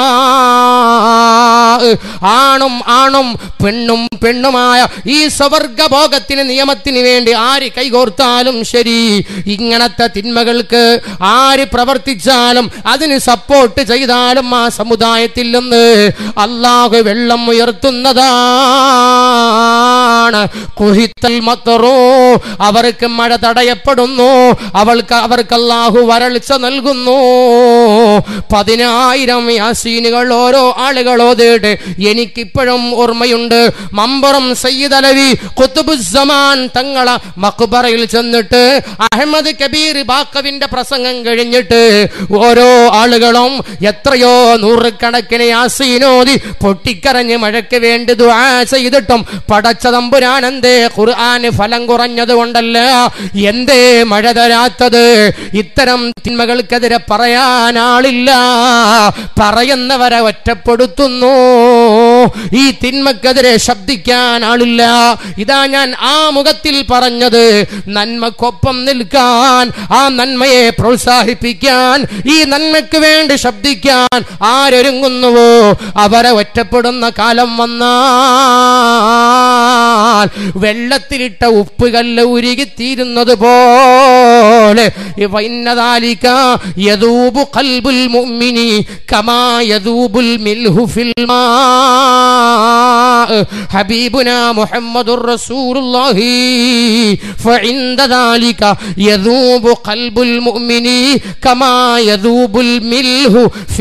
ആണും ആണും പെണ്ണും പെണ്ണുമായ ഈ സ്വവർഗഭോഗത്തിന് നിയമത്തിന് വേണ്ടി ആര് കൈകോർത്താലും ശരി ഇങ്ങനത്തെ തിന്മകൾക്ക് ആര് പ്രവർത്തിച്ചാലും അതിന് സപ്പോർട്ട് ചെയ്താലും ആ സമുദായത്തിൽ നിന്ന് അള്ളാഹു വെള്ളം ഉയർത്തുന്നതാണ് കുഹിത്തൽ മത്തറോ അവർക്ക് മഴ തടയപ്പെടുന്നു അവൾക്ക് അവർക്ക് അള്ളാഹു വരൾച്ച നൽകുന്നു പതിനായിരം യാസീനുകൾ ഓരോ ആളുകളോതേട്ട് എനിക്കിപ്പോഴും ഓർമ്മയുണ്ട് മമ്പറം സയ്യിദ് അലവി കുത്തുബുസമാൻ തങ്ങള മക്ബറയിൽ ചെന്നിട്ട് അഹമ്മദ് കബീർ ബാക്കവിന്റെ പ്രസംഗം കഴിഞ്ഞിട്ട് ഓരോ ആളുകളും എത്രയോ നൂറുകണക്കിന് യാസീനോദി പൊട്ടിക്കരഞ്ഞ് മഴയ്ക്ക് വേണ്ടി ദുആ ചെയ്തിട്ടും പടച്ച തമ്പുരാൻ എന്തേ ഖുർആന് ഫലം കുറഞ്ഞത് കൊണ്ടല്ല എന്തേ മഴ തരാത്തത് ഇത്തരം തിന്മകൾക്കെതിരെ പറയാൻ ആളില്ല പറയുന്നവരെ ഒറ്റപ്പെടുത്തുന്നു ഈ തിന്മക്കെതിരെ ശബ്ദിക്കാൻ ആളില്ല ഇതാ ഞാൻ ആ മുഖത്തിൽ പറഞ്ഞത് നന്മക്കൊപ്പം നിൽക്കാൻ ആ നന്മയെ പ്രോത്സാഹിപ്പിക്കാൻ ഈ നന്മയ്ക്ക് വേണ്ടി ശബ്ദിക്കാൻ ആരൊരുങ്ങുന്നുവോ അവരെ ഒറ്റപ്പെടുന്ന കാലം വന്നാൽ വെള്ളത്തിലിട്ട ഉപ്പുകല്ല് ഉരുകിത്തീരുന്നത് പോലെ ഇന്നതാലിക്ക യദൂബു ഖൽബുൽ മുഅ്മിനി കമാ യദൂബുൽ മിൽഹു ഫിൽ മാ حبيبنا محمد رسول الله فعند ذلك يذوب قلب المؤمن كما يذوب الملح في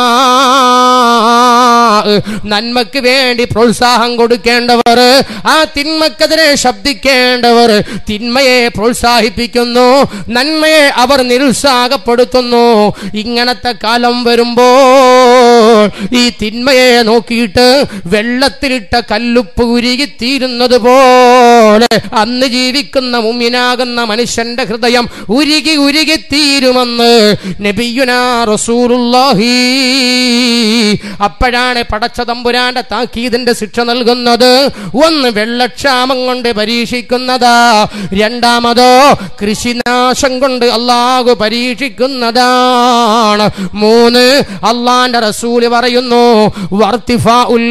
الماء നന്മക്ക് വേണ്ടി പ്രോത്സാഹം കൊടുക്കേണ്ടവർ ആ തിന്മക്കെതിരെ ശബ്ദിക്കേണ്ടവർ തിന്മയെ പ്രോത്സാഹിപ്പിക്കുന്നു നന്മയെ അവർ നിരുത്സാഹപ്പെടുത്തുന്നു ഇങ്ങനത്തെ കാലം വരുമ്പോൾ ഈ തിന്മയെ നോക്കിയിട്ട് വെള്ളത്തിലിട്ട കല്ലുപ്പ് ഉരുകിത്തീരുന്നത് പോലെ അതുപോലെ അന്ന് ജീവിക്കുന്ന മുമ്മിനാകുന്ന മനുഷ്യന്റെ ഹൃദയം ഉരുകി ഉരുകി തീരുമെന്ന് നബിയുനാ റസൂലുള്ളാഹി അപ്പോഴാണ് പടച്ച തമ്പുരാന്റെ താക്കീതിന്റെ ശിക്ഷ നൽകുന്നത് ഒന്ന് വെള്ളക്ഷാമം കൊണ്ട് പരീക്ഷിക്കുന്നതാ രണ്ടാമതോ കൃഷിനാശം കൊണ്ട് അള്ളാഹു പരീക്ഷിക്കുന്നതാണ് മൂന്ന് അള്ളാന്റെ റസൂല് പറയുന്നു വർത്തിഫ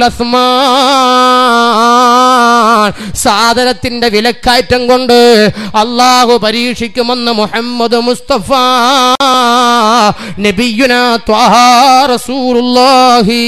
ഉല്ലസ്മാൻ സാധനത്തിന്റെ വിലക്കയറ്റം കൊണ്ട് അള്ളാഹു പരീക്ഷിക്കുമെന്ന് മുഹമ്മദ് മുസ്തഫ നബിയുന ത്വാഹ റസൂലുള്ളാഹി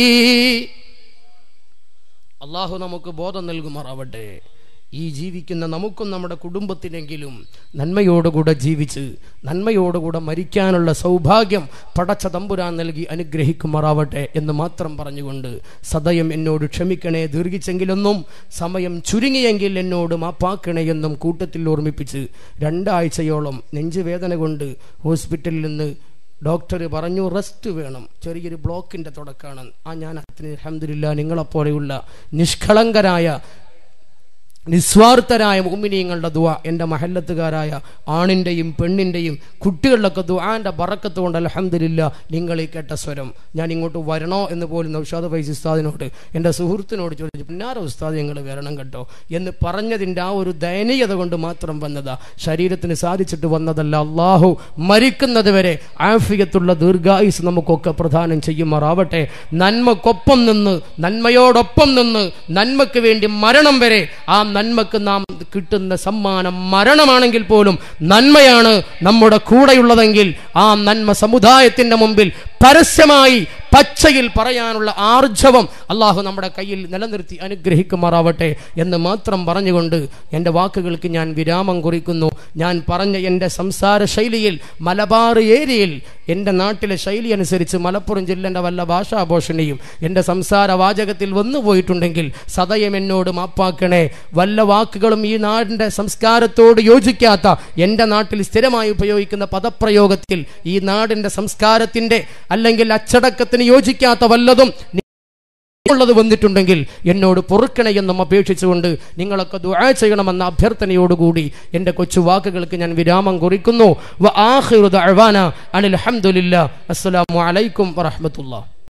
അള്ളാഹു നമുക്ക് ബോധം നൽകുമാറാവട്ടെ ഈ ജീവിക്കുന്ന നമുക്കും നമ്മുടെ കുടുംബത്തിനെങ്കിലും നന്മയോടുകൂടെ ജീവിച്ച് നന്മയോടുകൂടെ മരിക്കാനുള്ള സൗഭാഗ്യം പടച്ച തമ്പുരാൻ നൽകി അനുഗ്രഹിക്കുമാറാവട്ടെ എന്ന് മാത്രം പറഞ്ഞുകൊണ്ട് സദയം എന്നോട് ക്ഷമിക്കണേ ദീർഘിച്ചെങ്കിലൊന്നും സമയം ചുരുങ്ങിയെങ്കിൽ എന്നോട് മാപ്പാക്കണേ എന്നും കൂട്ടത്തിൽ ഓർമ്മിപ്പിച്ച് രണ്ടാഴ്ചയോളം നെഞ്ചുവേദന കൊണ്ട് ഹോസ്പിറ്റലിൽ നിന്ന് ഡോക്ടർ പറഞ്ഞു റെസ്റ്റ് വേണം ചെറിയൊരു ബ്ലോക്കിന്റെ തുടക്കമാണ് ആ ഞാൻ അതിന് അഹമ്മദില്ല നിങ്ങളെപ്പോലെയുള്ള നിഷ്കളങ്കരായ നിസ്വാർത്ഥരായ മുമിനിയങ്ങളുടെ ദുവ എൻ്റെ മഹല്ലത്തുകാരായ ആണിൻ്റെയും പെണ്ണിൻ്റെയും കുട്ടികളിലൊക്കെ ദുആൻ്റെ ബറക്കത്ത് കൊണ്ട് അലഹമില്ല നിങ്ങൾ ഈ കേട്ട സ്വരം ഞാൻ ഇങ്ങോട്ട് വരണോ എന്ന് പോലും നൗഷാദ് ഫൈസ് ഉസ്താദിനോട് എൻ്റെ സുഹൃത്തിനോട് ചോദിച്ചു പിന്നാരെ ഉസ്താദ് ഞങ്ങൾ വരണം കേട്ടോ എന്ന് പറഞ്ഞതിൻ്റെ ആ ഒരു ദയനീയത കൊണ്ട് മാത്രം വന്നതാ ശരീരത്തിന് സാധിച്ചിട്ട് വന്നതല്ല അള്ളാഹു മരിക്കുന്നത് വരെ ആഫിയത്തുള്ള ദീർഘായുസ് നമുക്കൊക്കെ പ്രദാനം ചെയ്യുമാറാവട്ടെ നന്മക്കൊപ്പം നിന്ന് നന്മയോടൊപ്പം നിന്ന് നന്മയ്ക്ക് വേണ്ടി മരണം വരെ ആ നന്മക്ക് നാം കിട്ടുന്ന സമ്മാനം മരണമാണെങ്കിൽ പോലും നന്മയാണ് നമ്മുടെ കൂടെയുള്ളതെങ്കിൽ ആ നന്മ സമുദായത്തിന്റെ മുമ്പിൽ പരസ്യമായി പച്ചയിൽ പറയാനുള്ള ആർജവം അള്ളാഹു നമ്മുടെ കയ്യിൽ നിലനിർത്തി അനുഗ്രഹിക്കുമാറാവട്ടെ എന്ന് മാത്രം പറഞ്ഞുകൊണ്ട് എൻ്റെ വാക്കുകൾക്ക് ഞാൻ വിരാമം കുറിക്കുന്നു ഞാൻ പറഞ്ഞ എൻ്റെ സംസാര ശൈലിയിൽ മലബാർ ഏരിയയിൽ എൻ്റെ നാട്ടിലെ ശൈലി അനുസരിച്ച് മലപ്പുറം ജില്ലൻ്റെ വല്ല ഭാഷാഭൂഷണിയും എൻ്റെ സംസാര വാചകത്തിൽ വന്നു പോയിട്ടുണ്ടെങ്കിൽ സദയം എന്നോട് മാപ്പാക്കണേ വല്ല വാക്കുകളും ഈ നാടിൻ്റെ സംസ്കാരത്തോട് യോജിക്കാത്ത എൻ്റെ നാട്ടിൽ സ്ഥിരമായി ഉപയോഗിക്കുന്ന പദപ്രയോഗത്തിൽ ഈ നാടിൻ്റെ സംസ്കാരത്തിൻ്റെ അല്ലെങ്കിൽ അച്ചടക്കത്തിന് യോജിക്കാത്ത വല്ലതും ഉള്ളത് വന്നിട്ടുണ്ടെങ്കിൽ എന്നോട് പൊറുക്കണേ എന്നും അപേക്ഷിച്ചുകൊണ്ട് നിങ്ങളൊക്കെ ദുആ ചെയ്യണമെന്ന അഭ്യർത്ഥനയോടുകൂടി എൻ്റെ കൊച്ചു വാക്കുകൾക്ക് ഞാൻ വിരാമം കുറിക്കുന്നു വ ആഖിറു ദഅവാന അനിൽ ഹംദുലില്ലാ അസ്സലാമു അലൈക്കും വറഹ്മത്തുള്ളാഹി